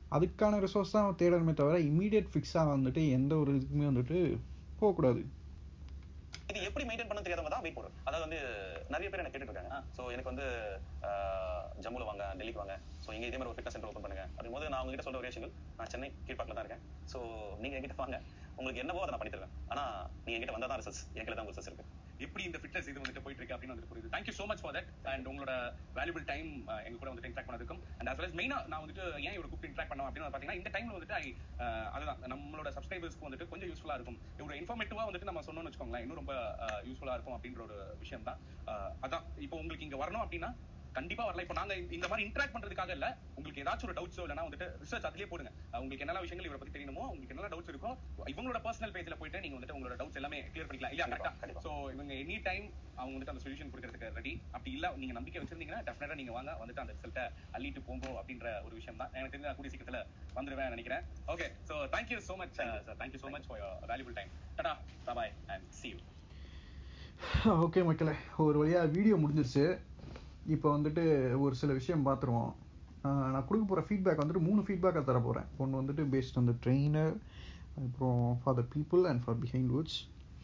அதுக்கான ரிசோர்ஸ் தான் தேடணுமே தவிர இமீடியட் ஃபிக்ஸாக வந்துட்டு எந்த ஒரு இதுக்குமே வந்துட்டு போகக்கூடாது இது எப்படி மெயின்டைன் பண்ண தெரியாதவங்க தான் வெயிட் போடுறது அதாவது வந்து நிறைய பேர் என்ன கேட்டுட்டு இருக்காங்க சோ எனக்கு வந்து ஆஹ், ஜம்முல வாங்க டெல்லிக்கு வாங்க சோ இங்க இதே மாதிரி ஒரு ஃபிட்னஸ் சென்டர் ஓபன் பண்ணுங்க அப்படிங்கும்போது நான் உங்ககிட்ட சொல்ற ஒரே விஷயங்கள் நான் சென்னை கீழ்பாக்கில் தான் இருக்கேன் சோ நீங்க என்கிட்ட வாங்க உங்களுக்கு என்னவோ அதை நான் பண்ணி தருவேன் ஆனா நீங்க என்கிட்ட வந்தா தான் ரிசல்ட்ஸ் என்கிட்ட தான் ரிசல்ட்ஸ் இருக்கு எப்படி இந்த ஃபிட்னஸ் இது வந்துட்டு போயிட்டு இருக்கு அப்படின்னு வந்து புரியுது thank you so much for that and உங்களோட வேல்யூபிள் டைம் எங்க கூட வந்துட்டு இன்ட்ராக்ட் பண்ணதுக்கும் அண்ட் as well as மெயினா நான் வந்துட்டு ஏன் இவரை கூப்பிட்டு இன்ட்ராக்ட் பண்ணோம் அப்படின்னு பாத்தீங்கன்னா இந்த டைம்ல வந்துட்டு ஐ அதுதான் நம்மளோட சப்ஸ்கிரைபர்ஸ்க்கு வந்துட்டு கொஞ்சம் யூஸ்ஃபுல்லா இருக்கும் இவங்க இன்ஃபார்மேட்டிவா வந்துட்டு நம்ம சொன்னோம்னு வச்சுக்கோங்களேன் இன்னும் ரொம்ப யூஸ்ஃபுல்லா இருக்கும் அப்படின்ற ஒரு விஷயம் தான் அதான் இப்போ உங்களுக்கு இங்க வரணும் அப்படின்னா கண்டிப்பா வரல இப்போ நாங்க இந்த- இந்த மாதிரி இன்டராக்ட் பண்றதுக்காக இல்ல உங்களுக்கு ஏதாச்சும் ஒரு டவுட்ஸோ இல்லைனா வந்துட்டு ரிசர்ச் அதுலயே போடுங்க அஹ் உங்களுக்கு என்னென்ன விஷயங்கள் இவரை பத்தி தெரியணுமோ உங்களுக்கு என்னென்ன டவுட்ஸ் இருக்கோ இவங்களோட பர்சனல் பேஜ்ல போயிட்டு நீங்க வந்துட்டு உங்களோட டவுட்ஸ் எல்லாமே கிளியர் பண்ணிக்கலாம் இல்லையா கண்டிப்பா, கரெக்டா கண்டிப்பா. சோ இவங்க எனி டைம் அவங்க வந்துட்டு அந்த சொல்யூஷன் கொடுக்கறதுக்கு ரெடி அப்படி இல்ல நீங்க நம்பிக்கை வச்சிருந்தீங்கன்னா டெஃபினட்டா நீங்க வாங்க வந்துட்டு அந்த ரிசல்ட்டை அள்ளிட்டு போங்கோ அப்படின்ற ஒரு விஷயம் தான் எனக்கு தெரிஞ்ச நான் கூடிய சீக்கிரத்துல வந்துருவேன் நினைக்கிறேன் okay so thank you so much sir thank you so much for your valuable time tata bye and see you okay மக்களே ஒரு வழியாக வீடியோ முடிஞ்சிருச்சு இப்போ வந்துட்டு ஒரு சில விஷயம் பார்த்துருவோம் ஆஹ் நான் கொடுக்க போகிற ஃபீட்பேக் வந்துட்டு மூணு ஃபீட்பேக்கை தர போகிறேன் ஒன்று வந்துட்டு பேஸ்ட் அந்த ட்ரெயினர் அப்புறம் for the people and for Behindwoods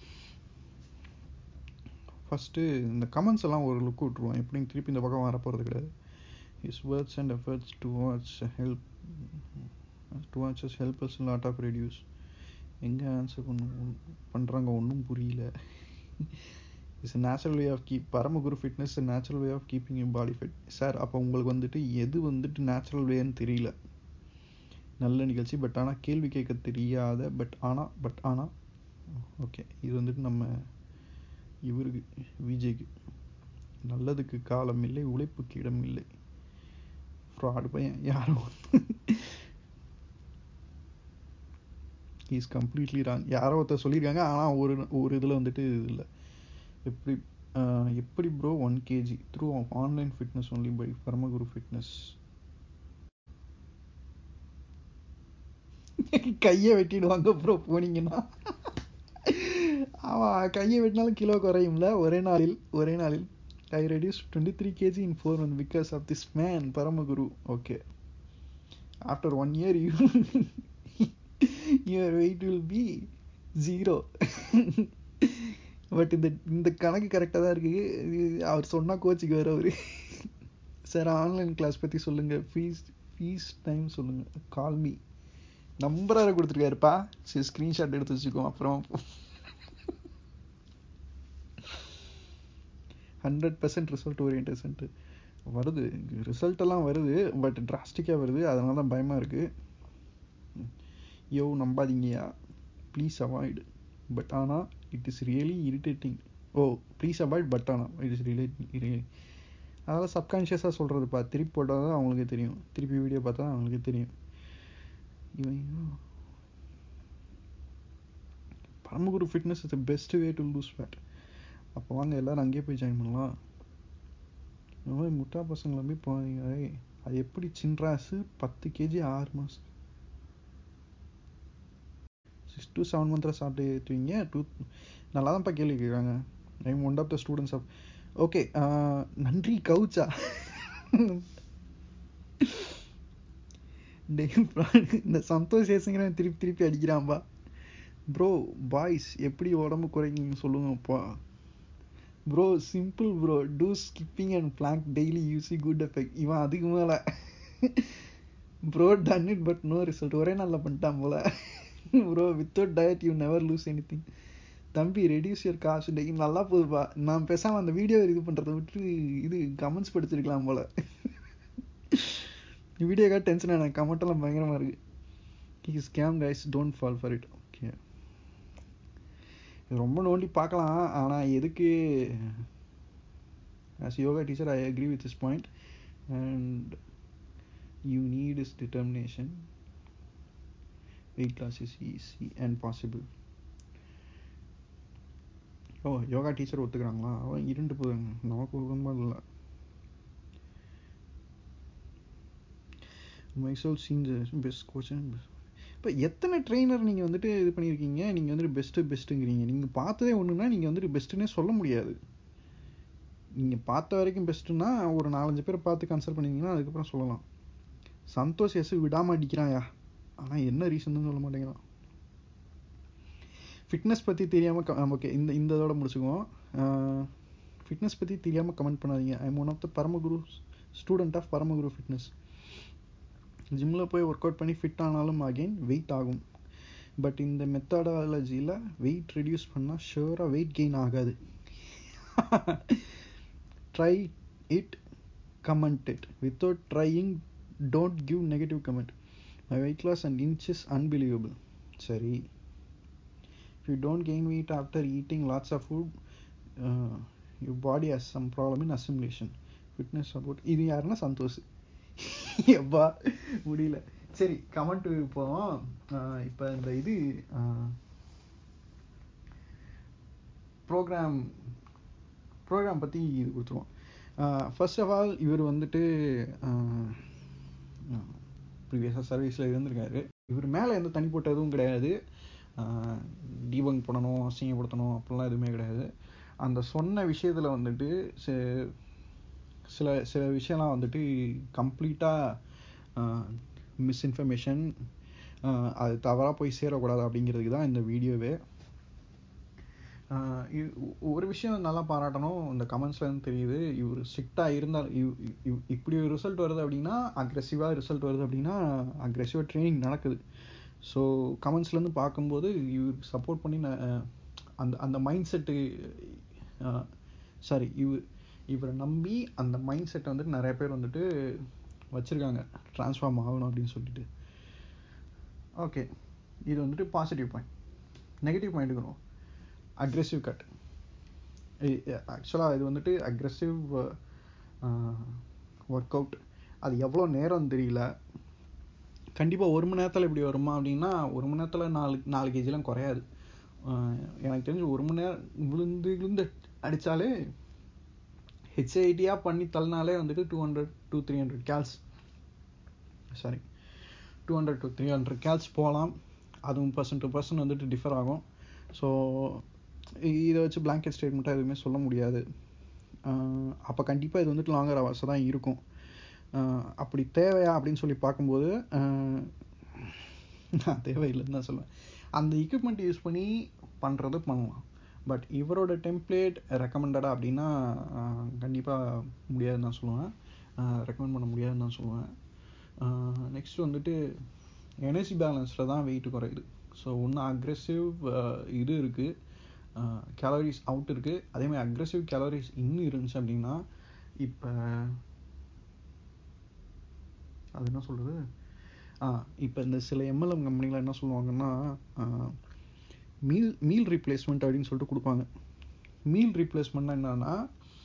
first இந்த கமெண்ட்ஸ் எல்லாம் ஒரு லுக் விட்ருவோம் எப்படியும் திருப்பி இந்த பக்கம் வரப்போகிறது கிடையாது is words and efforts to watch help to watches help us lot of reduce எங்கே ஆன்சர் பண்ணும் பண்ணுறாங்க ஒன்றும் புரியல it's natural way of keep Paramaguru fitness natural way of keeping you body fit sir அப்போ உங்களுக்கு வந்துட்டு எது வந்துட்டு நேச்சுரல் வேன்னு தெரியல நல்ல நிகழ்ச்சி பட் ஆனால் கேள்வி கேட்க தெரியாத பட் ஆனால் பட் ஆனால் ஓகே இது வந்துட்டு நம்ம இவருக்கு விஜய்க்கு நல்லதுக்கு காலம் இல்லை உழைப்புக்கு இடம் இல்லை ஃப்ராடு பையன் யாரும் இஸ் கம்ப்ளீட்லி ராங் யாரோ ஒருத்தர் சொல்லியிருக்காங்க ஆனால் ஒரு ஒரு இதில் வந்துட்டு இது இல்லை எப்படி ஆஹ், எப்படி bro one KG through online fitness only by Paramaguru fitness கையை வெட்டிடுவாங்க ப்ரோ போனீங்கன்னா ஆமாம் கையை வெட்டினாலும் கிலோ குறையும்ல ஒரே நாளில் ஒரே நாளில் I reduce twenty three KG in four one because of this man Paramaguru okay after one year you your weight will be zero but இந்த இந்த கணக்கு கரெக்டாக தான் இருக்கு இது அவர் சொன்னால் கோச்சிக்கு வேறு அவர் சார் ஆன்லைன் கிளாஸ் பற்றி சொல்லுங்கள் ஃபீஸ் ஃபீஸ் டைம் சொல்லுங்கள் கால் மீ நம்பர் வேறு கொடுத்துருக்காருப்பா சரி ஸ்க்ரீன்ஷாட் எடுத்து வச்சுக்கோ அப்புறம் ஹண்ட்ரட் பர்சன்ட் ரிசல்ட் ஓரியன்டேஷன்ட்டு வருது ரிசல்ட் எல்லாம் வருது பட் டிராஸ்டிக்காக வருது அதனால தான் பயமாக இருக்குது யோ நம்பாதீங்கயா ப்ளீஸ் அவாய்டு பட் ஆனால் it is really irritating oh please avoid but ஆனால் இட் இஸ் ரியலி அதெல்லாம் சப்கான்ஷியஸாக சொல்கிறதுப்பா திருப்பி போட்டால் தான் அவங்களுக்கு தெரியும் திருப்பி வீடியோ பார்த்தா தான் அவங்களுக்கு தெரியும் இவன் இவன் Paramaguru fitness is the best way to lose fat அப்போ வாங்க எல்லாரும் அங்கேயே போய் ஜாயின் பண்ணலாம் இந்த மாதிரி முட்டா பசங்களை போய் போவீங்க ஏய், அது எப்படி சின்ராஸு பத்து கேஜி ஆறு மாதம் சிக்ஸ் டு செவன் மந்த்ல சாப்பிட்டு ஏற்றுவீங்க டூ நல்லா தான்ப்பா கேள்வி கேட்குறாங்க I'm one of the students of okay நன்றி கவுச்சா டேய், இந்த சந்தோஷ் ஏசுங்கிறவன் திருப்பி திருப்பி அடிக்கிறான்பா ப்ரோ பாய்ஸ் எப்படி உடம்பு குறைங்க சொல்லுங்கப்பா bro simple bro do skipping and plank daily you see good effect இவன் அதுக்கு மேலே bro done it but no result ஒரே நாளில் பண்ணிட்டான் போல bro without diet you never lose anything தம்பி ரெடியூஸ் யர் காசு டே நல்லா போகுதுப்பா நான் பேசாமல் அந்த வீடியோ இது பண்ணுறத விட்டு இது கமெண்ட்ஸ் படிச்சிருக்கலாம் போல வீடியோக்காக டென்ஷன் எனக்கு கமெண்ட்டெல்லாம் பயங்கரமாக இருக்கு he scam guys don't fall for it okay ரொம்ப நோண்டி பார்க்கலாம் ஆனால் எதுக்கு as yoga teacher I agree with this point and you need is determination weight loss is easy and possible oh yoga teacher ஒத்துக்கிறாங்களா அவன் இருண்டு போதுங்க நமக்கு உடம்பா இல்லை மைசோல் சீன்ஸ் பெஸ்ட் கோச்சன் இப்போ எத்தனை ட்ரெயினர் நீங்கள் வந்துட்டு இது பண்ணியிருக்கீங்க நீங்கள் வந்துட்டு பெஸ்ட்டு பெஸ்ட்டுங்கிறீங்க நீங்கள் பார்த்ததே ஒன்றுனா நீங்கள் வந்துட்டு பெஸ்ட்டுன்னே சொல்ல முடியாது நீங்கள் பார்த்த வரைக்கும் பெஸ்ட்டுன்னா ஒரு நாலஞ்சு பேரை பார்த்து கன்சல்ட் பண்ணிங்கன்னா அதுக்கப்புறம் சொல்லலாம் சந்தோஷ் எஸ் விடாம அடிக்கிறான்யா ஆனால் என்ன ரீசன் சொல்ல மாட்டேங்கிறான் ஃபிட்னஸ் பற்றி தெரியாமல் ஓகே இந்த இந்த இதோட முடிச்சுக்குவோம் ஃபிட்னஸ் பற்றி தெரியாமல் கமெண்ட் பண்ணாதீங்க I am one of the Paramaguru student of Paramaguru fitness ஜிம்மில் போய் ஒர்க் அவுட் பண்ணி ஃபிட் ஆனாலும் அகெயின் வெயிட் ஆகும் பட் இந்த மெத்தடாலஜியில் வெயிட் ரெடியூஸ் பண்ணால் ஷுவராக வெயிட் கெயின் ஆகாது try it comment it without trying don't give negative comment my weight loss and inch is unbelievable சரி if you don't gain weight after eating lots of food uh, your body has some problem in assimilation fitness support இது யாருன்னா சந்தோஷ் எப்பா முடியல சரி comment போவோம் இப்போ இந்த இது ப்ரோக்ராம் ப்ரோக்ராம் பற்றி இது கொடுத்துருவோம் ஃபர்ஸ்ட் ஆஃப் ஆல் இவர் வந்துட்டு ப்ரீவியஸாக சர்வீஸில் இருந்திருக்காரு இவர் மேலே எந்த தனிப்பட்ட எதுவும் கிடையாது டீபங்க் பண்ணணும் அசிங்கப்படுத்தணும் அப்படிலாம் எதுவுமே கிடையாது அந்த சொன்ன விஷயத்தில் வந்துட்டு சில சில விஷயம்லாம் வந்துட்டு கம்ப்ளீட்டாக மிஸ்இன்ஃபர்மேஷன் அது தவறாக போய் சேரக்கூடாது அப்படிங்கிறதுக்கு தான் இந்த வீடியோவே ஒரு விஷயம் நல்லா பாராட்டணும் இந்த கமெண்ட்ஸ்லேருந்து தெரியுது இவர் ஸ்ட்ரிக்டாக இருந்தால் இப்படி ஒரு ரிசல்ட் வருது அப்படின்னா அக்ரெசிவாக ரிசல்ட் வருது அப்படின்னா அக்ரெசிவாக ட்ரைனிங் நடக்குது ஸோ கமெண்ட்ஸ்லேருந்து பார்க்கும்போது இவர் சப்போர்ட் பண்ணி அந்த அந்த மைண்ட் செட்டு சாரி இவர் இவரை நம்பி அந்த மைண்ட் செட்டை வந்துட்டு நிறைய பேர் வந்துட்டு வச்சுருக்காங்க ட்ரான்ஸ்ஃபார்ம் ஆகணும் அப்படின்னு சொல்லிட்டு ஓகே இது வந்துட்டு பாசிட்டிவ் பாயிண்ட் நெகட்டிவ் பாயிண்ட் இருக்கணும் அக்ரெசிவ் கட் ஆக்சுவலாக இது வந்துட்டு அக்ரெசிவ் ஒர்க் அவுட் அது எவ்வளோ நேரம் தெரியல கண்டிப்பாக ஒரு மணி நேரத்தில் இப்படி வருமா அப்படின்னா ஒரு மணி நேரத்தில் நாலு நாலு கேஜிலாம் குறையாது எனக்கு தெரிஞ்சு ஒரு மணி நேரம் விழுந்து விழுந்து அடித்தாலே ஹெச்ஐடியாக பண்ணி தள்ளினாலே வந்துட்டு two hundred to three hundred cals sorry two hundred to three hundred cals போகலாம் அதுவும் பர்சன் டு பர்சன் வந்துட்டு டிஃபர் ஆகும் ஸோ இதை வச்சு பிளாங்கெட் ஸ்டேட்மெண்ட்டாக எதுவுமே சொல்ல முடியாது அப்போ கண்டிப்பாக இது வந்துட்டு லாங்கர் அவர்ஸாக தான் இருக்கும் அப்படி தேவையா அப்படின்னு சொல்லி பார்க்கும்போது நான் தேவையில்லைன்னு தான் சொல்லுவேன் அந்த எக்யூப்மெண்ட் யூஸ் பண்ணி பண்ணுறது பண்ணலாம் பட் இவரோட டெம்ப்ளேட் ரெக்கமெண்டடா அப்படின்னா கண்டிப்பாக முடியாதுன்னு தான் சொல்லுவேன் ரெக்கமெண்ட் பண்ண முடியாதுன்னு தான் சொல்லுவேன் நெக்ஸ்ட் வந்துட்டு எனர்ஜி பேலன்ஸில் தான் வெயிட் குறையுது ஸோ ஒன்று அக்ரெசிவ் இது இருக்குது கேலரிஸ் அவுட் இருக்குது அதேமாதிரி அக்ரெசிவ் கேலரிஸ் இன்னும் இருந்துச்சு அப்படின்னா இப்போ அது என்ன சொல்கிறது ஆ இப்போ இந்த சில எம்எல்எம் கம்பெனியில் என்ன சொல்லுவாங்கன்னா மீல் மீல் ரீப்ளேஸ்மெண்ட் அப்படின்னு சொல்லிட்டு கொடுப்பாங்க மீல் ரீப்ளேஸ்மெண்ட்னா என்னன்னா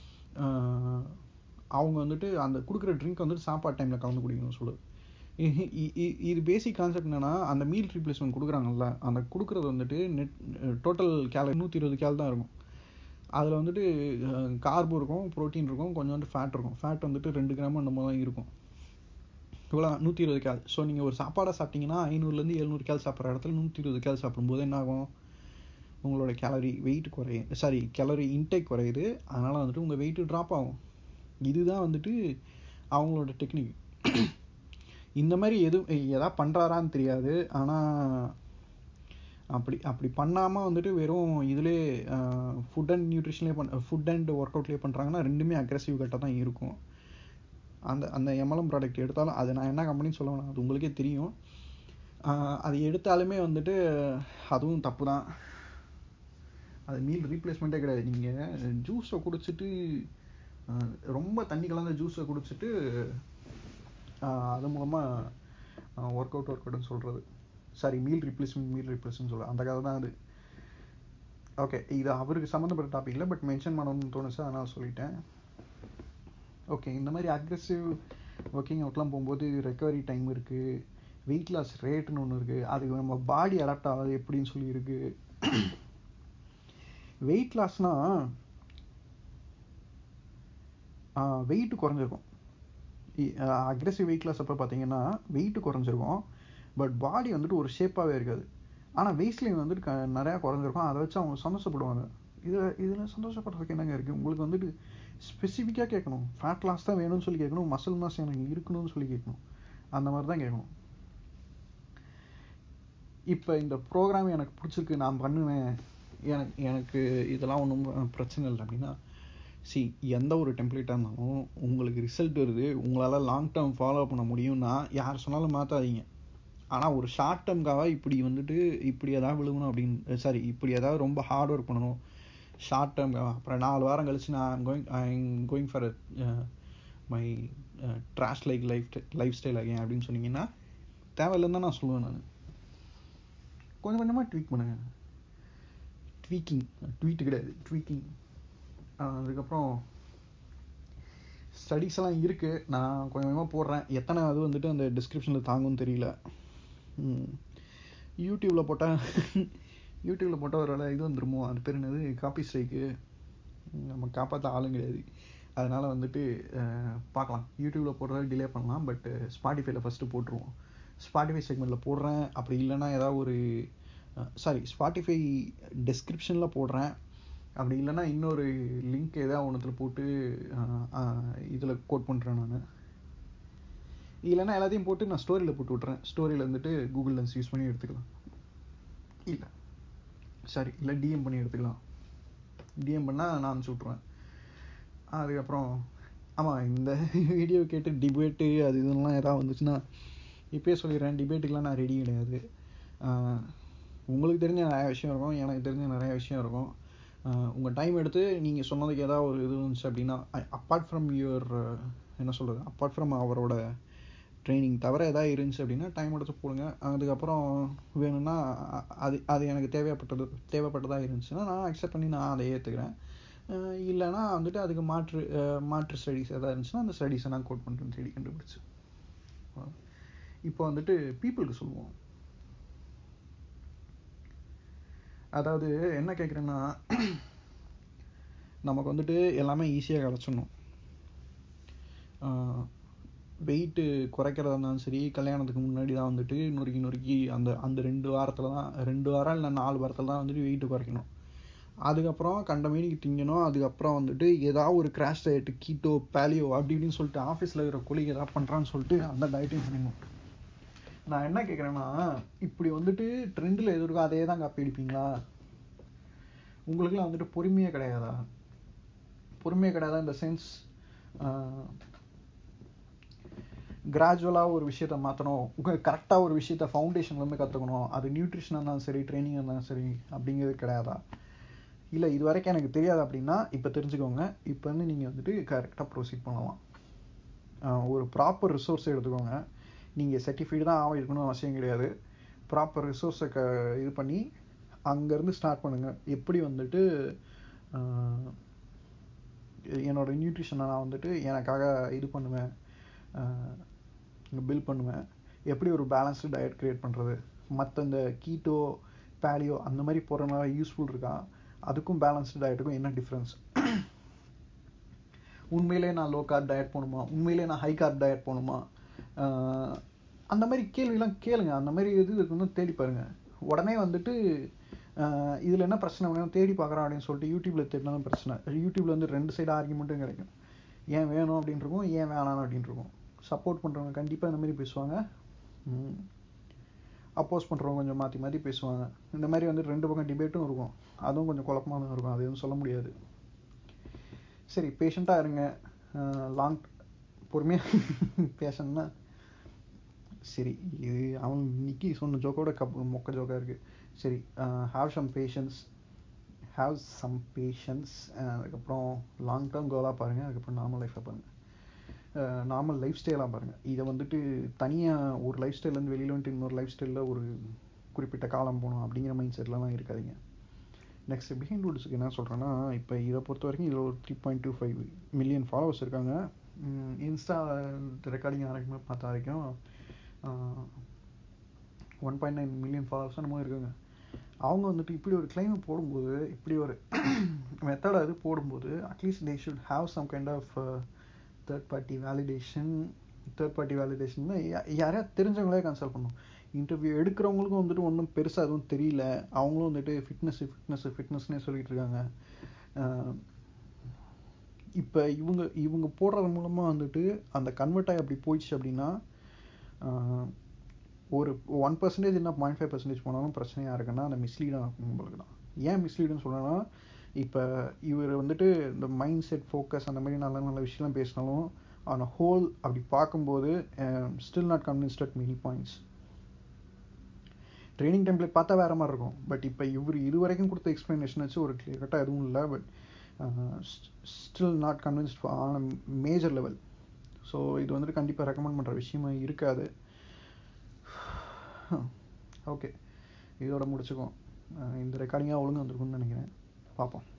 அவங்க வந்துட்டு அந்த கொடுக்குற ட்ரிங்க் வந்துட்டு சாப்பாடு டைமில் கலந்து குடிக்கணும்னு சொல்லுது இது பேசிக் கான்செப்ட் என்னன்னா அந்த மீல் ரீப்ளேஸ்மெண்ட் கொடுக்குறாங்கல்ல அந்த கொடுக்குறது வந்துட்டு நெட் டோட்டல் கேல நூற்றி இருபது கேல் தான் இருக்கும் அதில் வந்துட்டு கார்பு இருக்கும் ப்ரோட்டீன் இருக்கும் கொஞ்சோண்டு ஃபேட் இருக்கும் ஃபேட் வந்துட்டு ரெண்டு கிராம் அந்த மாதிரி தான் இருக்கும் இவ்வளோ நூற்றி இருபது கேல் ஸோ நீங்கள் ஒரு சாப்பாடை சாப்பிட்டீங்கன்னா ஐநூறுலேருந்து எழுநூறு கேல் சாப்பிட்ற இடத்துல நூற்றி இருபது கேல் சாப்பிடும்போது என்ன ஆகும் உங்களோட கேலரி வெயிட் குறையும் சாரி கேலரி இன்டேக் குறையுது அதனால் வந்துட்டு உங்கள் வெயிட்டு ட்ராப் ஆகும் இதுதான் வந்துட்டு அவங்களோட டெக்னிக் இந்த மாதிரி எதுவும் எதா பண்ணுறாரான்னு தெரியாது ஆனால் அப்படி அப்படி பண்ணாமல் வந்துட்டு வெறும் இதிலே ஃபுட் அண்ட் நியூட்ரிஷன்லேயே பண்ண ஃபுட் அண்ட் ஒர்க் அவுட்லேயே பண்ணுறாங்கன்னா ரெண்டுமே அக்ரெசிவ் கட்டாக தான் இருக்கும் அந்த அந்த எம்எல்எம் ப்ராடக்ட் எடுத்தாலும் அது நான் என்ன கம்பெனின்னு சொல்ல வேணாம் அது உங்களுக்கே தெரியும் அது எடுத்தாலுமே வந்துட்டு அதுவும் தப்பு தான் அது மீல் ரீப்ளேஸ்மெண்ட்டே கிடையாது நீங்கள் ஜூஸை குடிச்சிட்டு ரொம்ப தண்ணி கலந்த ஜூஸை குடிச்சிட்டு அது மூலமாக ஒர்க் அவுட் ஒர்க் அவுட்னு சொல்கிறது sorry meal replacement meal replacement சொல்கிறது அந்த கதை தான் அது ஓகே இது அவருக்கு சம்மந்தப்பட்ட டாபிக் இல்லை பட் மென்ஷன் பண்ணணும்னு தோணுச்சு அதனால் சொல்லிட்டேன் ஓகே இந்த மாதிரி அக்ரெசிவ் ஒர்க்கிங் அவுட்லாம் போகும்போது ரெக்கவரி டைம் இருக்குது வெயிட் லாஸ் ரேட்டுன்னு ஒன்று இருக்குது அதுக்கு நம்ம பாடி அடாப்ட் ஆகாது எப்படின்னு சொல்லி இருக்குது வெயிட் லாஸ்னால் வெயிட் குறைஞ்சிருக்கும் அக்ரெசிவ் வெயிட் லாஸ் அப்போ பார்த்தீங்கன்னா வெயிட் குறைஞ்சிருக்கும் பட் பாடி வந்துட்டு ஒரு ஷேப்பாகவே இருக்காது ஆனால் வெயிட் லைன் வந்துட்டு க நிறையா குறைஞ்சிருக்கும் அதை வச்சு அவங்க சந்தோஷப்படுவாங்க இதில் இதில் சந்தோஷப்படுறதுக்கு என்னங்க இருக்குது உங்களுக்கு வந்துட்டு ஸ்பெசிஃபிக்காக கேட்கணும் ஃபேட் லாஸ் தான் வேணும்னு சொல்லி கேட்கணும் மசில் மாஸ் எனக்கு இருக்கணும்னு சொல்லி கேட்கணும் அந்த மாதிரி தான் கேட்கணும் இப்போ இந்த ப்ரோக்ராம் எனக்கு பிடிச்சிருக்கு நான் பண்ணுவேன் எனக்கு எனக்கு இதெல்லாம் ஒன்றும் பிரச்சனை இல்லை அப்படின்னா சி எந்த ஒரு டெம்ப்ளேட்டாக இருந்தாலும் உங்களுக்கு ரிசல்ட் வருது உங்களால் லாங் டேர்ம் ஃபாலோ பண்ண முடியும்னா யார் சொன்னாலும் மாற்றாதீங்க ஆனால் ஒரு ஷார்ட் டேர்ம்காக இப்படி வந்துட்டு இப்படி ஏதாவது விழுகணும் அப்படின்னு சாரி இப்படி ஏதாவது ரொம்ப ஹார்ட் ஒர்க் பண்ணணும் ஷார்ட் டேர்ம்காக அப்புறம் நாலு வாரம் கழிச்சு நான் going I going for my trash like life lifestyle again அப்படின்னு சொன்னீங்கன்னா தேவையில்லைன்னு தான் நான் சொல்லுவேன் நான் கொஞ்சம் கொஞ்சமாக ட்வீட் பண்ணுங்க ட்வீக்கிங் ட்வீட் கிடையாது ட்வீக்கிங் அதுக்கப்புறம் ஸ்டடீஸ் எல்லாம் இருக்குது நான் கொஞ்சம் கொஞ்சமாக போடுறேன் எத்தனை அது வந்துட்டு அந்த டிஸ்கிரிப்ஷனில் தாங்கும்னு தெரியல யூடியூப்பில் போட்டால் யூடியூப்பில் போட்டால் ஒரு வேலை இது வந்துருமோ அது பேர் என்னது காப்பி ஸ்ட்ரைக்கு நம்ம காப்பாற்ற ஆளும் கிடையாது அதனால் வந்துட்டு பார்க்கலாம் யூடியூப்பில் போடுறத டிலே பண்ணலாம் பட் ஸ்பாட்டிஃபைல ஃபஸ்ட்டு போட்டுருவோம் ஸ்பாட்டிஃபை செக்மெண்ட்டில் போடுறேன் அப்படி இல்லைன்னா ஏதாவது ஒரு சாரி ஸ்பாட்டிஃபை டெஸ்கிரிப்ஷனில் போடுறேன் அப்படி இல்லைன்னா இன்னொரு லிங்க் ஏதாவது ஒன்றுத்தில் போட்டு இதில் கோட் பண்ணுறேன் நான் இல்லைன்னா எல்லாத்தையும் போட்டு நான் ஸ்டோரியில் போட்டு விட்றேன் ஸ்டோரியில் வந்துட்டு கூகுள் லென்ஸ் யூஸ் பண்ணி எடுத்துக்கலாம் இல்லை சாரி இல்லை டிஎம் பண்ணி எடுத்துக்கலாம் டிஎம் பண்ணால் நான் அனுப்பிச்சி விட்ருவேன் அதுக்கப்புறம் ஆமாம் இந்த வீடியோ கேட்டு டிபேட்டு அது இதெல்லாம் ஏதாவது வந்துச்சுன்னா இப்போயே சொல்லிடுறேன் டிபேட்டுக்கெலாம் நான் ரெடி கிடையாது உங்களுக்கு தெரிஞ்ச நிறையா விஷயம் இருக்கும் எனக்கு தெரிஞ்ச நிறையா விஷயம் இருக்கும் உங்கள் டைம் எடுத்து நீங்கள் சொன்னதுக்கு ஏதாவது ஒரு இது இருந்துச்சு அப்படின்னா அப்பார்ட் ஃப்ரம் யுவர் என்ன சொல்கிறது அப்பார்ட் ஃப்ரம் அவரோட ட்ரைனிங் தவிர எதாவது இருந்துச்சு அப்படின்னா டைம் எடுத்து போடுங்க அதுக்கப்புறம் வேணும்னா அது அது எனக்கு தேவைப்பட்டது தேவைப்பட்டதாக இருந்துச்சுன்னா நான் அக்செப்ட் பண்ணி நான் அதை ஏற்றுக்கிறேன் இல்லைனா வந்துட்டு அதுக்கு மாற்று மாற்று ஸ்டடீஸ் எதாவது இருந்துச்சுன்னா அந்த ஸ்டடீஸை நான் கோட் பண்ணுறேன் தேடி கண்டுபிடிச்சு இப்போ வந்துட்டு பீப்புளுக்கு சொல்லுவோம் அதாவது என்ன கேட்குறேன்னா நமக்கு வந்துட்டு எல்லாமே ஈஸியாக கிடச்சிடணும் வெயிட்டு குறைக்கிறதா இருந்தாலும் சரி கல்யாணத்துக்கு முன்னாடி தான் வந்துட்டு நொறுக்கி நொறுக்கி அந்த அந்த ரெண்டு வாரத்தில் தான் ரெண்டு வாரம் இல்லை நாலு வாரத்தில் தான் வந்துட்டு வெயிட்டு குறைக்கணும் அதுக்கப்புறம் கண்ட மீனிக்கு திங்கணும் அதுக்கப்புறம் வந்துட்டு ஏதாவது ஒரு கிராஷ் டயட்டு கீட்டோ பேலியோ அப்படி இப்படின்னு சொல்லிட்டு ஆஃபீஸில் இருக்கிற கொலிக் ஏதாவது பண்ணுறான்னு சொல்லிட்டு அந்த டயட்டையும் பண்ணிடணும் நான் என்ன கேட்குறேன்னா இப்படி வந்துட்டு ட்ரெண்டில் எது இருக்கோ அதே தான் காப்பி அடிப்பீங்களா உங்களுக்குலாம் வந்துட்டு பொறுமையே கிடையாதா பொறுமையே கிடையாதா இந்த சென்ஸ் கிராஜுவலாக ஒரு விஷயத்த மாற்றணும் கரெக்டாக ஒரு விஷயத்த ஃபவுண்டேஷன்லேருந்து கற்றுக்கணும் அது நியூட்ரிஷனாக இருந்தாலும் சரி ட்ரைனிங்காக இருந்தாலும் சரி அப்படிங்கிறது கிடையாதா இல்லை இது வரைக்கும் எனக்கு தெரியாது அப்படின்னா இப்போ தெரிஞ்சுக்கோங்க இப்போ வந்து நீங்கள் வந்துட்டு கரெக்டாக ப்ரொசீட் பண்ணலாம் ஒரு ப்ராப்பர் ரிசோர்ஸ் எடுத்துக்கோங்க நீங்கள் சர்டிஃபைடு தான் ஆக இருக்கணும்னு அவசியம் கிடையாது ப்ராப்பர் ரிசோர்ஸை க இது பண்ணி அங்கேருந்து ஸ்டார்ட் பண்ணுங்கள் எப்படி வந்துட்டு என்னோடய நியூட்ரிஷனை நான் வந்துட்டு எனக்காக இது பண்ணுவேன் பில் பண்ணுவேன் எப்படி ஒரு பேலன்ஸ்டு டயட் க்ரியேட் பண்ணுறது மற்ற இந்த கீட்டோ பேலியோ அந்த மாதிரி போகிறனால யூஸ்ஃபுல் இருக்கா அதுக்கும் பேலன்ஸ்டு டயட்டுக்கும் என்ன டிஃப்ரென்ஸ் உண்மையிலே நான் லோ கார்ப் டயட் போகணுமா உண்மையிலே நான் ஹை கார்ப் டயட் போகணுமா அந்த மாதிரி கேள்விலாம் கேளுங்க அந்த மாதிரி இது வந்து தேடி பாருங்க உடனே வந்துட்டு இதில் என்ன பிரச்சனை வேணும் தேடி பார்க்குறோம் அப்படின்னு சொல்லிட்டு யூடியூப்பில் தேடினாலும் பிரச்சனை யூடியூப்பில் வந்து ரெண்டு சைடு ஆர்குமெண்ட்டும் கிடைக்கும் ஏன் வேணும் அப்படின்னு இருக்கும் ஏன் வேணாம் அப்படின்னு இருக்கும் சப்போர்ட் பண்ணுறவங்க கண்டிப்பாக இந்த மாதிரி பேசுவாங்க அப்போஸ் பண்ணுறவங்க கொஞ்சம் மாற்றி மாற்றி பேசுவாங்க இந்த மாதிரி வந்து ரெண்டு பக்கம் டிபேட்டும் இருக்கும் அதுவும் கொஞ்சம் குழப்பமாக தான் இருக்கும் அது எதுவும் சொல்ல முடியாது சரி பேஷண்ட்டாக இருங்க லாங் பொறுமையாக பேஷன்னா சரி இது அவன் நிக்கி சொன்ன ஜோக்கோட கப் மொக்க ஜோக்காக இருக்குது சரி have some patience have some patience அதுக்கப்புறம் லாங் டேர்ம் கோலாக பாருங்கள் அதுக்கப்புறம் நார்மல் லைஃப்பை பாருங்கள் நார்மல் லைஃப் ஸ்டைலாக பாருங்கள் இதை வந்துட்டு தனியாக ஒரு லைஃப் ஸ்டைல்லேருந்து வெளியில் வந்துட்டு இன்னொரு லைஃப் ஸ்டைலில் ஒரு குறிப்பிட்ட காலம் போகணும் அப்படிங்கிற மைண்ட் செட்லலாம் இருக்காதிங்க நெக்ஸ்ட் பிஹைண்ட் வுட்ஸுக்கு என்ன சொல்கிறேன்னா இப்போ இதை பொறுத்த வரைக்கும் இதில் ஒரு three point two five million followers இருக்காங்க இன்ஸ்டா ரெக்கார்டிங் ஆரம்பிக்கும் பார்த்த வரைக்கும் one point nine million followers என்னமோ இருக்காங்க அவங்க வந்துட்டு இப்படி ஒரு கிளைம் போடும்போது இப்படி ஒரு மெத்தடை இது போடும்போது at least they should have some kind of third party validation third party validation யாரையா தெரிஞ்சவங்களே கன்சல்ட் பண்ணும் இன்டர்வியூ எடுக்கிறவங்களுக்கும் வந்துட்டு ஒன்றும் பெருசாக எதுவும் தெரியல அவங்களும் வந்துட்டு ஃபிட்னஸ் ஃபிட்னஸ் ஃபிட்னஸ்னே சொல்லிட்டு இருக்காங்க இப்போ இவங்க இவங்க போடுறது மூலமாக வந்துட்டு அந்த கன்வெர்ட் ஆகி அப்படி போயிடுச்சு அப்படின்னா ஒரு ஒன் பர்சன்டேஜ் என்ன பாயிண்ட் ஃபைவ் பர்சன்டேஜ் போனாலும் பிரச்சனையாக இருக்குன்னா அந்த மிஸ்லீடாக உங்களுக்கு தான் ஏன் மிஸ்லீடுன்னு சொல்லணும்னா இப்போ இவர் வந்துட்டு இந்த மைண்ட் செட் ஃபோக்கஸ் அந்த மாதிரி நல்ல நல்ல விஷயம்லாம் பேசினாலும் ஆன் ஹோல் அப்படி பார்க்கும்போது still not convinced at many points training template பார்த்தா வேறு மாதிரி இருக்கும் பட் இப்போ இவர் இது வரைக்கும் கொடுத்த எக்ஸ்ப்ளனேஷன் வச்சு ஒரு கிளியர்கட்டாக எதுவும் இல்லை but still not convinced on major level so இது வந்துட்டு கண்டிப்பாக ரெக்கமெண்ட் பண்ணுற விஷயமா இருக்காது ஓகே இதோட முடிச்சுக்குவோம் இந்த ரெக்கார்டிங்காக ஒழுங்கு வந்திருக்கும்னு நினைக்கிறேன் பார்ப்போம்